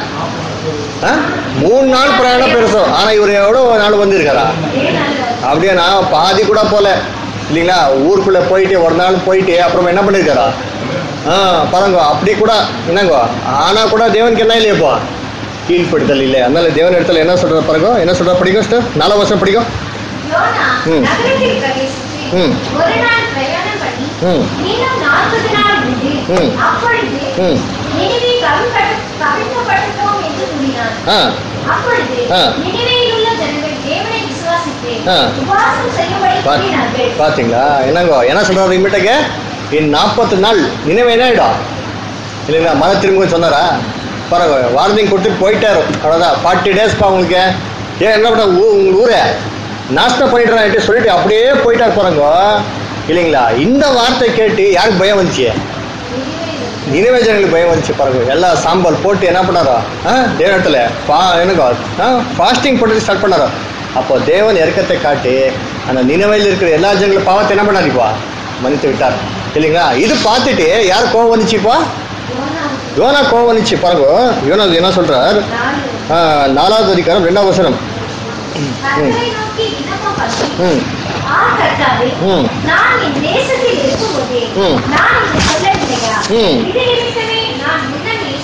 S2: ஆ மூணு நாள் பிரயாணம் பெருசோ ஆனால் இவர் எவ்வளோ நாள் வந்திருக்காரா அப்படியே நான் பாதி கூட போல இல்லைங்களா ஊருக்குள்ளே போயிட்டு ஒரு நாள் போயிட்டு அப்புறம் என்ன பண்ணியிருக்காரா ஆ பாருங்க அப்படி கூட என்னங்கோ ஆனால் கூட தேவனுக்கு என்ன இல்லையப்பா கீழ்ப்படுத்தல் இல்லை அதனால தேவன் இடத்துல என்ன சொல்ற பாருங்க என்ன சொல்ற படிக்கும் சிஸ்டர் நாலாம் வருஷம் படிக்கும்
S4: யோனா
S2: ம்.
S4: நகரத்தில் பிரவேசித்து
S2: ம்.
S4: ஒரு நாள் பிரயாணம் பண்ணி
S2: ம்.
S4: இன்னும் நாற்பது நாள் உண்டு
S2: ம்.
S4: அப்பொழுது
S2: ம்.
S4: நினைவே கவிழ்க்கப்பட்டோம் என்று கூறினான்
S2: ஆ
S4: அப்பொழுது
S2: ஆ.
S4: நினைவேயில் உள்ள ஜனங்கள் தேவனை விசுவாசித்து
S2: ஆ.
S4: உபவாசம் செய்யும்படி
S2: பா-
S4: கூறினார்கள்
S2: பார்த்தீங்களா என்னங்கோ என்ன சொல்றாரு இம்மீட்டக்கு இன் நாற்பத்து நாள் நினைவு என்ன ஆயிடும் இல்லைங்களா மன திரும்ப சொன்னாரா பாருங்க வார்னிங் கொடுத்துட்டு போயிட்டாரு அவ்வளோதான் ஃபார்ட்டி டேஸ்ப்பா உங்களுக்கு ஏன் என்ன பண்ண ஊ உங்கள் ஊரை நாஸ்தா பண்ணிடுறான் சொல்லிட்டு அப்படியே போயிட்டார் பாருங்க இல்லைங்களா இந்த வார்த்தை கேட்டு யாருக்கு பயம் வந்துச்சு நினைவே ஜனங்களுக்கு பயம் வந்துச்சு பாருங்க எல்லா சாம்பல் போட்டு என்ன பண்ணாரோ ஆ தேவனத்தில் பா என்னங்கோ ஆ ஃபாஸ்டிங் போட்டு ஸ்டார்ட் பண்ணாரோ அப்போ தேவன் இறக்கத்தை காட்டி அந்த நினைவையில் இருக்கிற எல்லா ஜனங்களும் பாவத்தை என்ன பண்ணாருப்பா மன்னித்து விட்டார் இல்லைங்களா இது பார்த்துட்டு யார் கோவம் வந்துச்சுப்பா யோனா கோவம் வந்துச்சு பாருங்க யோனா என்ன சொல்றார் ஆ, நாலாவது அதிகாரம் ரெண்டாவது வசனம்
S4: கர்த்தரை நோக்கி விண்ணப்பம் பண்ணி
S2: ம்
S4: ஆ கர்த்தாவே
S2: ம்.
S4: நான் என் தேசத்தில் இருக்கும்போதே
S2: ம்.
S4: நான் இதை சொல்லவில்லையா
S2: ம்.
S4: இது நிமித்தமே நான் முன்னமே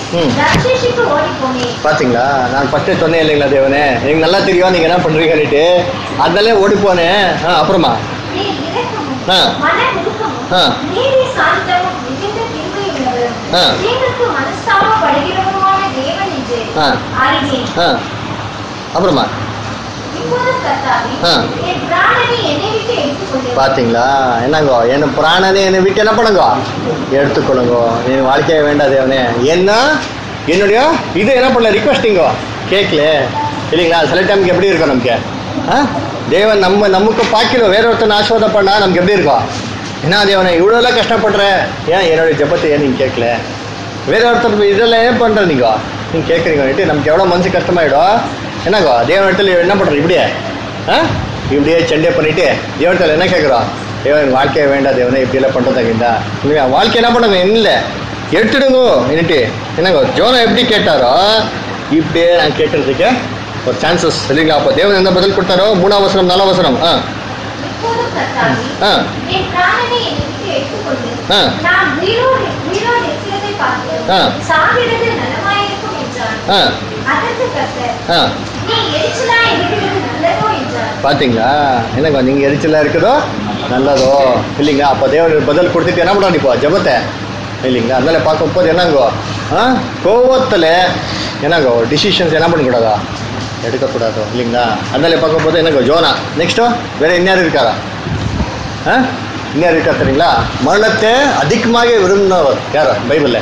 S2: ம்.
S4: ரட்சிஷுக்கு ஓடிப் போனேன்
S2: பாத்தீங்களா நான் ஃபர்ஸ்டே சொன்னேன் இல்லைங்களா தேவனே எனக்கு நல்லா தெரியும் நீங்க என்ன பண்றீங்கன்னுட்டு அதனாலே ஓடி போனேன் ஆ, அப்புறமா
S4: நீ இரக்கமும்
S2: ஆ.
S4: மன நுணுக்கமும்
S2: ஆ.
S4: நீதி சாந்தமும் மிகுந்த கிருபையுள்ளவரும்
S2: ஆ.
S4: தீங்குக்கு மனஸ்தாபப்படுகிறவருமான தேவன் என்று
S2: ஆ.
S4: அறிவேன்
S2: ஆ அப்புறமா
S4: இப்போது கர்த்தாவே
S2: ஆ.
S4: என் பிராணனை என்னை விட்டு எடுத்துக்கொண்டு
S2: பாத்தீங்களா என்னங்கோ என்ன பிராணனே என்னை விட்டு என்ன பண்ணுங்க எடுத்துக்கொள்ளுங்கோ என் வாழ்க்கையே வேண்டாம் தேவனே என்ன என்னுடைய இது என்ன பண்ணல ரிக்வஸ்டிங்கோ கேட்கல இல்லைங்களா சில டைமுக்கு எப்படி இருக்கும் நமக்கு ஆ தேவன் நம்ம நமக்கு பாக்கிலும் வேற ஒருத்தன் ஆசீர்வாதம் பண்ணா நமக்கு எப்படி இருக்கும் என்ன தேவனே இவ்வளோலாம் கஷ்டப்படுற ஏன் என்னுடைய ஜெபத்தை ஏன் நீங்கள் கேட்கல வேற ஒருத்தர் இதெல்லாம் ஏன் பண்ற நீங்க நீங்க கேட்குறீங்க நமக்கு எவ்வளோ மனசு கஷ்டமாயிடும் என்னங்கோ தேவன் இடத்துல என்ன பண்றோம் இப்படியே ஆ இப்படியே சண்டே பண்ணிட்டு தேவனத்தில் என்ன கேட்குறோம் தேவன் வாழ்க்கையை வேண்டாம் தேவனே இப்படி எல்லாம் பண்ணுறதாகிந்தா இல்லையா வாழ்க்கை என்ன பண்ணுங்க இல்லை எடுத்துடுங்க என்னட்டு என்னங்கோ ஜோனா எப்படி கேட்டாரோ இப்படியே நான் கேட்கறதுக்கு ஒரு சான்சஸ் இல்லைங்களா அப்போ தேவன் எந்த பதில் கொடுத்தாரோ மூணாம் வசனம் நாலாம் வசனம் ஆ
S4: இப்போது கர்த்தாவே
S2: ஆ
S4: என் பிராணனை என்னை விட்டு எடுத்துக்கொண்டு
S2: ஆ.
S4: நான் உயிரோடு உயிரோடு இருக்கிறதை பார்த்து
S2: ஆ.
S4: சாகிறது நலமாயிருக்கும் என்றான்
S2: ஆ
S4: அதற்கு கர்த்தர்
S2: ஆ
S4: நீ எரிச்சலா இருக்கிறது நல்லதோ என்றார்
S2: பார்த்தீங்களா என்னங்க நீங்கள் எரிச்சலாக இருக்குதோ நல்லதோ இல்லைங்களா அப்போ தேவன் பதில் கொடுத்துட்டு என்ன பண்ணுறான் இப்போ ஜபத்தை இல்லைங்களா அதனால பார்க்கும்போது என்னங்கோ ஆ கோவத்தில் என்னங்கோ டிசிஷன்ஸ் என்ன பண்ணக்கூடாதா எடுக்கக்கூடாது இல்லைங்களா அதனால பார்க்கும்போது என்னங்கோ ஜோனா நெக்ஸ்ட்டோ வேற இன்னார் இருக்காரா ஆ இன்னார் இருக்கா சரிங்களா மரணத்தை அதிகமாக விரும்பினவர் யார் பைபிளில்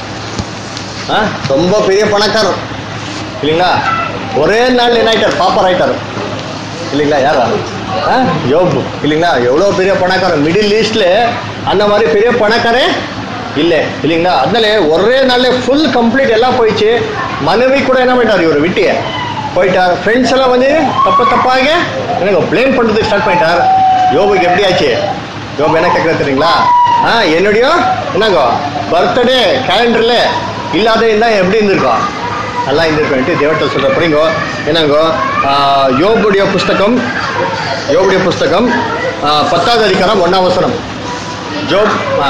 S2: ஆ ரொம்ப பெரிய பணக்காரர் இல்லைங்களா ஒரே நாள் என்ன ஆயிட்டார் பாப்பர் ஆயிட்டார் இல்லைங்களா யாரா ஆ யோபு இல்லைங்களா எவ்வளோ பெரிய பணக்காரன் மிடில் ஈஸ்ட்ல அந்த மாதிரி பெரிய பணக்காரே இல்லை இல்லைங்களா அதனால ஒரே நாள்ல ஃபுல் கம்ப்ளீட் எல்லாம் போயிடுச்சு மனைவி கூட என்ன பண்ணிட்டார் இவர் விட்டிய போயிட்டார் ஃப்ரெண்ட்ஸ் எல்லாம் வந்து தப்பு தப்பாக எனக்கு ப்ளேம் பண்ணுறதுக்கு ஸ்டார்ட் பண்ணிட்டார் யோபுக்கு எப்படி ஆச்சு யோபு என்ன கேட்குறது தெரியுங்களா ஆ என்னுடைய என்னங்கோ பர்த்டே கேலண்டரில் இல்லாத இருந்தால் எப்படி இருந்திருக்கும் நல்லா இருந்திருக்கும் தேவட்ட சொல்ற படிங்கோ என்னங்கோ ஆ, யோபுடைய புஸ்தகம் யோபுடைய புஸ்தகம் ஆ, பத்தாவது அதிகாரம் ஒன்னாம் வசனம் ஜோப் ஆ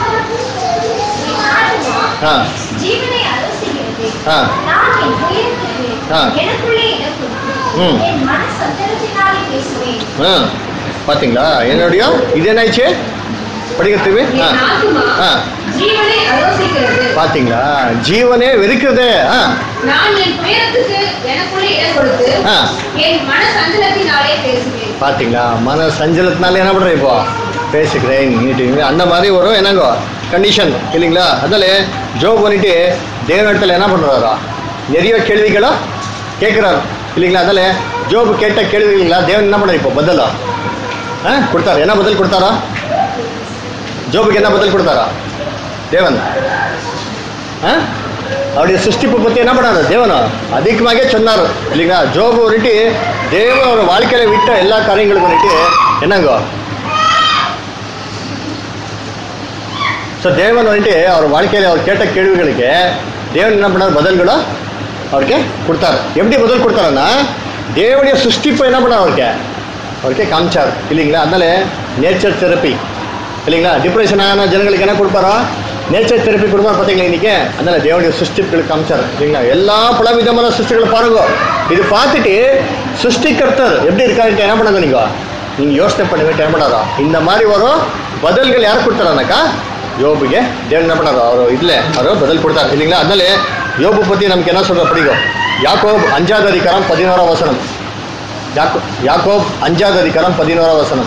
S4: என் ஆத்துமா
S2: ஆ
S4: ஜீவனை அலோசிக்கிறது
S2: ஆ.
S4: நான் என் உயிருக்கு
S2: ஆ.
S4: எனக்குள்ளே இடம் கொடுத்து
S2: ம்.
S4: என் மன சந்தனத்தினாலே பேசுவேன்
S2: ஆ பார்த்தீங்களா என்னுடைய இது என்னாச்சு படிக்கிறதுக்கு ஆ
S3: என் ஆத்துமா
S2: ஆ
S3: ஜீவனை ஆலோசிக்கிறது
S2: பார்த்தீங்களா ஜீவனே வெறுக்கிறதே ஆ
S3: நான் என் துயரத்துக்கு எனக்குள்ளே இடம் கொடுத்து
S2: ஆ
S3: என் மன சஞ்சலத்தினாலே பேசுவேன்
S2: பார்த்தீங்களா மன சஞ்சலத்தினால என்ன பண்ணுறேன் இப்போ பேசிக்கிறேன் நீட்டு அந்த மாதிரி ஒரு என்னங்கோ கண்டிஷன் இல்லைங்களா அதனால ஜோப் பண்ணிட்டு தேவனிடத்தில் என்ன பண்ணுறாரா நிறைய கேள்விகளோ கேட்குறாரு இல்லைங்களா அதனால ஜோப் கேட்ட கேள்விகளா தேவன் என்ன பண்ணுறாரு இப்போ பதிலா ஆ கொடுத்தாரு என்ன பதில் கொடுத்தாரா ஜோபுக்கு என்ன பதில் கொடுத்தாரா தேவன் ஆ அவருடைய சிருஷ்டிப்பு பற்றி என்ன பண்ணாரு தேவனா அதிகமாக சொன்னார் இல்லைங்களா ஜோபு வந்துட்டு தேவன் அவர் வாழ்க்கையில விட்ட எல்லா காரியங்களுக்கும் வந்துட்டு என்னங்கோ ஸோ தேவன் வந்துட்டு அவர் வாழ்க்கையில அவர் கேட்ட கேள்விகளுக்கு தேவன் என்ன பண்ணார் பதில்களோ அவருக்கு கொடுத்தாரு எப்படி பதில் கொடுத்தாருன்னா தேவனுடைய சிருஷ்டிப்பை என்ன பண்ணார் அவருக்கு அவருக்கே காமிச்சார் இல்லைங்களா அதனால நேச்சர் தெரப்பி இல்லைங்களா டிப்ரெஷன் ஆன ஜனங்களுக்கு என்ன கொடுப்பாரோ நேச்சர் தெரப்பி கொடுப்பாரு பார்த்தீங்களா இன்னைக்கு அதனால தேவனுடைய சிருஷ்டிப்புகளுக்கு காமிச்சார் இல்லைங்களா எல்லா பல விதமான சிருஷ்டிகளை பாருங்க இது பார்த்துட்டு சிருஷ்டிகர்த்தர் எப்படி இருக்காருன்ட்டு என்ன பண்ணாங்க நீங்க நீங்க யோசனை பண்ண வேண்டிய என்ன பண்ணாரா இந்த மாதிரி வரும் பதில்கள் யார் கொடுத்தாரானாக்கா யோபுಗೆ தேவன் என்ன பண்ணாரு அவர் இதில் அவர் பதில் கொடுத்தார் இல்லைங்களா அதனால யோபு பற்றி நமக்கு என்ன சொல்ற பிடிக்கும் யாக்கோப் அஞ்சாவது அதிகாரம் பதினோராம் வசனம் யாக்கோ யாக்கோப் அஞ்சாவது அதிகாரம் பதினோராம் வசனம்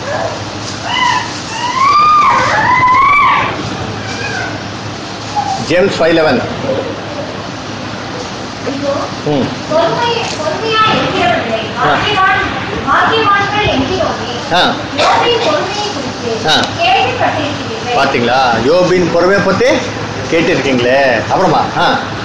S2: ஜேம்ஸ் ஃபைவ் லெவன்
S4: இதோ
S2: ம்
S4: பொறுமை பொறுமையா இருக்கிறவர்களை
S2: ஆ.
S4: பாக்கியவான் பாக்கியவான்கள் என்கிறோமே
S2: ஆ
S4: யோபின் பொறுமையை குறித்து
S2: ஆ.
S4: கேள்விப்பட்டிருக்கிறீர்கள்
S2: பார்த்தீங்களா யோபின் பொறுமை பற்றி கேட்டிருக்கீங்களே அப்புறமா ஆ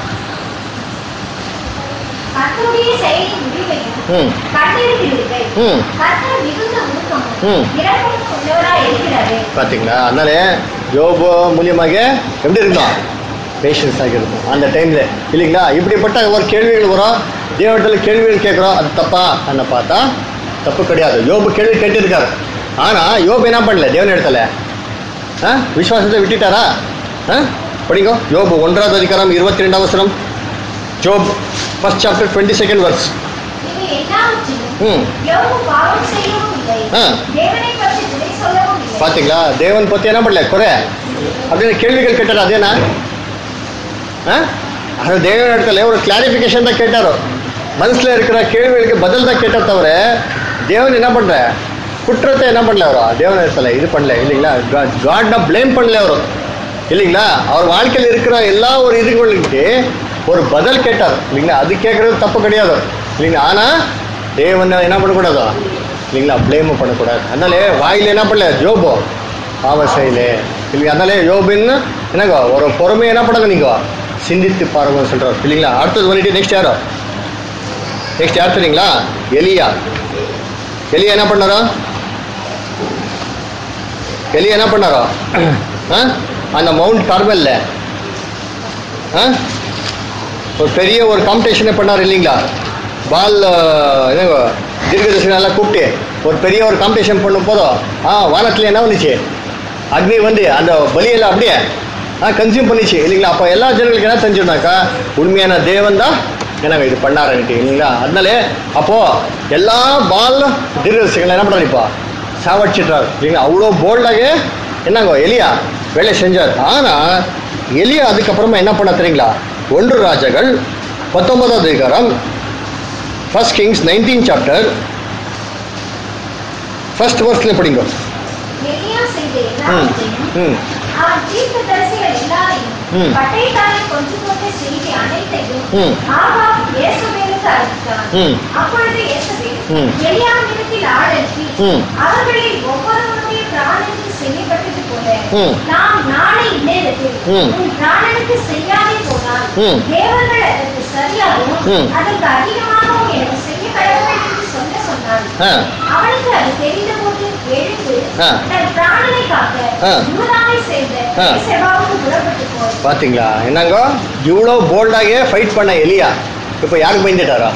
S4: கர்த்தருடைய செயலின் முடிவையும்
S2: ம்
S4: கண்டிருக்கிறீர்கள்
S2: ம்
S4: கர்த்தர் மிகுந்த
S2: ம்.
S4: ஊக்கமும் இரக்கமும் உள்ளவராய் இருக்கிறாரு
S2: பார்த்தீங்களா அதனால யோபு மூலியமாக எப்படி இருந்தோம் பேஷன்ஸ் ஆகிருக்கும் அந்த டைமில் இல்லைங்களா இப்படிப்பட்ட ஒரு கேள்விகள் வரும் தேவத்தில் கேள்விகள் கேட்குறோம் அது தப்பா அண்ணா பார்த்தா தப்பு கிடையாது யோபு கேள்வி கேட்டிருக்காரு ஆனால் யோபு என்ன பண்ணல தேவன் இடத்துல ஆ விசுவாசத்தை விட்டுட்டாரா ஆ படிங்க யோபு ஒன்றாவது அதிகாரம் இருபத்தி ரெண்டாம் வசனம் Job first chapter twenty second verse
S4: இவை எல்லாவற்றிலும்
S2: ம்
S4: யோபு பாவம் செய்யவும் இல்லை
S2: ஆ.
S4: தேவனை பற்றி குறை சொல்லவும் இல்லை
S2: பாத்தீங்களா தேவன் பத்தி என்ன பண்ணல குறை அப்படின்னு கேள்விகள் கேட்டார் அதேனா ஆ? அது தேவன் இடத்துல ஒரு கிளாரிஃபிகேஷன் தான் கேட்டாரோ மனசுல இருக்கிற கேள்விகளுக்கு பதில் தான் கேட்டார் தவிர தேவன் என்ன பண்ற குற்றத்தை என்ன பண்ணல அவரோ தேவன் இடத்துல இது பண்ணல இல்லைங்களா காட்னா ப்ளேம் பண்ணல அவரு இல்லைங்களா அவர் வாழ்க்கையில் இருக்கிற எல்லா ஒரு இதுகளுக்கு ஒரு பதில் கேட்டார் இல்லைங்களா அது கேட்கறது தப்பு கிடையாது இல்லைங்களா ஆனா தேவன் என்ன பண்ணக்கூடாதோ இல்லைங்களா ப்ளேமும் பண்ணக்கூடாது அதனால வாயில என்ன பண்ணல ஜோபோ பாவ செய்யல இல்லைங்க அதனால யோபின்னு என்னங்க ஒரு பொறுமை என்ன பண்ணுங்க நீங்க சிந்தித்து பாருங்கன்னு சொல்றாரு இல்லைங்களா அடுத்தது வந்துட்டு நெக்ஸ்ட் யாரோ நெக்ஸ்ட் யார் தெரியுங்களா எலியா எலியா என்ன பண்ணாரோ எலியா என்ன பண்ணாரோ ஆ? அந்த மவுண்ட் கார்மெல்ல ஆ? ஒரு பெரிய ஒரு காம்படிஷனே பண்ணார் இல்லைங்களா பால் என்னங்க தீர்க்கதர்சனெல்லாம் கூப்பிட்டு ஒரு பெரிய ஒரு காம்படிஷன் பண்ணும் போதும் ஆ வானத்தில் என்ன வந்துச்சு அக்னி வந்து அந்த பலியெல்லாம் அப்படியே ஆ கன்சியூம் பண்ணிச்சு இல்லைங்களா அப்போ எல்லா ஜனங்களுக்கு என்ன செஞ்சிருந்தாக்கா உண்மையான தேவன் தான் என்னங்க இது பண்ணாருன்ட்டு இல்லைங்களா அதனால அப்போ எல்லா பால் தீர்க்கதர்சிகள் என்ன பண்ணுறாரு இப்போ சாவடிச்சிட்டார் இல்லைங்களா அவ்வளோ போல்டாக என்னங்க எலியா வேலை செஞ்சார் ஆனால் எலியா அதுக்கப்புறமா என்ன பண்ண தெரியுங்களா ஒன்று ராஜாக்கள் பத்தொன்பதாவது அதிகாரம் first Kings nineteen chapter first வர்ஸ்ல படிங்க
S4: எலியா செய்த
S2: ம்
S4: எல்லாவற்றையும்
S2: ம்
S4: அவன் தீர்க்கதரிசிகள் எல்லாரையும்
S2: ம்.
S4: பட்டயத்தாலே கொன்று போட்ட செய்தி அனைத்தையும்
S2: ம்.
S4: ஆகாப் இயேசபேலுக்கு அறிவித்தான்.
S2: ம்.
S4: அப்பொழுது இயேசபேல்
S2: ம்.
S4: எலியாவினிடத்தில் ஆள் அனுப்பி,
S2: ம்.
S4: அவர்களில் ஒவ்வொருவருடைய பிராணனுக்கு செய்யப்பட்டது போல
S2: ம்.
S4: நாம் நாளை இந்நேரத்தில்
S2: ம்.
S4: உன் பிராணனுக்கு செய்யாதே போனால்
S2: ம்.
S4: தேவர்கள் அதற்கு சரியாகவும்
S2: ம்.
S4: அதற்கு அதிகமாகவும் எனக்கு செய்ய கடவுள் என்று சொல்ல சொன்னான்
S2: ஆ
S4: அவனுக்கு அது தெரிந்தபோது எழுந்து
S2: ஆ.
S4: தன் பிராணனை காக்க
S2: ஆ.
S4: யூதாவை சேர்ந்த
S2: ஆ.
S4: செபாவுக்கு புறப்பட்டு போய்
S2: பாத்தீங்களா என்னங்கோ இவ்வளோ போல்டாக ஃபைட் பண்ண எலியா இப்போ யாருக்கு பயந்துட்டாரா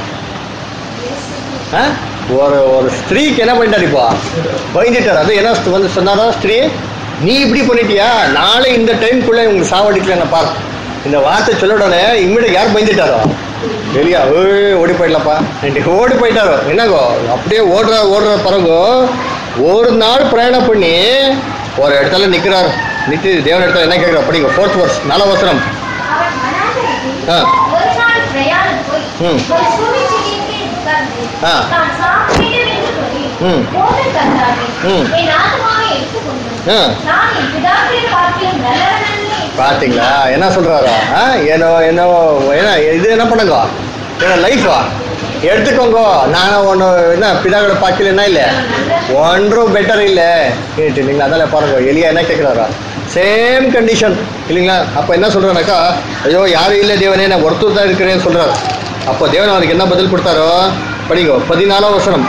S2: ஆ? ஒரு ஒரு ஸ்திரீக்கு என்ன பண்ணிட்டார் இப்போ பயந்துட்டார் அது என்ன வந்து சொன்னாரா ஸ்திரீ நீ இப்படி பண்ணிட்டியா நாளை இந்த டைம்குள்ளே உங்களுக்கு சாவடிக்கல பார் இந்த வார்த்தை சொல்ல உடனே இம்மிடியா யார் பயந்துட்டாரோ எலியா ஏய் ஓடி போயிடலப்பா நைட்டு ஓடி போயிட்டாரோ என்னங்கோ அப்படியே ஓடுற ஓடுற பிறகு ஒரு நாள் பிரயாணம் பண்ணி ஒரு இடத்துல நிற்கிறார் நிற்று தேவன் இடத்துல என்ன கேட்குறா படிங்க ஃபோர்த் வர்ஸ் நாலாம் வசனம்
S4: அவன் வனாந்தரத்தில்
S2: ஆ.
S4: ஒரு நாள் பிரயாணம் போய்
S2: ம்.
S4: ஒரு சூழ்ச்சியின் கீழ் உட்கார்ந்து
S2: ஆ.
S4: தான் சாப்பிட வேண்டும் என்று சொல்லி
S2: ம்.
S4: போது கண்டாவே
S2: ம்.
S4: என் ஆத்மாவை எடுத்துக்கொண்டு
S2: ஆ.
S4: நான் என் பிதாக்களின் வாக்கிலும் நல்லவனல்ல என்று
S2: பாத்தீங்களா என்ன சொல்றாரா ஆ? ஏனோ என்னோ என்ன இது என்ன பண்ணுங்க என்ன லைஃபா எடுத்துக்கோங்க நான் ஒன்று என்ன பிதாவோட பாக்கில் என்ன இல்லை ஒன்றும் பெட்டர் இல்லை கேட்டு இல்லைங்களா அதனால பாருங்க எலியா என்ன கேட்குறாரா சேம் கண்டிஷன் இல்லைங்களா அப்போ என்ன சொல்றாருனாக்கா ஐயோ யாரும் இல்லை தேவனே நான் ஒருத்தர் தான் இருக்கிறேன்னு சொல்றாரு அப்போ தேவன் அவருக்கு என்ன பதில் கொடுத்தாரோ படிங்க பதினாலாம் வசனம்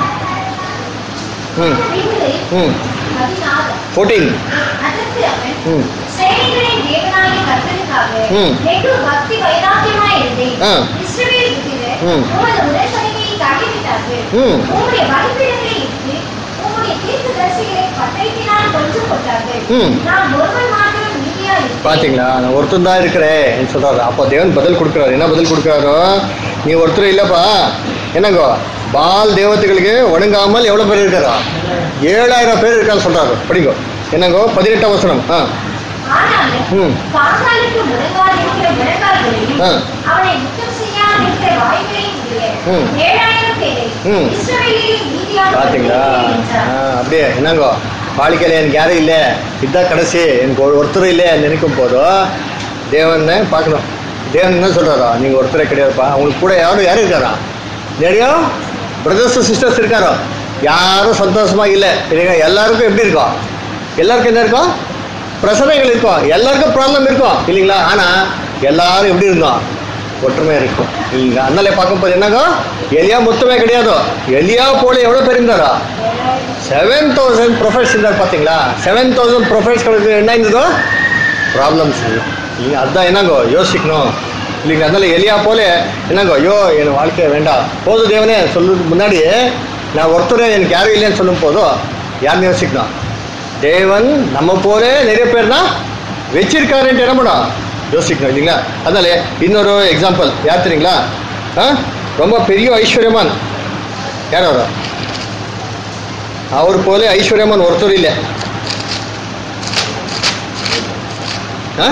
S2: ம்
S4: பின்பு
S2: ம்
S4: பதினாறு
S2: ஃபோர்டீன்
S4: அதற்கு அவன்
S2: ம்
S4: சேனைகளின் தேவனாகிய கர்த்தருக்காக
S2: ம்.
S4: வெகு பக்தி வைராக்கியமாய் இருந்தேன்.
S2: ஆ.
S4: இஸ்ரவேல் புத்திரர்
S2: ம்.
S4: உமது உடன்படிக்கையை தள்ளிவிட்டார்கள்.
S2: ம்.
S4: உம்முடைய பலிபீடங்களை இட்டு, உம்முடைய தீர்க்கதரிசிகளை பட்டயத்தினால் கொன்று போட்டார்கள்.
S2: ம்.
S4: நான் ஒருவன் மாத்திரம் மீதியா இருந்தேன்.
S2: பாத்தீங்களா நான் ஒருத்தன் தான் இருக்கிறேன் சொல்றாரு அப்போ தேவன் பதில் கொடுக்குறாரு என்ன பதில் கொடுக்குறாரோ நீ ஒருத்தர் இல்லப்பா என்னங்கோ பால் தேவதைகளுக்கு வணங்காமல் எவ்வளவு பேர் இருக்காரா ஏழாயிரம் பேர் இருக்கான்னு சொல்றாரு படிங்கோ என்னங்கோ பதினெட்டாம் வசனம் ஆ
S4: ஆனாலும்
S2: ம்.
S4: பாகாலுக்கு முழங்காலிருக்கிற முழங்கால்களையும்,
S2: ஆ.
S4: அவனை முத்தம் செய்யாதிருக்கிற வாய்களையும் உடைய
S2: ம்.
S4: ஏழாயிரம் பேரை
S2: ம்.
S4: இஸ்ரவேலில் மீதியாக
S2: பாத்தீங்களா
S4: வைத்தேன்
S2: ஆ,
S4: என்றார்.
S2: அப்படியே என்னங்கோ வாழ்க்கையில எனக்கு யாரும் இல்லை இதுதான் கடைசி எனக்கு ஒரு ஒருத்தர் இல்லை நினைக்கும் போதும் தேவன் பார்க்கணும் தேவன் என்ன சொல்றாரா நீங்க ஒருத்தரே கிடையாதுப்பா உங்களுக்கு கூட யாரும் யாரும் இருக்காரா நிறைய பிரதர்ஸ் சிஸ்டர்ஸ் இருக்காரோ யாரும் சந்தோஷமா இல்லை இல்லைங்க எல்லாருக்கும் எப்படி இருக்கும் எல்லாருக்கும் என்ன இருக்கும் பிரச்சனைகள் இருக்கும் எல்லாருக்கும் ப்ராப்ளம் இருக்கும் இல்லைங்களா ஆனா எல்லாரும் எப்படி இருந்தோம் ஒற்றுமை இருக்கும் இல்லைங்களா அதனால பார்க்கும்போது என்னங்க எலியா மொத்தமே கிடையாது எலியா போல எவ்வளவு பேர் இருந்தாரா செவன் தௌசண்ட் ப்ரொஃபைல்ஸ் இருந்தார் பார்த்தீங்களா செவன் தௌசண்ட் ப்ரொஃபைல்ஸ்களுக்கு என்ன இருந்ததோ ப்ராப்ளம்ஸ் இல்லைங்க அதுதான் என்னங்கோ யோசிக்கணும் இல்லைங்க அதனால எலியா போல என்னங்கோ ஐயோ என் வாழ்க்கை வேண்டாம் போது தேவனே சொல்றதுக்கு முன்னாடி நான் ஒருத்தரே எனக்கு யாரும் இல்லைன்னு சொல்லும் போதும் யாருன்னு யோசிக்கணும் தேவன் நம்ம போல நிறைய பேர் தான் வச்சிருக்காருன்ட்டு என்ன பண்ணோம் யோசிக்கணும் இல்லைங்களா அதனால இன்னொரு எக்ஸாம்பிள் யார் தெரியுங்களா ஆ ரொம்ப பெரிய ஐஸ்வர்யமான் யார் அவர் அவர் போல ஐஸ்வர்யமான் ஒருத்தர் இல்லை ஆ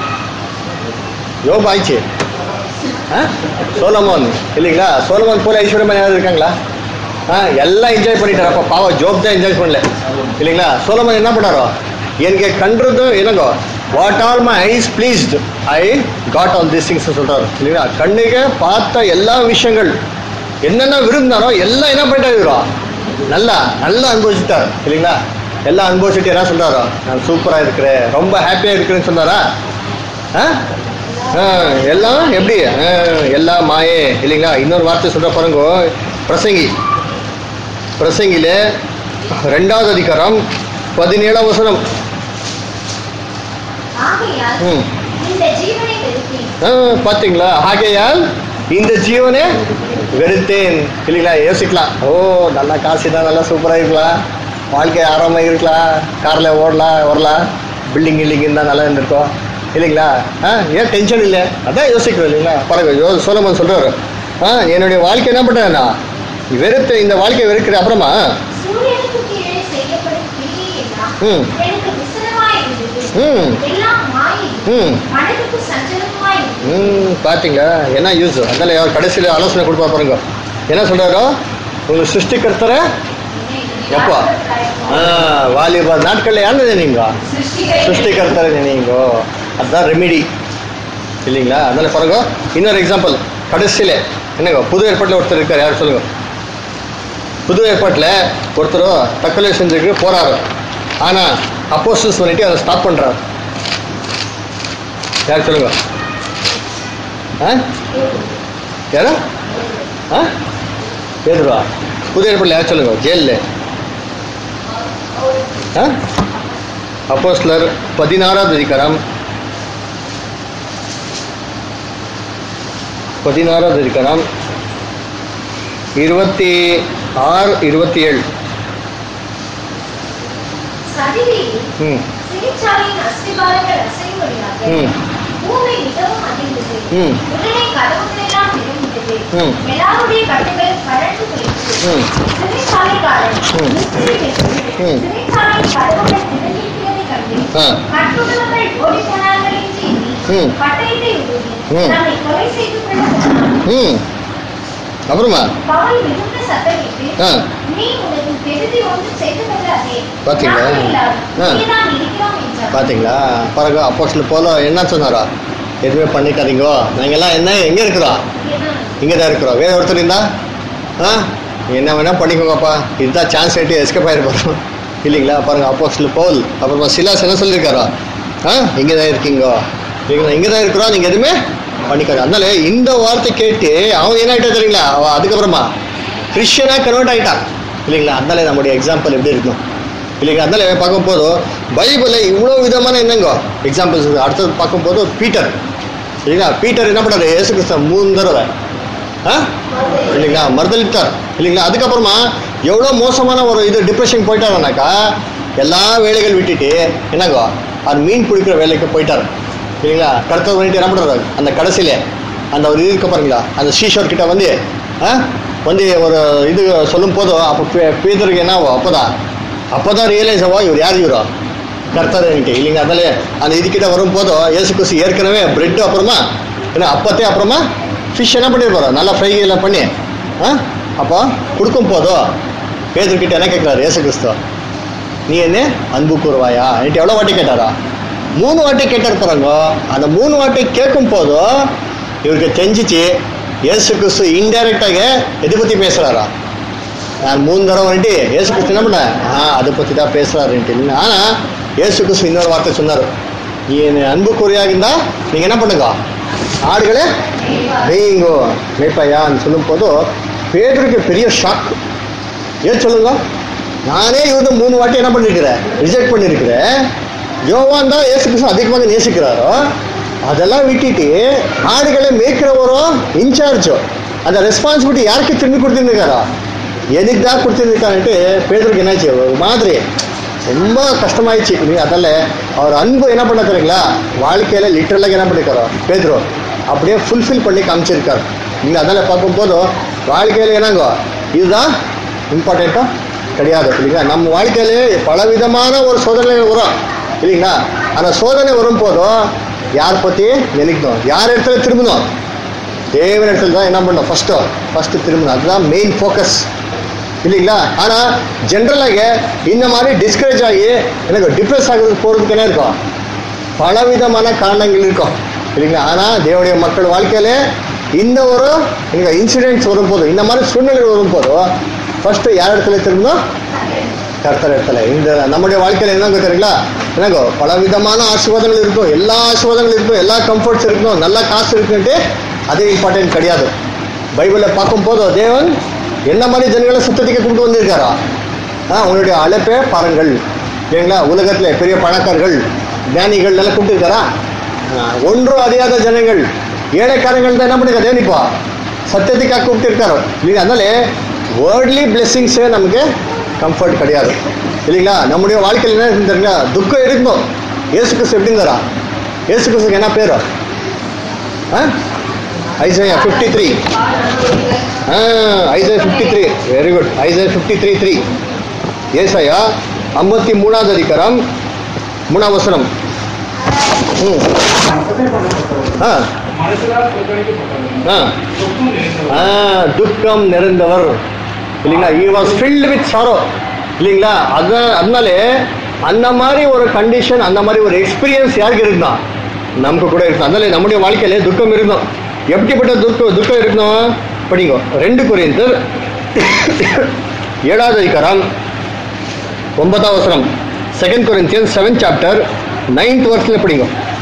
S2: யோபு ஆயிடுச்சு ஆ சோலமோன் இல்லைங்களா சோலமோன் போல ஐஸ்வர்யமான் யாராவது இருக்காங்களா ஆ எல்லாம் என்ஜாய் பண்ணிட்டாரு அப்போ பாவம் ஜோப் தான் என்ஜாய் பண்ணல இல்லைங்களா சோலமோன் என்ன பண்ணாரோ எனக்கு கண்டது என்னங்கோ what all my eyes pleased I got all this things சொல்றாரு இல்லைங்களா கண்ணுக்கு பார்த்த எல்லா விஷயங்கள் என்னென்ன விரும்பினாரோ எல்லாம் என்ன பண்ணிட்டாரு நல்லா நல்லா அனுபவிச்சுட்டார் இல்லைங்களா எல்லாம் அனுபவிச்சுட்டு என்ன சொல்றாரோ நான் சூப்பரா இருக்கிறேன் ரொம்ப ஹாப்பியா இருக்கிறேன்னு சொன்னாரா ஆ? ஆ, எல்லாம் எப்படி ஆ, எல்லாம் மாயே இல்லைங்களா இன்னொரு வார்த்தை சொல்ற பாருங்க பிரசங்கி பிரசங்கில ரெண்டாவது அதிகாரம் பதினேழாம் வசனம்
S4: ஆகையால்
S2: ம்.
S4: இந்த ஜீவனை வெறுத்தேன்
S2: ஆ, பாத்தீங்களா ஆகையால் இந்த ஜீவனே வெறுத்தேன் இல்லைங்களா யோசிக்கலாம் ஓ நல்லா காசு தான் நல்லா சூப்பராக இருக்கலாம் வாழ்க்கை ஆராமமாக இருக்கலாம் காரில் ஓடலாம் வரலாம் பில்டிங் கில்டிங் இருந்தால் நல்லா இருந்திருக்கும் இல்லைங்களா ஆ ஏன் டென்ஷன் இல்லை அதான் யோசிக்கிறோம் இல்லைங்களா பாருங்க யோ சோலமன் சொல்கிறாரு ஆ என்னுடைய வாழ்க்கை என்ன பண்ணுறேன்னா வெறுத்து இந்த வாழ்க்கையை வெறுக்கிற அப்புறமா
S4: சூரியனுக்கு கீழே செய்யப்படும் கிரியை எல்லாம்
S2: ம்.
S4: எனக்கு விசனமாய் இருந்தது
S2: ம்.
S4: எல்லாம் மாயை
S2: ம்
S4: மனதுக்கு சஞ்சலமாய் இருந்தது
S2: ம் பார்த்தீங்களா என்ன யூஸ் அதனால அவர் கடைசியில் ஆலோசனை கொடுப்பா பாருங்க என்ன சொல்றாரோ உங்க சிருஷ்டிகர்த்தரை எப்போ ஆ, வாலிப நாட்கள்ல யாரு நினைங்க சிருஷ்டிகர்த்தரை நினைங்க அதுதான் ரெமிடி இல்லைங்களா அதனால பாருங்க இன்னொரு எக்ஸாம்பிள் கடைசியில என்னங்க புது ஏற்பாட்டில் ஒருத்தர் இருக்கார் யார் சொல்லுங்க புது ஏற்பாட்டில் ஒருத்தர் தற்கொலை செஞ்சுட்டு போறாரு ஆனா அப்போஸ்டல்ஸ் பண்ணிட்டு அதை ஸ்டாப் பண்றாரு யார் சொல்லுங்க ஆ யாரு ஆ பேதுருவா புது ஏற்பாட்டில் யார் சொல்லுங்க ஜெயிலில் ஆ அப்போஸ்லர் பதினாறாவது அதிகாரம் பதினாறாவது அதிகாரம் இருபத்தி ஆறு இருபத்தி ஏழு
S4: சதிரியில்
S2: ம்
S4: சிறைச்சாலையின் அஸ்திபாரங்கள் அசையும்படியாக
S2: ம்.
S4: பூமி மிகவும் அதிர்ந்தது
S2: ம்.
S4: உடனே கதவுகள் எல்லாம் திறந்துவிட்டது
S2: ம்.
S4: எல்லாருடைய கட்டுகள் பழந்து போயிற்று
S2: ம்.
S4: சிறைச்சாலைக்காரன்
S2: ம்.
S4: நித்திரை பெற்று
S2: ம்.
S4: சிறைச்சாலையின் கதவுகள் திறந்திருக்கிறதைக் கண்டு
S2: ஆ.
S4: கட்டுள்ளவர்கள் ஓடிப் போனார்கள் என்று எண்ணி
S2: ம்.
S4: பட்டயத்தை ஊதி
S2: ம்.
S4: நம்மை கொலை செய்து கொள்ள போனான்
S2: ம் அப்புறமா
S4: பவுல் மிகுந்த சத்தமிட்டு
S2: ஆ.
S4: நீ உனக்கு பெரிதி ஒன்று செய்து கொள்ளாதே
S2: பாத்தீங்களா?
S4: நாங்கள் எல்லாரும்
S2: ஆ.
S4: இங்கேதான் இருக்கிறோம் என்றார்
S2: பார்த்தீங்களா பாருங்க அப்போஸ்ல போல என்ன சொன்னாரா எதுவுமே பண்ணிக்காதீங்கோ நாங்கெல்லாம் என்ன எங்கே இருக்கிறோம்
S4: இங்கேதான்
S2: இங்கே தான் இருக்கிறோம் வேற ஒருத்தர் இருந்தா ஆ என்ன வேணா பண்ணிக்கோங்கப்பா இதுதான் சான்ஸ் ஆகிட்டு எஸ்கேப் ஆகிருப்போம் இல்லைங்களா பாருங்க அப்போஸ்ல பவுல் அப்புறமா சிலாஸ் என்ன சொல்லியிருக்காரோ ஆ இங்கே தான் இருக்கீங்கோ இல்லைங்களா இங்கே தான் இருக்கிறோம் நீங்கள் எதுவுமே பண்ணிக்காது அதனால இந்த வார்த்தை கேட்டு அவன் என்ன ஆகிட்டா தெரியுங்களா அவன் அதுக்கப்புறமா கிறிஸ்டியனாக கன்வெர்ட் ஆகிட்டான் இல்லைங்களா அதனால நம்முடைய எக்ஸாம்பிள் எப்படி இருக்கும் இல்லைங்களா அதனால பார்க்கும்போது பைபிளில் இவ்வளோ விதமான என்னங்கோ எக்ஸாம்பிள்ஸ் அடுத்தது பார்க்கும்போது பீட்டர் இல்லைங்களா பீட்டர் என்ன பண்ணாரு இயேசு கிறிஸ்து மூணு தடவை ஆ இல்லைங்களா மறுதளித்தார் இல்லைங்களா அதுக்கப்புறமா எவ்வளோ மோசமான ஒரு இது டிப்ரெஷன் போயிட்டாருனாக்கா எல்லா வேலைகள் விட்டுட்டு என்னங்கோ அது மீன் பிடிக்கிற வேலைக்கு போயிட்டார் இல்லைங்களா கருத்தர் பண்ணிட்டு என்ன பண்ணுறாரு அந்த கடைசியில அந்த ஒரு இது இருக்க பாருங்களா அந்த ஸ்ரீஷோர் கிட்ட வந்து ஆ வந்து ஒரு இது சொல்லும் போதும் அப்போ பீதருக்கு என்னவோ அப்போதான் அப்போதான் ரியலைஸ் ஆவோ இவர் யார் இவரோ கர்த்தர் இல்லைங்க அதனால அந்த இதுக்கிட்ட வரும்போது இயேசு கிறிஸ்து ஏற்கனவே பிரெட் அப்புறமா என்ன அப்பத்தே அப்புறமா ஃபிஷ் என்ன பண்ணிருப்பாரோ நல்லா ஃப்ரை எல்லாம் பண்ணி ஆ அப்போ கொடுக்கும் போதோ பேதர்கிட்ட என்ன கேட்குறாரு இயேசு கிறிஸ்து நீ என்ன அன்பு கூறுவாயா என்கிட்ட எவ்வளோ வாட்டி கேட்டாரா மூணு வாட்டி கேட்டார் பாருங்க அந்த மூணு வாட்டி கேட்கும் போதோ இவருக்கு தெரிஞ்சிச்சு இயேசு கிறிஸ்து இன்டைரக்டாக எதை பற்றி பேசுகிறாரா நான் மூணு தடவை வந்துட்டு ஏசு கிறிஸ்து என்ன பண்ண ஆ அதை பற்றி தான் பேசுகிறாருன்ட்டு இல்லை ஆனால் ஏசு கிறிஸ்து இன்னொரு வார்த்தை சொன்னார் நீ என்னை அன்புக்குறியாக இருந்தால் நீங்கள் என்ன பண்ணுங்க ஆடுகளே மேய்ங்கோ மேய்ப்பாயான்னு சொல்லும் போது பேதருக்கு பெரிய ஷாக் ஏன் சொல்லுங்க நானே இவங்க மூணு வாட்டி என்ன பண்ணிருக்கிறேன் ரிஜெக்ட் பண்ணியிருக்கிறேன் யோவான் தான் ஏசு கிறிஸ்து அதிகமாக நேசிக்கிறாரோ அதெல்லாம் விட்டுட்டு ஆடுகளை மேய்க்கிறவரோ இன்சார்ஜோ அந்த ரெஸ்பான்சிபிலிட்டி யாருக்கு திரும்பி கொடுத்துருக்காரா எனக்கு தான் கொடுத்துருக்கான்ட்டு பேதருக்கு என்னாச்சு ஒரு மாதிரி ரொம்ப கஷ்டமாயிடுச்சு இல்லையா அதல்ல அவர் அன்பு என்ன பண்ண தெரியுங்களா வாழ்க்கையில லிட்டரலாக என்ன பண்ணிருக்காரோ பேதுரு அப்படியே ஃபுல்ஃபில் பண்ணி காமிச்சிருக்காரு நீங்கள் அதெல்லாம் பார்க்கும்போது வாழ்க்கையில என்னங்கோ இதுதான் இம்பார்ட்டண்ட்டோ கிடையாது இல்லைங்களா நம்ம வாழ்க்கையிலே பலவிதமான ஒரு சோதனைகள் வரும் இல்லைங்களா அந்த சோதனை வரும்போதும் யார் பற்றி நினைக்கணும் யார் இடத்துல திரும்பணும் தேவன் இடத்துல தான் என்ன பண்ணணும் ஃபஸ்ட்டு ஃபஸ்ட்டு திரும்பணும் அதுதான் மெயின் ஃபோக்கஸ் இல்லைங்களா ஆனால் ஜென்ரலாக இந்த மாதிரி டிஸ்கரேஜ் ஆகி எனக்கு டிப்ரெஸ் ஆகுறது போகிறதுக்கு என்ன இருக்கும் பலவிதமான காரணங்கள் இருக்கும் இல்லைங்களா ஆனால் தேவனுடைய மக்கள் வாழ்க்கையில இந்த ஒரு எனக்கு இன்சிடென்ட்ஸ் வரும்போது இந்த மாதிரி சூழ்நிலைகள் வரும்போது ஃபஸ்ட்டு யார் இடத்துல திரும்பணும் கர்த்தர் இடத்துல இந்த நம்முடைய வாழ்க்கையில என்னங்க தெரியுங்களா என்னங்கோ பல விதமான ஆசீர்வாதங்கள் இருக்கும் எல்லா ஆசீர்வாதங்கள் இருக்கும் எல்லா கம்ஃபர்ட்ஸ் இருக்கும் நல்ல காசு இருக்குன்ட்டு அது இம்பார்ட்டன்ட் கிடையாது பைபிளை பார்க்கும்போது தேவன் என்ன மாதிரி ஜனங்களை சுத்தத்துக்கு கொண்டு வந்திருக்காரா ஆ உன்னுடைய அழைப்பே பாருங்கள் இல்லைங்களா உலகத்துல பெரிய பணக்காரர்கள் ஞானிகள் எல்லாம் கூப்பிட்டுருக்காரா ஒன்றும் அறியாத ஜனங்கள் ஏழைக்காரங்கள் தான் என்ன பண்ணிருக்கா தேவனிப்பா சத்தியத்துக்காக கூப்பிட்டுருக்காரு இல்லைங்களா அதனால வேர்ட்லி பிளெஸ்ஸிங்ஸே நமக்கு கம்ஃபர்ட் கிடையாது இல்லைங்களா நம்முடைய வாழ்க்கையில் என்ன இருக்கு தெரியுங்களா துக்கம் இருக்கும் ஏசு கிறிஸ்து எப்படி இருந்தாரா ஏசு கிறிஸ்துக்கு என்ன பேரு Isaiah fifty three Isaiah fifty three very good Isaiah fifty three three ஏசாயா ஐம்பத்தி மூணாவது அதிகாரம் மூணாம் வசனம் ம் ஆ
S1: மனசுலாம் புறக்கணிக்கப்பட்டவன்.
S2: ஆ
S1: துக்கம் நிறைந்தவன்.
S2: ஆ, துக்கம் நிறைந்தவர் இல்லைங்களா he was filled with sorrow இல்லைங்களா அதான் அதனாலே அந்த மாதிரி ஒரு கண்டிஷன் அந்த மாதிரி ஒரு எக்ஸ்பீரியன்ஸ் யாருக்கு இருந்தான் நமக்கு கூட இருக்கும் அதனால நம்முடைய வாழ்க்கையில துக்கம் இருக்கும் எப்படிப்பட்ட துக்கம் துக்கம் இருக்கணும் படிங்க ரெண்டு குறிந்தர் ஏழாவது அதிகாரம் ஒன்பதாம் அவசரம் second Corinthian seven chapter ninth வருஷத்துல படிங்க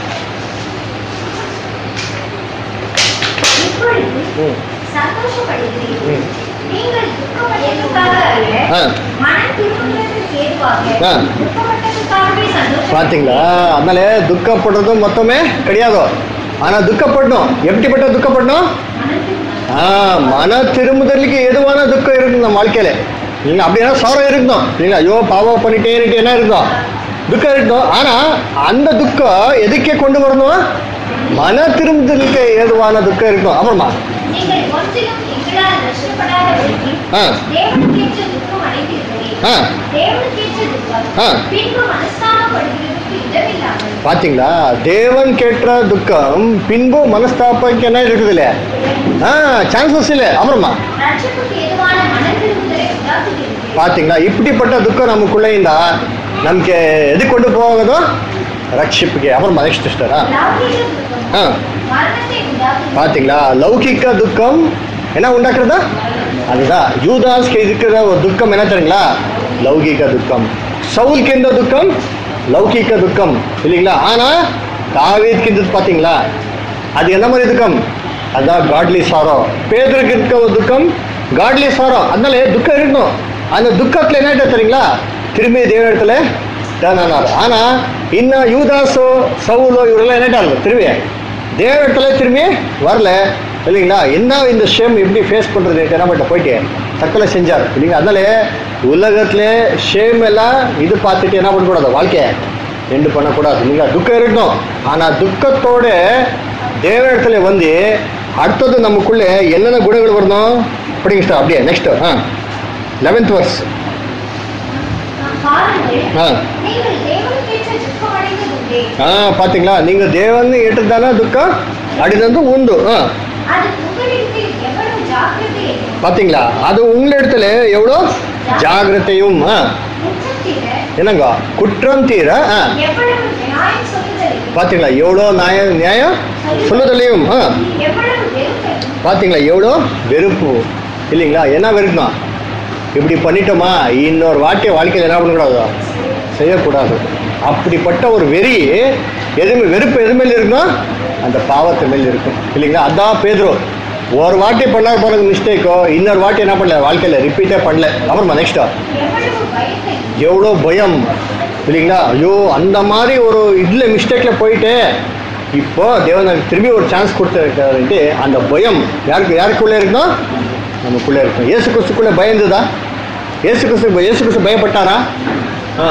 S4: இப்பொழுது
S2: ம்.
S4: சந்தோஷப்படுகிறேன்
S2: ம்.
S4: நீங்கள் துக்கப்பட்டதுக்காக அல்ல
S2: ஆ.
S4: மனம் திரும்புவதற்கு ஏதுவாக
S2: ஆ.
S4: துக்கப்பட்டதுக்காகவே சந்தோஷம்
S2: பாத்தீங்களா அதனால துக்கப்படுறது மொத்தமே கிடையாது ஆனா துக்கப்படணும் எப்படிப்பட்ட துக்கப்படணும் ஆ மன திரும்புதலுக்கு எதுவான துக்கம் இருக்கும் நம்ம வாழ்க்கையில நீங்க அப்படின்னா சோரம் இருக்கணும் இல்லைங்களா ஐயோ பாவம் பண்ணிட்டேன்னுட்டு என்ன இருக்கும் துக்கம் இருக்கணும் ஆனா அந்த துக்கம் எதுக்கே கொண்டு வரணும் மன திரும்புதலுக்கு ஏதுவான துக்கம் இருக்கும் அப்புறமா
S4: நீங்கள் ஒன்றிலும் எங்களால் ரட்சிக்கப்படாதபடிக்கு
S2: ஆ.
S4: தேவனுக்கேற்ற துக்கம் அடைந்தீர்களே
S2: ஆ.
S4: தேவனுக்கேற்ற துக்கம்
S2: ஆ.
S4: பின்பு மனஸ்தாபப்படுகிறதுக்கு இடமில்லாமல்
S2: பாத்தீங்களா தேவன் கேட்ட துக்கம் பின்பு மனஸ்தாபக்கு என்ன இருக்குது இல்ல ஆ சான்சஸ் இல்ல அப்புறமா
S4: ரட்சிப்புக்கு ஏதுவான மன திரும்புதலை உண்டாக்குகிறது
S2: பாத்தீங்களா இப்படிப்பட்ட துக்கம் நமக்குள்ள இருந்தா நமக்கு எது கொண்டு போகுதோ ரட்சிப்புக்கு அப்புறமா நெக்ஸ்ட் சிஸ்டரா
S4: லௌகிக துக்கம்
S2: ஆ.
S4: மரணத்தை உண்டாக்குகிறது
S2: பாத்தீங்களா லௌகிக்க துக்கம் என்ன உண்டாக்குறதா அதுதான் யூதாஸ்க்கு இருக்கிற ஒரு துக்கம் என்ன தெரியுங்களா லௌகிக துக்கம் சவுல்க்கு இருந்த துக்கம் லௌகிக துக்கம் இல்லைங்களா ஆனா தாவீதுக்கு இருந்தது பாத்தீங்களா அது என்ன மாதிரி துக்கம் அதான் காட்லி சாரோ பேதருக்கு இருக்க ஒரு துக்கம் காட்லி சாரோ அதனால துக்கம் இருக்கணும் அந்த துக்கத்துல என்ன தெரியுங்களா திரும்பி தேவ இடத்துல டேர்ன் ஆனார் ஆனா இன்னும் யூதாஸோ சவுலோ இவரெல்லாம் என்ன திரும்பி தேவ இடத்துல திரும்பி வரல இல்லைங்களா என்ன இந்த ஷேம் எப்படி ஃபேஸ் பண்றது என்ன போயிட்டு தற்கொலை செஞ்சார் இல்லைங்களா அதனால உலகத்துல ஷேம் எல்லாம் இது பார்த்துட்டு என்ன பண்ணக்கூடாது வாழ்க்கைய எண்டு பண்ணக்கூடாது இல்லைங்களா துக்கம் இருக்கணும் ஆனா துக்கத்தோட தேவ இடத்துல வந்து அடுத்தது நமக்குள்ள என்னென்ன குணங்கள் வரணும் படிங்க sister, அப்படியே நெக்ஸ்ட் ஆ லெவன்த் வர்ஸ்
S4: பாருங்கள்
S2: ஆ
S4: நீங்கள் தேவனுக்கேற்ற துக்கம் அடைந்ததுண்டே
S2: ஆ பாத்தீங்களா நீங்க தேவன் ஏற்றுதானா துக்கம் அடிதந்து உண்டு ஆ
S4: அது உங்களிடத்தில் எவ்வளவு ஜாக்கிரதை எனினும்
S2: பாத்தீங்களா அது உங்களிடத்துல எவ்வளோ ஜாகிரதையும் ஆ,
S4: குற்றம் தீர
S2: என்னங்க குற்றம் தீர ஆ,
S4: எவ்வளவு நியாயம் சொல்லுதலையும்
S2: பாத்தீங்களா எவ்வளோ நியாயம் நியாயம் சொல்லுதலையும் ஆ,
S4: எவ்வளவு வெறுப்பையும்
S2: பாத்தீங்களா எவ்வளோ வெறுப்பு இல்லைங்களா என்ன வெறுக்கணும் இப்படி பண்ணிட்டோமா இன்னொரு வாட்டிய வாழ்க்கையில் என்ன பண்ணக்கூடாது செய்யக்கூடாது அப்படிப்பட்ட ஒரு வெறி எதுவுமே வெறுப்பு எது மேல இருக்கும் அந்த பாவத்து மேல் இருக்கும் இல்லைங்களா அதான் பேதுரு ஒரு வாட்டி பண்ண போனது மிஸ்டேக்கோ இன்னொரு வாட்டி என்ன பண்ணல வாழ்க்கையில் ரிப்பீட்டே பண்ணல அப்புறமா நெக்ஸ்டா
S4: எவ்வளவு பயத்தையும்
S2: எவ்வளோ பயம் இல்லைங்களா ஐயோ அந்த மாதிரி ஒரு இதில் மிஸ்டேக்கில் போயிட்டு இப்போ தேவன் எனக்கு திரும்பி ஒரு சான்ஸ் கொடுத்துருக்காருன்ட்டு அந்த பயம் யாருக்கு யாருக்குள்ளே இருக்கணும் நமக்குள்ளே இருக்கும் ஏசு கிறிஸ்துக்குள்ளே பயந்துதா ஏசு கிறிஸ்து ஏசு கிறிஸ்து பயப்பட்டாரா ஆ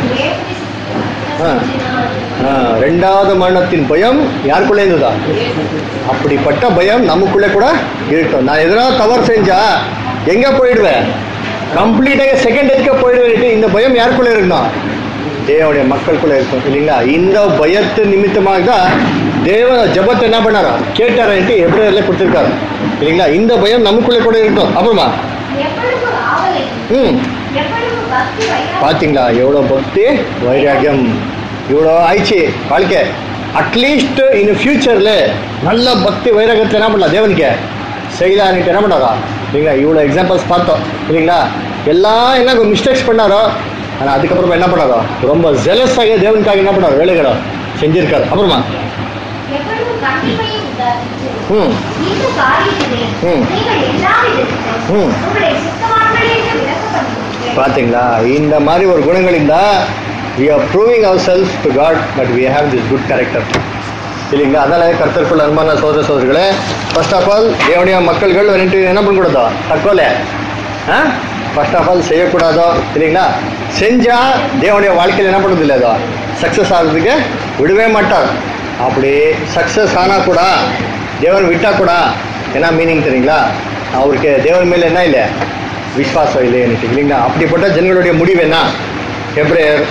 S2: ஆ. ஆ, ரெண்டாவது மரணத்தின் பயம் யாருக்குள்ளே இருந்ததா அப்படிப்பட்ட பயம் நமக்குள்ளே கூட இருக்கும் நான் எதனா தவறு செஞ்சா எங்க போயிடுவேன் கம்ப்ளீட்டாக செகண்ட் எதுக்க போயிடுவேன் இந்த பயம் யாருக்குள்ளே இருக்கணும் தேவனுடைய மக்களுக்குள்ள இருக்கும் இல்லைங்களா இந்த பயத்து நிமித்தமாக தான் தேவ ஜபத்தை என்ன பண்ணாரா கேட்டாரன்ட்டு எப்படியெல்லாம் கொடுத்துருக்காரு இல்லைங்களா இந்த பயம் நமக்குள்ளே கூட இருக்கும் அப்புறமா
S4: எவ்வளவு ஆவலை
S2: ம்
S4: எவ்வளவு பக்தி வைராக்கியம்
S2: பார்த்தீங்களா எவ்வளோ பக்தி வைராக்கியம் இவ்வளோ ஆயிடுச்சு வாழ்க்கை அட்லீஸ்ட் இன் ஃபியூச்சரில் நல்ல பக்தி வைராக்கியத்தை என்ன பண்ணலாம் தேவனுக்கு செய்யலான்ட்டு என்ன பண்ணாரா இல்லைங்களா இவ்வளோ எக்ஸாம்பிள்ஸ் பார்த்தோம் இல்லைங்களா எல்லாம் என்ன மிஸ்டேக்ஸ் பண்ணாரோ ஆனால் அதுக்கப்புறமா என்ன பண்ணாரோ ரொம்ப ஜெலஸாக தேவனுக்காக என்ன பண்ணாரோ வேலைகளோ செஞ்சிருக்காரு அப்புறமா
S4: எவ்வளவு கண்டிப்பையும் உண்டாக்கிட்டு
S2: ம்
S4: இந்த காரியத்திலே
S2: ம்.
S4: நீங்கள் எல்லா விதத்திலும்
S2: ம்.
S4: உங்களை சுத்தமானவர்களே என்று விளக்கப்படுகிறீர்கள்
S2: பார்த்தீங்களா இந்த மாதிரி ஒரு குணங்கள் இருந்தால் we are proving our self to God but we have this good character இல்லைங்களா அதனால கர்த்தருக்குள்ள அன்பான சோதர சோதரிகளே ஃபர்ஸ்ட் ஆஃப் ஆல் தேவனுடைய மக்கள்கள் வந்துட்டு என்ன பண்ணக்கூடாதோ தற்கொலை ஆ ஃபர்ஸ்ட் ஆஃப் ஆல் செய்யக்கூடாதோ இல்லைங்களா செஞ்சா தேவனுடைய வாழ்க்கையில் என்ன பண்ணுறது இல்லை அதோ சக்ஸஸ் ஆகிறதுக்கு விடவே மாட்டார் அப்படி சக்ஸஸ் ஆனால் கூட தேவன் விட்டா கூட என்ன மீனிங் தெரியுங்களா அவருக்கு தேவன் மேலே என்ன இல்லை விஸ்வாசம் இல்லை எனக்கு இல்லைங்களா அப்படிப்பட்ட ஜனங்களுடைய முடிவு என்ன எப்ரேயர்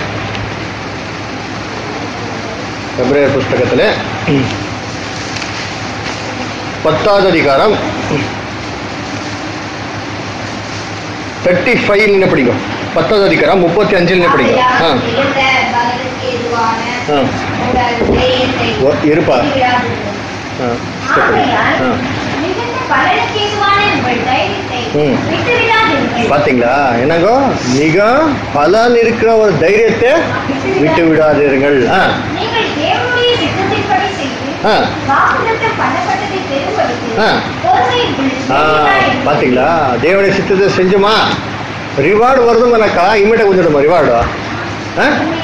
S2: எப்ரேயர் புஸ்தகத்தில் பத்தாவது அதிகாரம் தேர்ட்டி ஃபைவ் என்ன படிக்கும் பத்தாவது அதிகாரம் முப்பத்தி அஞ்சில் என்ன படிக்கும் ஆ
S4: ஆகையால் மிகுந்த பலனுக்கு ஏதுவான
S2: ஆ
S4: உங்கள் தேயத்தை
S2: ஓ, இருப்பா.
S4: விட்டுவிடாதீர்கள்.
S2: ஆ step பண்ணு.
S4: ஆகையால்
S2: ஆ
S4: மிகுந்த பலனுக்கு ஏதுவான உங்கள் தைரியத்தை
S2: ம்.
S4: விட்டுவிடாதீர்கள்.
S2: பார்த்தீங்களா என்னங்கோ மிக பலன் இருக்கிற ஒரு தைரியத்தை விட்டு விடாதீர்கள் ஆ
S4: நீங்கள் தேவனுடைய சித்தத்தின்படி செய்து
S2: ஆ
S4: வாக்குத்தத்தம் பண்ணப்பட்டதை பெறும்படிக்கு
S2: ஆ.
S4: பொறுமை உங்களுக்கு
S2: ஆ
S4: உண்டாயிருக்கும்.
S2: பார்த்தீங்களா தேவனுடைய சித்தத்தை செஞ்சுமா ரிவார்டு வருதுங்கனாக்கா இம்மீடியட் வந்துடுமா ரிவார்டு ஆ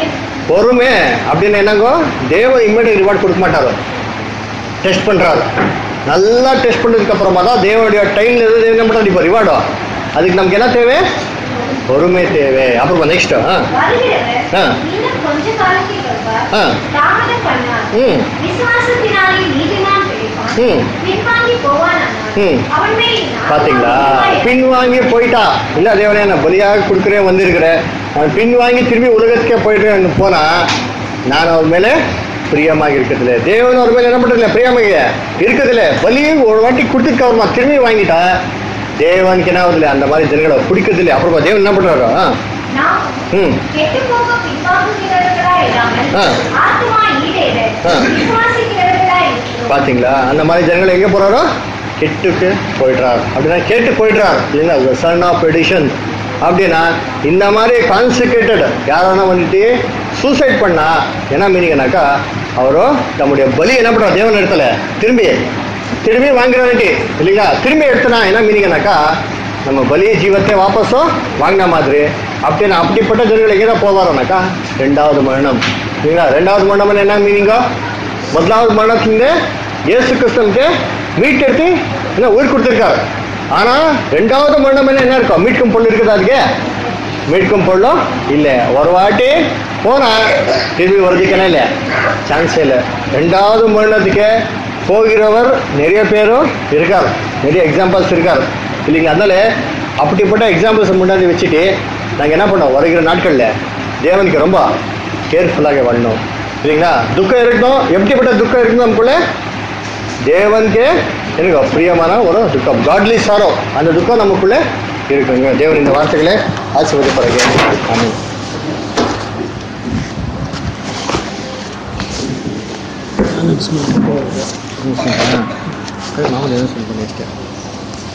S2: பொறுமை அப்படின்னு என்னங்கோ தேவன் இம்மீடியட் ரிவார்டு கொடுக்க மாட்டாரோ டெஸ்ட் பண்றாரு நல்லா டெஸ்ட் பண்ணதுக்கு அப்புறமா தான் தேவனுடைய டைம்ல எது என்ன பண்ணுறது இப்போ ரிவார்டோ அதுக்கு நமக்கு என்ன தேவை பொறுமை தேவை அப்புறமா நெக்ஸ்ட் ஆ
S4: வருகிறவர்
S2: ஆ.
S4: இன்னும் கொஞ்ச காலத்தில் வருவார்
S2: ஆ.
S4: தாமதம் பண்ணார்
S2: ம்
S4: விசுவாசத்தினாலே நீதிமான் பிழைப்பான்
S2: ம்.
S4: பின்வாங்கி போவானானால்
S2: ம்.
S4: அவன் மேல் நான்
S2: பாத்தீங்களா
S4: உண்மையாய்
S2: பின் வாங்கி போயிட்டா இல்ல தேவனே நான் பலியாக கொடுக்குறேன் வந்திருக்கிறேன் அவன் பின் வாங்கி திரும்பி உலகத்துக்கே போயிட்டு போனா நான் அவர் மேலே பிரியமாக இருக்கிறதுல தேவன் அவர் மேலே என்ன பண்றதில்ல பிரியமாக இருக்கிறதுல பலி ஒரு வாட்டி கொடுத்துட்டு அவர்மா திரும்பி வாங்கிட்டா தேவனுக்கு என்ன ஆகுதுல அந்த மாதிரி ஜனங்களை பிடிக்கிறது இல்லை அப்புறமா தேவன் என்ன பண்றாரு ஆ
S4: நாம்
S2: ம்
S4: கெட்டுப்போக பின்வாங்குகிறவர்களா இல்லாமல்
S2: ஆ.
S4: ஆத்துமா ஈடேற
S2: ஆ.
S4: விசுவாசிக்கிறவர்களா இருக்கிறோம்
S2: பாத்தீங்களா அந்த மாதிரி ஜனங்கள் எங்க போறாரோ கெட்டுக்கு போயிடுறார் அப்படின்னா கேட்டு போயிடுறார் இல்லைங்களா சன் ஆஃப் எடிஷன் அப்படின்னா இந்த மாதிரி கான்சிக்ரேட்டட் யாரானா வந்துட்டு சூசைட் பண்ணா என்ன மீனிங்னாக்கா அவரோ நம்முடைய பலி என்ன பண்றார் தேவன் இடத்துல திரும்பி திரும்பி வாங்குறான்ட்டு இல்லைங்களா திரும்பி எடுத்தனா என்ன மீனிங்னாக்கா நம்ம பலி ஜீவத்தை வாபஸும் வாங்கின மாதிரி அப்படின்னா அப்படிப்பட்ட ஜனங்கள் எங்கே தான் போவாரோனாக்கா ரெண்டாவது மரணம் இல்லைங்களா ரெண்டாவது மரணம் என்ன மீனிங்கோ ಮೊದಲಾவது மரணத்திலிருந்து இயேசு கிறிஸ்தனுக்கு மீட்டெடுத்து என்ன உயிர் கொடுத்துருக்காரு ஆனா ரெண்டாவது மரணம் என்ன என்ன இருக்கும் மீட்கும் பொருள் இருக்குது அதுக்கு மீட்கும் பொருளும் இல்லை ஒரு வாட்டி போனா திரும்பி வர்றதுக்கே இல்லை சான்ஸே இல்லை ரெண்டாவது மரணத்துக்கு போகிறவர் நிறைய பேரும் இருக்கார் நிறைய எக்ஸாம்பிள்ஸ் இருக்கார் இல்லைங்க அதனால அப்படிப்பட்ட எக்ஸாம்பிள்ஸ் முன்னாடி வச்சுட்டு நாங்கள் என்ன பண்ணோம் வருகிற நாட்களில் தேவனுக்கு ரொம்ப கேர்ஃபுல்லாக வாழணும் இல்லைங்களா துக்கம் இருக்கட்டும் எப்படிப்பட்ட துக்கம் இருக்கணும் நமக்குள்ள தேவனுக்கு எனக்கு பிரியமான ஒரு துக்கம் காட்லி சாரோ அந்த துக்கம் நமக்குள்ள இருக்குங்க தேவன் இந்த வார்த்தைகளை ஆசீர்வதிப்பாருங்க ஆமென் மாமன் என்ன சொல்லி பண்ணியிருக்கேன்